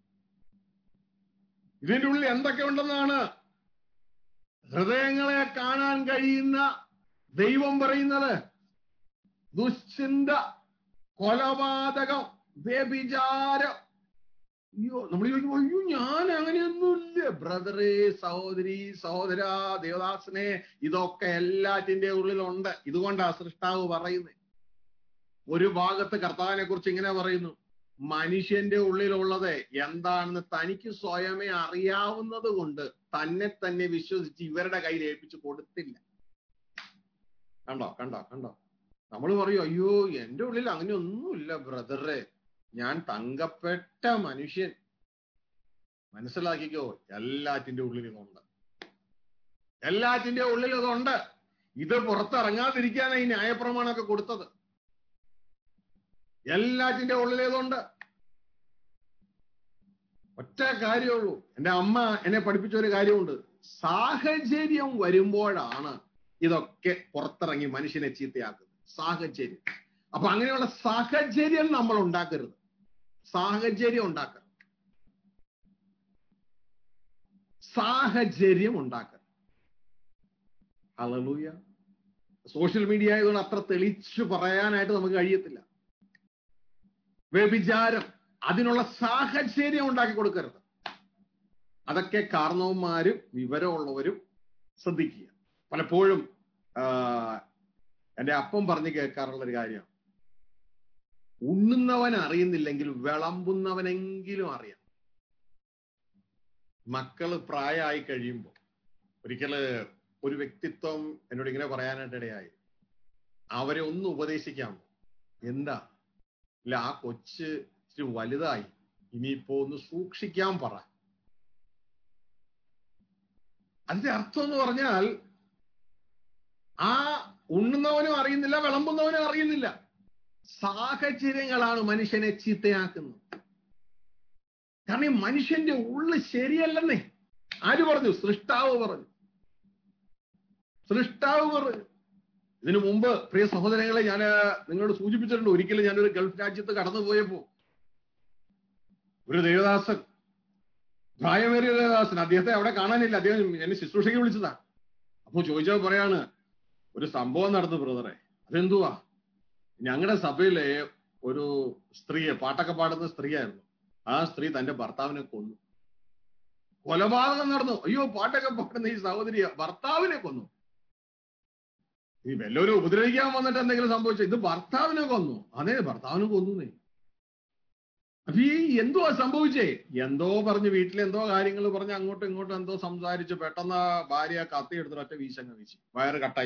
ഇതിന്റെ ഉള്ളിൽ എന്തൊക്കെ ഉണ്ടെന്നാണ് ഹൃദയങ്ങളെ കാണാൻ കഴിയുന്ന ദൈവം പറയുന്നത് ദുശ്ചിന്ത കൊലപാതകം വ്യഭിചാരം അയ്യോ നമ്മൾ ചോദിക്കുമ്പോ അയ്യോ ഞാൻ അങ്ങനെയൊന്നുമില്ല ബ്രദറെ സഹോദരി സഹോദര ദേവദാസനെ ഇതൊക്കെ എല്ലാറ്റിന്റെ ഉള്ളിലുണ്ട് ഇതുകൊണ്ടാ സൃഷ്ടാവ് പറയുന്നത് ഒരു ഭാഗത്ത് കർത്താവിനെ കുറിച്ച് ഇങ്ങനെ പറയുന്നു മനുഷ്യന്റെ ഉള്ളിലുള്ളത് എന്താണെന്ന് തനിക്ക് സ്വയമേ അറിയാവുന്നത് കൊണ്ട് തന്നെ തന്നെ വിശ്വസിച്ച് ഇവരുടെ കയ്യിൽ ഏൽപ്പിച്ചു കൊടുത്തില്ല കണ്ടോ കണ്ടോ കണ്ടോ നമ്മൾ പറയും അയ്യോ എന്റെ ഉള്ളിൽ അങ്ങനെ ഒന്നുമില്ല ബ്രദറെ ഞാൻ തങ്കപ്പെട്ട മനുഷ്യൻ മനസ്സിലാക്കിക്കോ എല്ലാറ്റിന്റെ ഉള്ളിൽ ഇതുണ്ട് എല്ലാറ്റിന്റെ ഉള്ളിൽ ഇതുണ്ട് ഇത് പുറത്തിറങ്ങാതിരിക്കാനാണ് ഈ ന്യായപ്രമാണമൊക്കെ കൊടുത്തത് എല്ലാറ്റിന്റെ ഉള്ളിൽ ഇതുണ്ട് ഒറ്റ കാര്യമുള്ളൂ എന്റെ അമ്മ എന്നെ പഠിപ്പിച്ച ഒരു കാര്യമുണ്ട് സാഹചര്യം വരുമ്പോഴാണ് ഇതൊക്കെ പുറത്തിറങ്ങി മനുഷ്യനെ ചീത്തയാക്കുന്നത് സാഹചര്യം അപ്പൊ അങ്ങനെയുള്ള സാഹചര്യം നമ്മൾ ഉണ്ടാക്കരുത് സാഹചര്യം ഉണ്ടാക്കരുത് സാഹചര്യം ഉണ്ടാക്കരുത് ഹലലൂയ സോഷ്യൽ മീഡിയ ആയതുകൊണ്ട് അത്ര തെളിച്ചു പറയാനായിട്ട് നമുക്ക് കഴിയത്തില്ല വ്യഭിചാരം അതിനുള്ള സാഹചര്യം ഉണ്ടാക്കി കൊടുക്കരുത് അതൊക്കെ കാരണവന്മാരും വിവരമുള്ളവരും ശ്രദ്ധിക്കുക പലപ്പോഴും എന്റെ അപ്പം പറഞ്ഞു കേൾക്കാറുള്ള ഒരു കാര്യം ഉണ്ണുന്നവൻ അറിയുന്നില്ലെങ്കിൽ വിളമ്പുന്നവനെങ്കിലും അറിയാം മക്കള് പ്രായമായി കഴിയുമ്പോൾ ഒരിക്കല് ഒരു വ്യക്തിത്വം എന്നോട് ഇങ്ങനെ പറയാനായിട്ട് ഇടയായി അവരെ ഒന്ന് ഉപദേശിക്കാം എന്താ ഇല്ല ആ കൊച്ച് ഇച്ചിരി വലുതായി ഇനിയിപ്പോ ഒന്ന് സൂക്ഷിക്കാൻ പറ അതിന്റെ അർത്ഥം എന്ന് പറഞ്ഞാൽ ആ ഉണ്ണുന്നവനും അറിയുന്നില്ല വിളമ്പുന്നവനും അറിയുന്നില്ല സാഹചര്യങ്ങളാണ് മനുഷ്യനെ ചീത്തയാക്കുന്നത് കാരണം ഈ മനുഷ്യന്റെ ഉള്ളു ശരിയല്ലെന്നേ ആര് പറഞ്ഞു സൃഷ്ടാവ് പറഞ്ഞു സൃഷ്ടാവ് പറ ഇതിനു മുമ്പ് പ്രിയ സഹോദരങ്ങളെ ഞാൻ നിങ്ങളോട് സൂചിപ്പിച്ചിട്ടുണ്ട് ഒരിക്കലും ഞാനൊരു ഗൾഫ് രാജ്യത്ത് കടന്നുപോയപ്പോ ഒരു ദേവദാസൻ പ്രായമേറിയ ദേവദാസൻ അദ്ദേഹത്തെ അവിടെ കാണാനില്ല അദ്ദേഹം എന്നെ ശുശ്രൂഷയ്ക്ക് വിളിച്ചതാ അപ്പൊ ചോദിച്ചപ്പോ പറയാണ് ഒരു സംഭവം നടന്നു ബ്രദറെ അതെന്തുവാ ഞങ്ങളുടെ സഭയിലെ ഒരു സ്ത്രീയെ പാട്ടൊക്കെ പാടുന്ന സ്ത്രീയായിരുന്നു ആ സ്ത്രീ തന്റെ ഭർത്താവിനെ കൊന്നു കൊലപാതകം നടന്നു അയ്യോ പാട്ടൊക്കെ പാടുന്ന ഈ സഹോദരി ഭർത്താവിനെ കൊന്നു ഈ വല്ലവരും ഉപദ്രവിക്കാൻ വന്നിട്ട് എന്തെങ്കിലും സംഭവിച്ചു ഇത് ഭർത്താവിനെ കൊന്നു അതെ ഭർത്താവിനെ കൊന്നു അപ്പൊ ഈ എന്തുവാ സംഭവിച്ചേ എന്തോ പറഞ്ഞ് വീട്ടിൽ എന്തോ കാര്യങ്ങൾ പറഞ്ഞ് അങ്ങോട്ടും ഇങ്ങോട്ടും എന്തോ സംസാരിച്ച് പെട്ടെന്ന് ആ ഭാര്യ കത്തി എടുത്തിട്ട് ഒറ്റ വീശങ്ങ് വീശി വയറ് കട്ടായി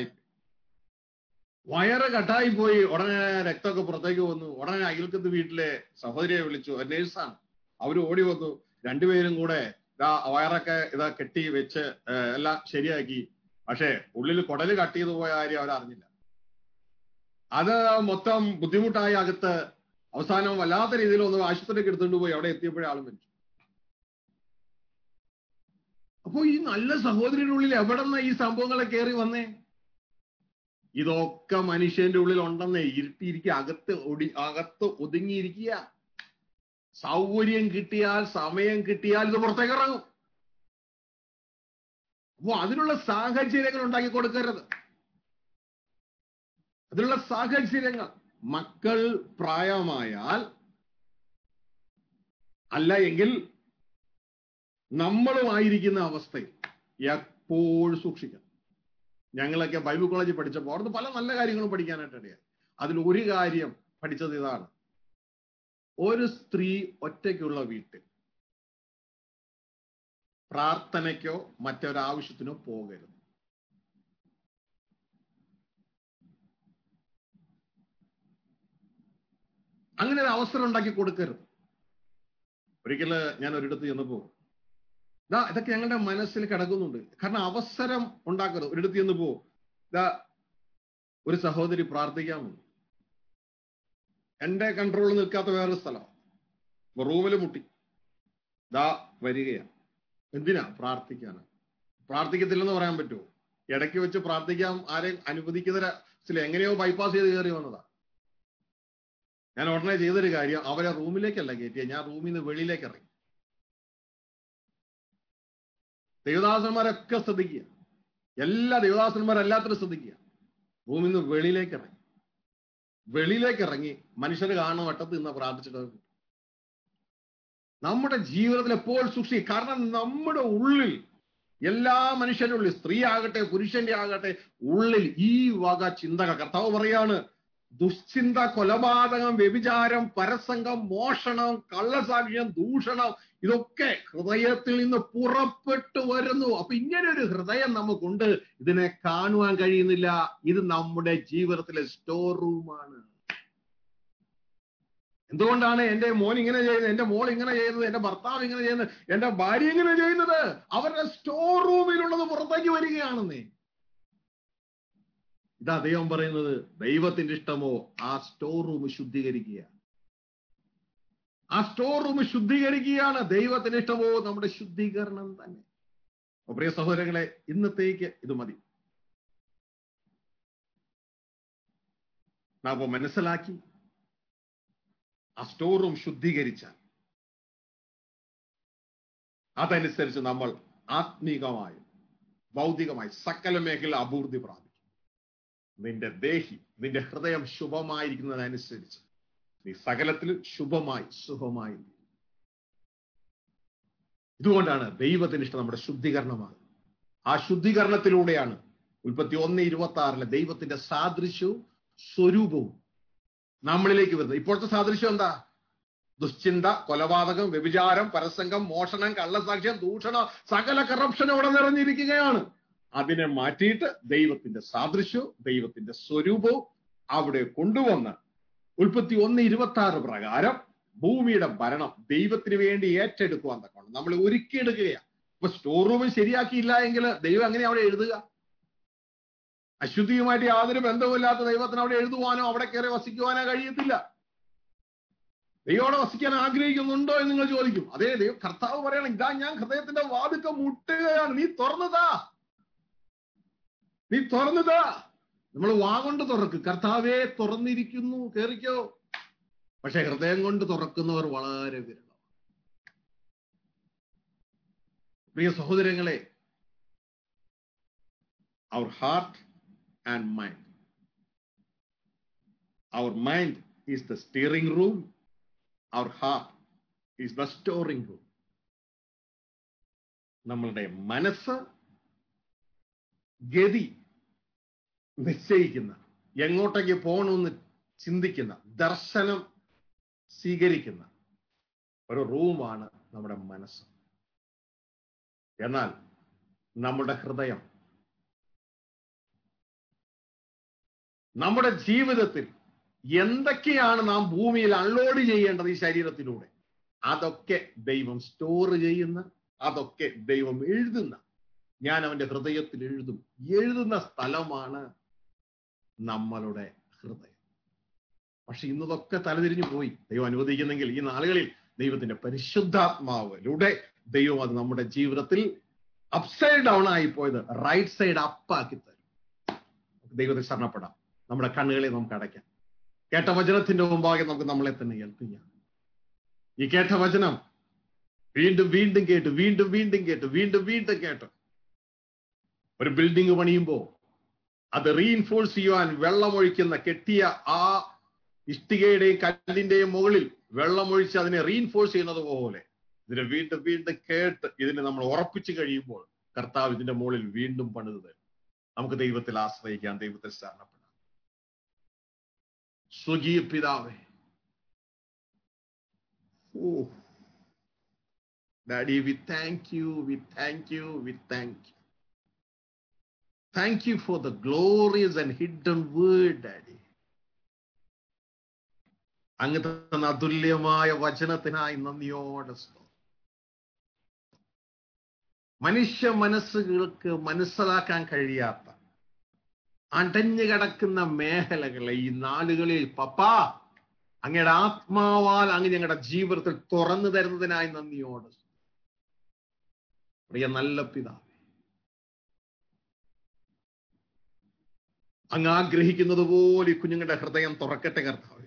വയറ് കട്ടായി പോയി ഉടനെ രക്തമൊക്കെ പുറത്തേക്ക് വന്നു ഉടനെ അയൽക്കത്ത് വീട്ടിലെ സഹോദരിയെ വിളിച്ചു നേഴ്സാണ് അവര് ഓടി വന്നു രണ്ടുപേരും കൂടെ ഇതാ വയറൊക്കെ ഇതാ കെട്ടി വെച്ച് ഏഹ്, എല്ലാം ശരിയാക്കി പക്ഷേ ഉള്ളിൽ കുടല് കട്ട് ചെയ്തു പോയ കാര്യം അവരറിഞ്ഞില്ല അത് മൊത്തം ബുദ്ധിമുട്ടായി അകത്ത് അവസാനം വല്ലാത്ത രീതിയിൽ ഒന്ന് ആശുപത്രിക്ക് എടുത്തുകൊണ്ട് പോയി അവിടെ എത്തിയപ്പോഴേ ആളും മരിച്ചു അപ്പോ ഈ നല്ല സഹോദരിയുടെ ഉള്ളിൽ എവിടെ നിന്നാ ഈ സംഭവങ്ങളെ കയറി വന്നേ ഇതൊക്കെ മനുഷ്യന്റെ ഉള്ളിൽ ഉണ്ടെന്നേ ഇരുട്ടിയിരിക്കുക അകത്ത് ഒടി അകത്ത് ഒതുങ്ങിയിരിക്കുക സൗകര്യം കിട്ടിയാൽ സമയം കിട്ടിയാൽ ഇത് പുറത്തേക്ക് ഇറങ്ങും അപ്പോ അതിനുള്ള സാഹചര്യങ്ങൾ ഉണ്ടാക്കി കൊടുക്കരുത് അതിനുള്ള സാഹചര്യങ്ങൾ മക്കൾ പ്രായമായാൽ അല്ല എങ്കിൽ നമ്മളുമായിരിക്കുന്ന അവസ്ഥയിൽ എപ്പോഴും സൂക്ഷിക്കണം ഞങ്ങളൊക്കെ ബൈബിൾ കോളേജിൽ പഠിച്ചപ്പോൾ അവിടുന്ന് പല നല്ല കാര്യങ്ങളും പഠിക്കാനായിട്ട് ഇടയായി അതിൽ ഒരു കാര്യം പഠിച്ചത് ഇതാണ് ഒരു സ്ത്രീ ഒറ്റയ്ക്കുള്ള വീട്ടിൽ പ്രാർത്ഥനയ്ക്കോ മറ്റൊരാവശ്യത്തിനോ പോകരുത് അങ്ങനെ ഒരു അവസരം ഉണ്ടാക്കി കൊടുക്കരുത് ഒരിക്കല് ഞാൻ ഒരിടത്ത് ചെന്നപ്പോ ദാ ഇതൊക്കെ ഞങ്ങളുടെ മനസ്സിൽ കിടക്കുന്നുണ്ട് കാരണം അവസരം ഉണ്ടാക്കരുത് ഒരിടത്ത് ചെന്നപ്പോ ദാ ഒരു സഹോദരി പ്രാർത്ഥിക്കാൻ വന്നു എന്റെ കൺട്രോളിൽ നിൽക്കാത്ത വേറൊരു സ്ഥലം റൂമിൽ മുട്ടി ദാ വരികയാണ് എന്തിനാ പ്രാർത്ഥിക്കാനാ പ്രാർത്ഥിക്കത്തില്ലെന്ന് പറയാൻ പറ്റുമോ ഇടയ്ക്ക് വെച്ച് പ്രാർത്ഥിക്കാൻ ആരെയും അനുവദിക്കുന്ന ചില എങ്ങനെയോ ബൈപ്പാസ് ചെയ്ത് കയറി വന്നതാ ഞാൻ ഉടനെ ചെയ്തൊരു കാര്യം അവരെ റൂമിലേക്കല്ല കയറ്റിയ ഞാൻ റൂമിൽ നിന്ന് വെളിയിലേക്ക് ഇറങ്ങി ദേവദാസന്മാരൊക്കെ ശ്രദ്ധിക്കുക എല്ലാ ദേവദാസന്മാരെല്ലാത്തിനും ശ്രദ്ധിക്കുക റൂമിൽ നിന്ന് വെളിയിലേക്ക് ഇറങ്ങി വെളിയിലേക്ക് ഇറങ്ങി മനുഷ്യർ കാണുന്ന വട്ടത്ത് നിന്ന് പ്രാർത്ഥിച്ചിട്ട് അത് നമ്മുടെ ജീവിതത്തിൽ എപ്പോൾ സൂക്ഷിക്കും കാരണം നമ്മുടെ ഉള്ളിൽ എല്ലാ മനുഷ്യരുടെ ഉള്ളിൽ സ്ത്രീ ആകട്ടെ പുരുഷന്റെ ആകട്ടെ ഉള്ളിൽ ഈ വക ചിന്തകൾ കർത്താവ് പറയാണ് ദുശ്ചിന്ത കൊലപാതകം വ്യഭിചാരം പരസംഗം മോഷണം കള്ളസാക്ഷ്യം ദൂഷണം ഇതൊക്കെ ഹൃദയത്തിൽ നിന്ന് പുറപ്പെട്ടു വരുന്നു അപ്പൊ ഇങ്ങനെ ഒരു ഹൃദയം നമുക്കുണ്ട് ഇതിനെ കാണുവാൻ കഴിയുന്നില്ല ഇത് നമ്മുടെ ജീവിതത്തിലെ സ്റ്റോർ റൂമാണ് എന്തുകൊണ്ടാണ് എന്റെ മോൻ ഇങ്ങനെ ചെയ്യുന്നത് എന്റെ മോൾ ഇങ്ങനെ ചെയ്യുന്നത് എന്റെ ഭർത്താവ് ഇങ്ങനെ ചെയ്യുന്നത് എന്റെ ഭാര്യ ഇങ്ങനെ ചെയ്യുന്നത് അവരുടെ സ്റ്റോർ റൂമിലുള്ളത് പുറത്തേക്ക് വരികയാണെന്നേ ഇതാ ദൈവം പറയുന്നത് ദൈവത്തിന്റെ ഇഷ്ടമോ ആ സ്റ്റോർ റൂം ശുദ്ധീകരിക്കുക ആ സ്റ്റോർ റൂം ശുദ്ധീകരിക്കുകയാണ് ദൈവത്തിന്റെ ഇഷ്ടമോ നമ്മുടെ ശുദ്ധീകരണം തന്നെ അപ്പൊ പ്രിയ സഹോദരങ്ങളെ ഇന്നത്തേക്ക് ഇത് മതി നാം അപ്പോ മനസ്സിലാക്കി ആ സ്റ്റോർ റൂം ശുദ്ധീകരിച്ചാൽ അതനുസരിച്ച് നമ്മൾ ആത്മീകമായും ഭൗതികമായി സകല മേഖല അഭിവൃദ്ധി പ്രാപിക്കും നിന്റെ ദേഹി നിന്റെ ഹൃദയം ശുഭമായിരിക്കുന്നതനുസരിച്ച് നീ സകലത്തിൽ ശുഭമായി സുഖമായി ഇതുകൊണ്ടാണ് ദൈവത്തിന് ഇഷ്ടം നമ്മുടെ ശുദ്ധീകരണമാണ് ആ ശുദ്ധീകരണത്തിലൂടെയാണ് ഉൽപ്പത്തി ഒന്ന് ഇരുപത്തി ആറിലെ ദൈവത്തിന്റെ സാദൃശ്യവും സ്വരൂപവും നമ്മളിലേക്ക് വരുന്നത് ഇപ്പോഴത്തെ സാദൃശ്യം എന്താ ദുശ്ചിന്ത കൊലപാതകം വ്യഭിചാരം പരസംഗം മോഷണം കള്ളസാക്ഷ്യം ദൂഷണം സകല കറപ്ഷൻ അവിടെ നിറഞ്ഞിരിക്കുകയാണ് അതിനെ മാറ്റിയിട്ട് ദൈവത്തിന്റെ സാദൃശ്യവും ദൈവത്തിന്റെ സ്വരൂപവും അവിടെ കൊണ്ടുവന്ന് ഉൽപ്പത്തി ഒന്ന് ഇരുപത്തി ആറ് പ്രകാരം ഭൂമിയുടെ ഭരണം ദൈവത്തിന് വേണ്ടി ഏറ്റെടുക്കുവാൻ തക്കണം നമ്മൾ ഒരുക്കിയെടുക്കുകയാണ് ഇപ്പൊ സ്റ്റോർ റൂം ശരിയാക്കിയില്ല എങ്കിൽ ദൈവം എങ്ങനെ അവിടെ എഴുതുക അശുദ്ധിയുമായിട്ട് യാതൊരു ബന്ധവുമില്ലാത്ത ദൈവത്തിന് അവിടെ എഴുതുവാനോ അവിടെ കയറി വസിക്കുവാനോ കഴിയത്തില്ല ദൈവം അവിടെ വസിക്കാൻ ആഗ്രഹിക്കുന്നുണ്ടോ എന്ന് നിങ്ങൾ ചോദിക്കും അതേ ദൈവം കർത്താവ് പറയണം ഇതാ ഞാൻ ഹൃദയത്തിന്റെ വാതുക്ക മുട്ടുകയാണ് നീ തുറന്നതാ നീ തുറന്നതാ നമ്മൾ വാ കൊണ്ട് തുറക്ക് കർത്താവേ തുറന്നിരിക്കുന്നു കേറിക്കോ പക്ഷെ ഹൃദയം കൊണ്ട് തുറക്കുന്നവർ വളരെ വിരളം പ്രിയ സഹോദരങ്ങളെ our heart and mind our mind is the steering room our heart is the storing room നമ്മളുടെ മനസ്സ് ഗതി നിശ്ചയിക്കുന്ന എങ്ങോട്ടേക്ക് പോകണമെന്ന് ചിന്തിക്കുന്ന ദർശനം സ്വീകരിക്കുന്ന ഒരു റൂമാണ് നമ്മുടെ മനസ്സ് എന്നാൽ നമ്മുടെ ഹൃദയം നമ്മുടെ ജീവിതത്തിൽ എന്തൊക്കെയാണ് നാം ഭൂമിയിൽ അൺലോഡ് ചെയ്യേണ്ടത് ഈ ശരീരത്തിലൂടെ അതൊക്കെ ദൈവം സ്റ്റോർ ചെയ്യുന്ന അതൊക്കെ ദൈവം എഴുതുന്ന ഞാൻ അവന്റെ ഹൃദയത്തിൽ എഴുതും എഴുതുന്ന സ്ഥലമാണ് നമ്മളുടെ ഹൃദയം പക്ഷെ ഇന്നതൊക്കെ തലതിരിഞ്ഞു പോയി ദൈവം അനുവദിക്കുന്നെങ്കിൽ ഈ നാളുകളിൽ ദൈവത്തിന്റെ പരിശുദ്ധാത്മാവിലൂടെ ദൈവം അത് നമ്മുടെ ജീവിതത്തിൽ അപ്സൈഡ് ഡൗൺ ആയി പോയത് റൈറ്റ് സൈഡ് അപ്പാക്കി തരും ദൈവത്തെ ശരണപ്പെടാം നമ്മുടെ കണ്ണുകളെ നമുക്ക് അടയ്ക്കാം കേട്ട വചനത്തിന്റെ മുമ്പാകെ നമുക്ക് നമ്മളെ തന്നെ ഏൽപ്പിക്കാം ഈ കേട്ട വചനം വീണ്ടും വീണ്ടും കേട്ട് വീണ്ടും വീണ്ടും കേട്ട് വീണ്ടും വീണ്ടും കേട്ട് ഒരു ബിൽഡിംഗ് പണിയുമ്പോൾ അത് റീഇൻഫോഴ്സ് ചെയ്യുവാൻ വെള്ളമൊഴിക്കുന്ന കെട്ടിയ ആ ഇഷ്ടികയുടെയും കല്ലിന്റെയും മുകളിൽ വെള്ളമൊഴിച്ച് അതിനെ റീഇൻഫോഴ്സ് ചെയ്യുന്നത് പോലെ ഇതിനെ വീണ്ടും വീണ്ടും കേട്ട് ഇതിനെ നമ്മൾ ഉറപ്പിച്ചു കഴിയുമ്പോൾ കർത്താവ് ഇതിന്റെ മുകളിൽ വീണ്ടും പണിത് തരും നമുക്ക് ദൈവത്തിൽ ആശ്രയിക്കാം ദൈവത്തിൽ ശരണപ്പെടാം സ്വകീയ പിതാവേ oh daddy we thank you we thank you we thank you thank you for the glorious and hidden word daddy അങ്ങ് തന്ന അതുല്യമായ വചനത്തിനായി നന്ദിയോടെ സ്തോത്രം മനുഷ്യ മനസ്സുകൾക്ക് മനസ്സിലാക്കാൻ കഴിയാത്ത അടഞ്ഞു കിടക്കുന്ന മേഖലകളെ ഈ നാളുകളിൽ പപ്പാ അങ്ങയുടെ ആത്മാവാൽ അങ്ങ് ഞങ്ങളുടെ ജീവിതത്തിൽ തുറന്നു തരുന്നതിനായി നന്ദിയോട് പ്രിയ നല്ല പിതാവേ അങ്ങ് ആഗ്രഹിക്കുന്നത് പോലെ ഈ കുഞ്ഞുങ്ങളുടെ ഹൃദയം തുറക്കട്ടെ കർത്താവേ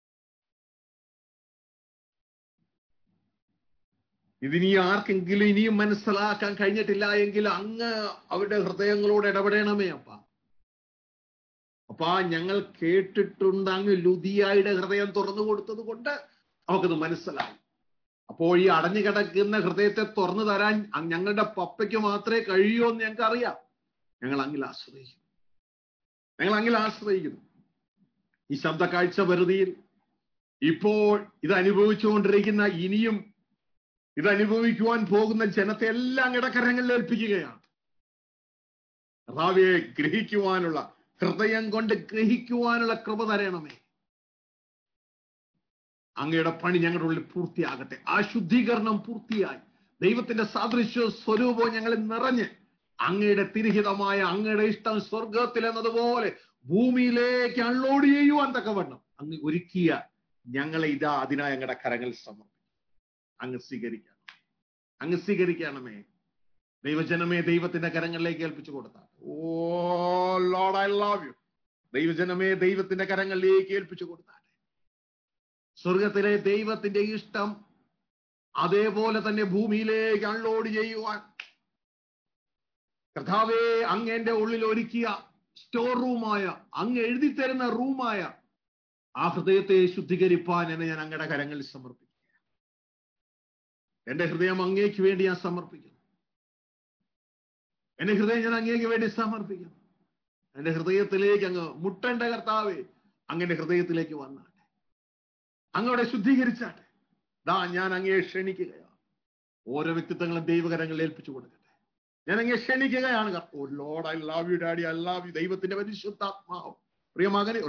ഇതിനി ആർക്കെങ്കിലും ഇനിയും മനസ്സിലാക്കാൻ കഴിഞ്ഞിട്ടില്ല എങ്കിൽ അങ്ങ് അവരുടെ ഹൃദയങ്ങളോട് ഇടപെടണമേ അപ്പ അപ്പാ ഞങ്ങൾ കേട്ടിട്ടുണ്ട് അങ്ങ് ലുതിയായുടെ ഹൃദയം തുറന്നു കൊടുത്തത് കൊണ്ട് നമുക്കത് മനസ്സിലായി അപ്പോൾ ഈ അടഞ്ഞു കിടക്കുന്ന ഹൃദയത്തെ തുറന്നു തരാൻ ഞങ്ങളുടെ പപ്പയ്ക്ക് മാത്രമേ കഴിയൂ എന്ന് ഞങ്ങൾക്ക് അറിയാം ഞങ്ങൾ അങ്ങിൽ ആശ്രയിക്കുന്നു ഞങ്ങൾ അങ്ങിൽ ആശ്രയിക്കുന്നു ഈ ശബ്ദ കാഴ്ച വെറുതിയിൽ ഇപ്പോൾ ഇത് അനുഭവിച്ചുകൊണ്ടിരിക്കുന്ന ഇനിയും ഇത് അനുഭവിക്കുവാൻ പോകുന്ന ജനത്തെ എല്ലാം ഇടക്കരങ്ങളിൽ ഏൽപ്പിക്കുകയാണ് കർത്താവെ ഗ്രഹിക്കുവാനുള്ള ഹൃദയം കൊണ്ട് ഗ്രഹിക്കുവാനുള്ള കൃപ തരണമേ അങ്ങയുടെ പണി ഞങ്ങളുടെ ഉള്ളിൽ പൂർത്തിയാകട്ടെ ആ ശുദ്ധീകരണം പൂർത്തിയായി ദൈവത്തിന്റെ സാദൃശ്യ സ്വരൂപവും ഞങ്ങളിൽ നിറഞ്ഞ് അങ്ങയുടെ തിരിഹിതമായ അങ്ങയുടെ ഇഷ്ടം സ്വർഗത്തിൽ എന്നതുപോലെ ഭൂമിയിലേക്ക് അൺലോഡ് ചെയ്യുവാൻ തക്കവണ്ണം അങ്ങ് ഒരുക്കിയ ഞങ്ങളെ ഇതാ അതിനായി ഞങ്ങളുടെ കരങ്ങൾ സമർപ്പിക്കും അങ്ങ് സ്വീകരിക്കണം അങ്ങ് സ്വീകരിക്കണമേ ദൈവജനമേ ദൈവത്തിന്റെ കരങ്ങളിലേക്ക് ഏൽപ്പിച്ചു കൊടുത്താൽ oh lord I love you ദൈവജനമേ ദൈവത്തിന്റെ കരങ്ങളിലേക്ക് ഏൽപ്പിച്ചു കൊടുത്താട്ടെ സ്വർഗത്തിലെ ദൈവത്തിന്റെ ഇഷ്ടം അതേപോലെ തന്നെ ഭൂമിയിലേക്ക് അൺലോഡ് ചെയ്യുവാൻ കർത്താവേ അങ്ങ് എന്റെ ഉള്ളിൽ ഒരുക്കിയ സ്റ്റോർ റൂമായ അങ്ങ് എഴുതി തരുന്ന റൂമായ ആ ഹൃദയത്തെ ശുദ്ധീകരിപ്പാൻ എന്നെ ഞാൻ അങ്ങയുടെ കരങ്ങളിൽ സമർപ്പിക്കും എന്റെ ഹൃദയം അങ്ങേക്ക് വേണ്ടി ഞാൻ സമർപ്പിക്കുന്നു എന്റെ ഹൃദയം ഞാൻ അങ്ങേക്ക് വേണ്ടി സമർപ്പിക്കുന്നു എന്റെ ഹൃദയത്തിലേക്ക് അങ്ങ് മുട്ടേണ്ട കർത്താവേ അങ്ങന്റെ ഹൃദയത്തിലേക്ക് വന്നാട്ടെ അങ്ങവിടെ ശുദ്ധീകരിച്ചാട്ടെ ദാ ഞാൻ അങ്ങയെ ക്ഷണിക്കുകയാണ് ഓരോ വ്യക്തിത്വങ്ങളും ദൈവകരങ്ങളിൽ ഏൽപ്പിച്ചു കൊടുക്കട്ടെ ഞാൻ അങ്ങയെ ക്ഷണിക്കുകയാണ് oh lord I love you daddy I love you ദൈവത്തിന്റെ പരിശുദ്ധാത്മാവ് പ്രിയ മകനെ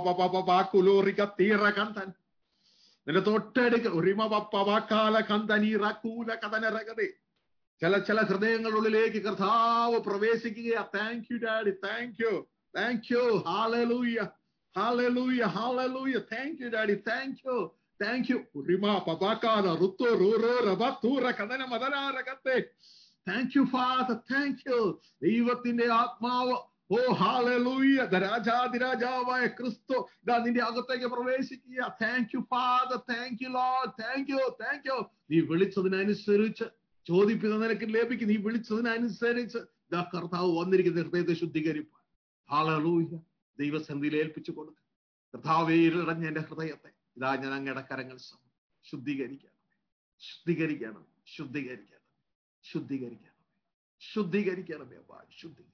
തീറ കന്തൻ നിന്റെ തൊട്ടടുക്കൽ റിമ പപ്പാല കന്തനീറ കൂല കഥനരകതേ ചില ചില ഹൃദയങ്ങളുള്ളിലേക്ക് കർത്താവ് പ്രവേശിക്കുക thank you daddy thank you thank you hallelujah hallelujah hallelujah thank you daddy thank you thank you റിമ പപാക്കാല റുത്തു റൂറോ റബത്തൂറ കഥന മദനാരകത്തെ thank you father thank you ദൈവത്തിന്റെ ആത്മാവ് ഓ ഹാലൂയ രാജാതിരാജാവായ ക്രിസ്തു ഇതാ നിന്റെ അകത്തേക്ക് പ്രവേശിക്കുക thank you father thank you lord thank you thank you നീ വിളിച്ചതിനനുസരിച്ച് ചോദിപ്പിക്കുന്ന നിനക്ക് ലഭിക്കും നീ വിളിച്ചതിനനുസരിച്ച് ഇതാ കർത്താവ് വന്നിരിക്കുന്ന ഹൃദയത്തെ ശുദ്ധീകരിപ്പാൻ ഹാലൂയ ദൈവസന്ധിയിൽ ഏൽപ്പിച്ചു കൊടുക്കുക കർത്താവേ ഇടഞ്ഞ എന്റെ ഹൃദയത്തെ ഇതാ ഞാൻ അങ്ങയുടെ കരങ്ങൾ സമ- ശുദ്ധീകരിക്കണം ശുദ്ധീകരിക്കണം ശുദ്ധീകരിക്കണം ശുദ്ധീകരിക്കണം ശുദ്ധീകരിക്കണമേ അപ്പാ ശുദ്ധീകരിക്കണം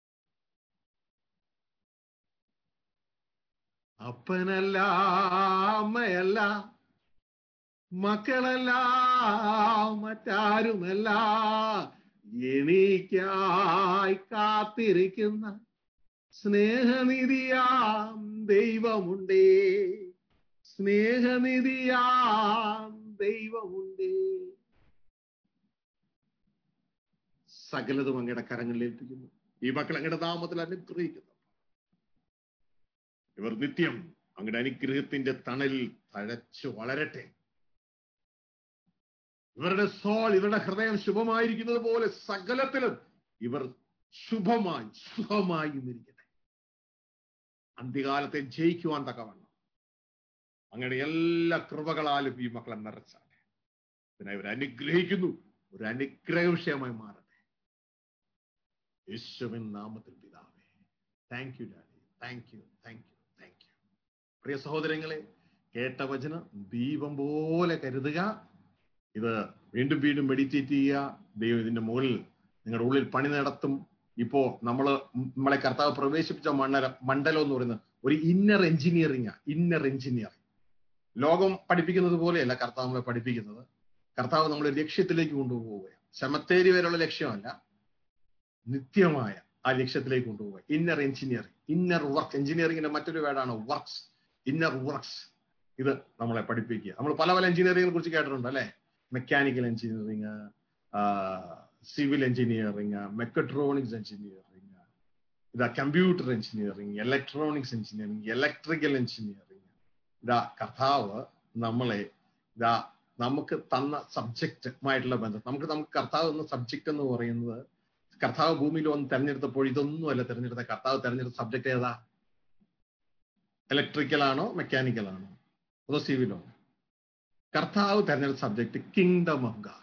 അപ്പനല്ല അമ്മയല്ല മക്കളല്ല മറ്റാരുമല്ല എനിക്കായി കാത്തിരിക്കുന്ന സ്നേഹനിധിയാം ദൈവമുണ്ടേ സ്നേഹനിധിയാം ദൈവമുണ്ടേ സകലതും അങ്ങയുടെ കരങ്ങളിൽ ഏൽപ്പിക്കുന്നു ഈ മക്കൾ അങ്ങയുടെ നാമത്തിൽ അനുഗ്രഹിക്കുന്നു ഇവർ നിത്യം അങ്ങയുടെ അനുഗ്രഹത്തിന്റെ തണലിൽ തഴച്ചു വളരട്ടെ ഇവരുടെ സോൾ ഇവരുടെ ഹൃദയം ശുഭമായിരിക്കുന്നത് പോലെ സകലത്തിലും ഇവർ ശുഭമായി സുഖമായി ഇന്നിരിക്കട്ടെ അന്ത്യകാലത്തെ ജയിക്കുവാൻ തക്കവണ്ണം അങ്ങയുടെ എല്ലാ കൃപകളാലും ഈ മക്കളെ നിറച്ചാട്ടെ ഇതിനെ ഇവർ അനുഗ്രഹിക്കുന്നു ഒരു അനുഗ്രഹ വിഷയമായി മാറട്ടെ യേശുവിൻ നാമത്തിൽ പിതാവേ thank you daddy thank you thank you thank you പ്രിയ സഹോദരങ്ങളെ കേട്ട വചനം ദീപം പോലെ കരുതുക ഇത് വീണ്ടും വീണ്ടും മെഡിറ്റേറ്റ് ചെയ്യുക ദൈവം ഇതിന്റെ മുകളിൽ നിങ്ങളുടെ ഉള്ളിൽ പണി നടത്തും ഇപ്പോ നമ്മള് നമ്മളെ കർത്താവ് പ്രവേശിപ്പിച്ച മണ്ഡലം മണ്ഡലം എന്ന് പറയുന്നത് ഒരു ഇന്നർ എഞ്ചിനീയറിംഗ് ഇന്നർ എഞ്ചിനീയറിംഗ് ലോകം പഠിപ്പിക്കുന്നത് പോലെയല്ല കർത്താവ് നമ്മളെ പഠിപ്പിക്കുന്നത് കർത്താവ് നമ്മളെ ലക്ഷ്യത്തിലേക്ക് കൊണ്ടുപോവുകയാണ് ശമത്തേരി വരെയുള്ള ലക്ഷ്യമല്ല നിത്യമായ ആ ലക്ഷ്യത്തിലേക്ക് കൊണ്ടുപോവുക ഇന്നർ എഞ്ചിനീയറിംഗ് ഇന്നർ വർക്ക് എഞ്ചിനീയറിംഗിന്റെ മറ്റൊരു വേർഡാണ് വർക്ക്സ് ഇന്നർ വർക്ക്സ് ഇത് നമ്മളെ പഠിപ്പിക്കുക നമ്മൾ പല പല എഞ്ചിനീയറിംഗിനെ കുറിച്ച് കേട്ടിട്ടുണ്ട് അല്ലെ mechanical engineering civil engineering mechatronics engineering ഇതാ computer engineering electronics engineering electrical engineering ഇതാ കർത്താവ് നമ്മളെ ഇതാ നമുക്ക് തന്ന സബ്ജക്റ്റുമായിട്ടുള്ള ബന്ധം നമുക്ക് നമുക്ക് കർത്താവ് എന്ന സബ്ജക്റ്റ് എന്ന് പറയുന്നത് കർത്താവ് ഭൂമിയിൽ വന്ന് തെരഞ്ഞെടുത്തപ്പോൾ ഇതൊന്നുമല്ല തെരഞ്ഞെടുത്ത കർത്താവ് തെരഞ്ഞെടുത്ത സബ്ജക്ട് ഏതാ ഇലക്ട്രിക്കൽ ആണോ മെക്കാനിക്കൽ ആണോ അതോ സിവിലോ കർത്താവ് തെരഞ്ഞെടുത്ത സബ്ജക്ട് കിങ്ഡം ഓഫ് ഗാഡ്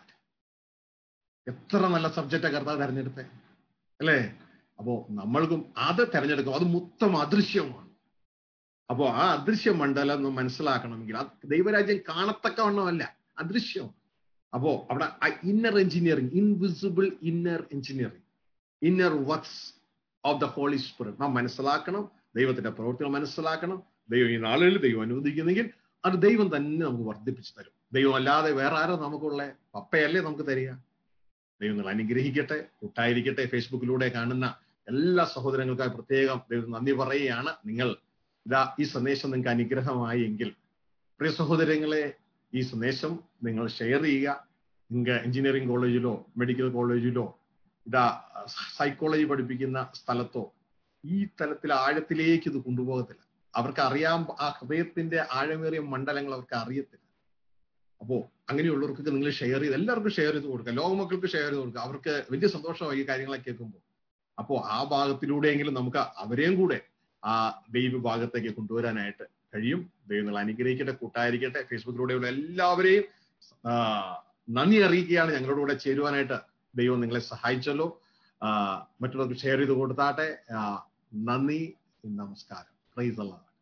എത്ര നല്ല സബ്ജക്റ്റാ കർത്താവ് തെരഞ്ഞെടുത്തേ അല്ലേ അപ്പോ നമ്മൾക്കും അത് തെരഞ്ഞെടുക്കും അത് മൊത്തം അദൃശ്യമാണ് അപ്പോ ആ അദൃശ്യ മണ്ഡലം ഒന്ന് മനസ്സിലാക്കണമെങ്കിൽ അത് ദൈവരാജ്യം കാണത്തക്കവണ്ണമല്ല അദൃശ്യമാണ് അപ്പോ അവിടെ inner engineering invisible inner engineering inner works of the holy spirit നാം മനസ്സിലാക്കണം ദൈവത്തിന്റെ പ്രവൃത്തികൾ മനസ്സിലാക്കണം ദൈവം ഈ നാളുകളിൽ ദൈവം അനുവദിക്കുന്നെങ്കിൽ അത് ദൈവം തന്നെ നമുക്ക് വർദ്ധിപ്പിച്ചു തരും ദൈവം അല്ലാതെ വേറെ ആരോ നമുക്കുള്ള പപ്പയല്ലേ നമുക്ക് തരിക ദൈവം നിങ്ങൾ അനുഗ്രഹിക്കട്ടെ കൂട്ടായിരിക്കട്ടെ ഫേസ്ബുക്കിലൂടെ കാണുന്ന എല്ലാ സഹോദരങ്ങൾക്കായി പ്രത്യേകം ദൈവം നന്ദി പറയുകയാണ് നിങ്ങൾ ഇതാ ഈ സന്ദേശം നിങ്ങൾക്ക് അനുഗ്രഹമായി എങ്കിൽ പ്രിയ സഹോദരങ്ങളെ ഈ സന്ദേശം നിങ്ങൾ ഷെയർ ചെയ്യുക നിങ്ങൾക്ക് എഞ്ചിനീയറിംഗ് കോളേജിലോ മെഡിക്കൽ കോളേജിലോ ഇതാ സൈക്കോളജി പഠിപ്പിക്കുന്ന സ്ഥലത്തോ ഈ തലത്തിൽ ആഴത്തിലേക്ക് ഇത് കൊണ്ടുപോകത്തില്ല അവർക്ക് അറിയാൻ ആ ഹൃദയത്തിന്റെ ആഴമേറിയ മണ്ഡലങ്ങൾ അവർക്ക് അറിയത്തില്ല അപ്പോ അങ്ങനെയുള്ളവർക്കൊക്കെ നിങ്ങൾ ഷെയർ ചെയ്ത് എല്ലാവർക്കും ഷെയർ ചെയ്ത് കൊടുക്കുക ലോകമക്കൾക്ക് ഷെയർ ചെയ്ത് കൊടുക്കുക അവർക്ക് വലിയ സന്തോഷമായി ഈ കാര്യങ്ങളൊക്കെ കേൾക്കുമ്പോൾ അപ്പോ ആ ഭാഗത്തിലൂടെയെങ്കിലും നമുക്ക് അവരെയും കൂടെ ആ ദൈവ ഭാഗത്തേക്ക് കൊണ്ടുവരാനായിട്ട് കഴിയും ദൈവം നിങ്ങൾ അനുഗ്രഹിക്കട്ടെ കൂട്ടായിരിക്കട്ടെ ഫേസ്ബുക്കിലൂടെയുള്ള എല്ലാവരെയും നന്ദി അറിയിക്കുകയാണ് ഞങ്ങളുടെ കൂടെ ചേരുവാനായിട്ട് ദൈവം നിങ്ങളെ സഹായിച്ചല്ലോ മറ്റുള്ളവർക്ക് ഷെയർ ചെയ്ത് കൊടുത്താട്ടെ നന്ദി നമസ്കാരം പ്രൈസ് അല്ലാതെ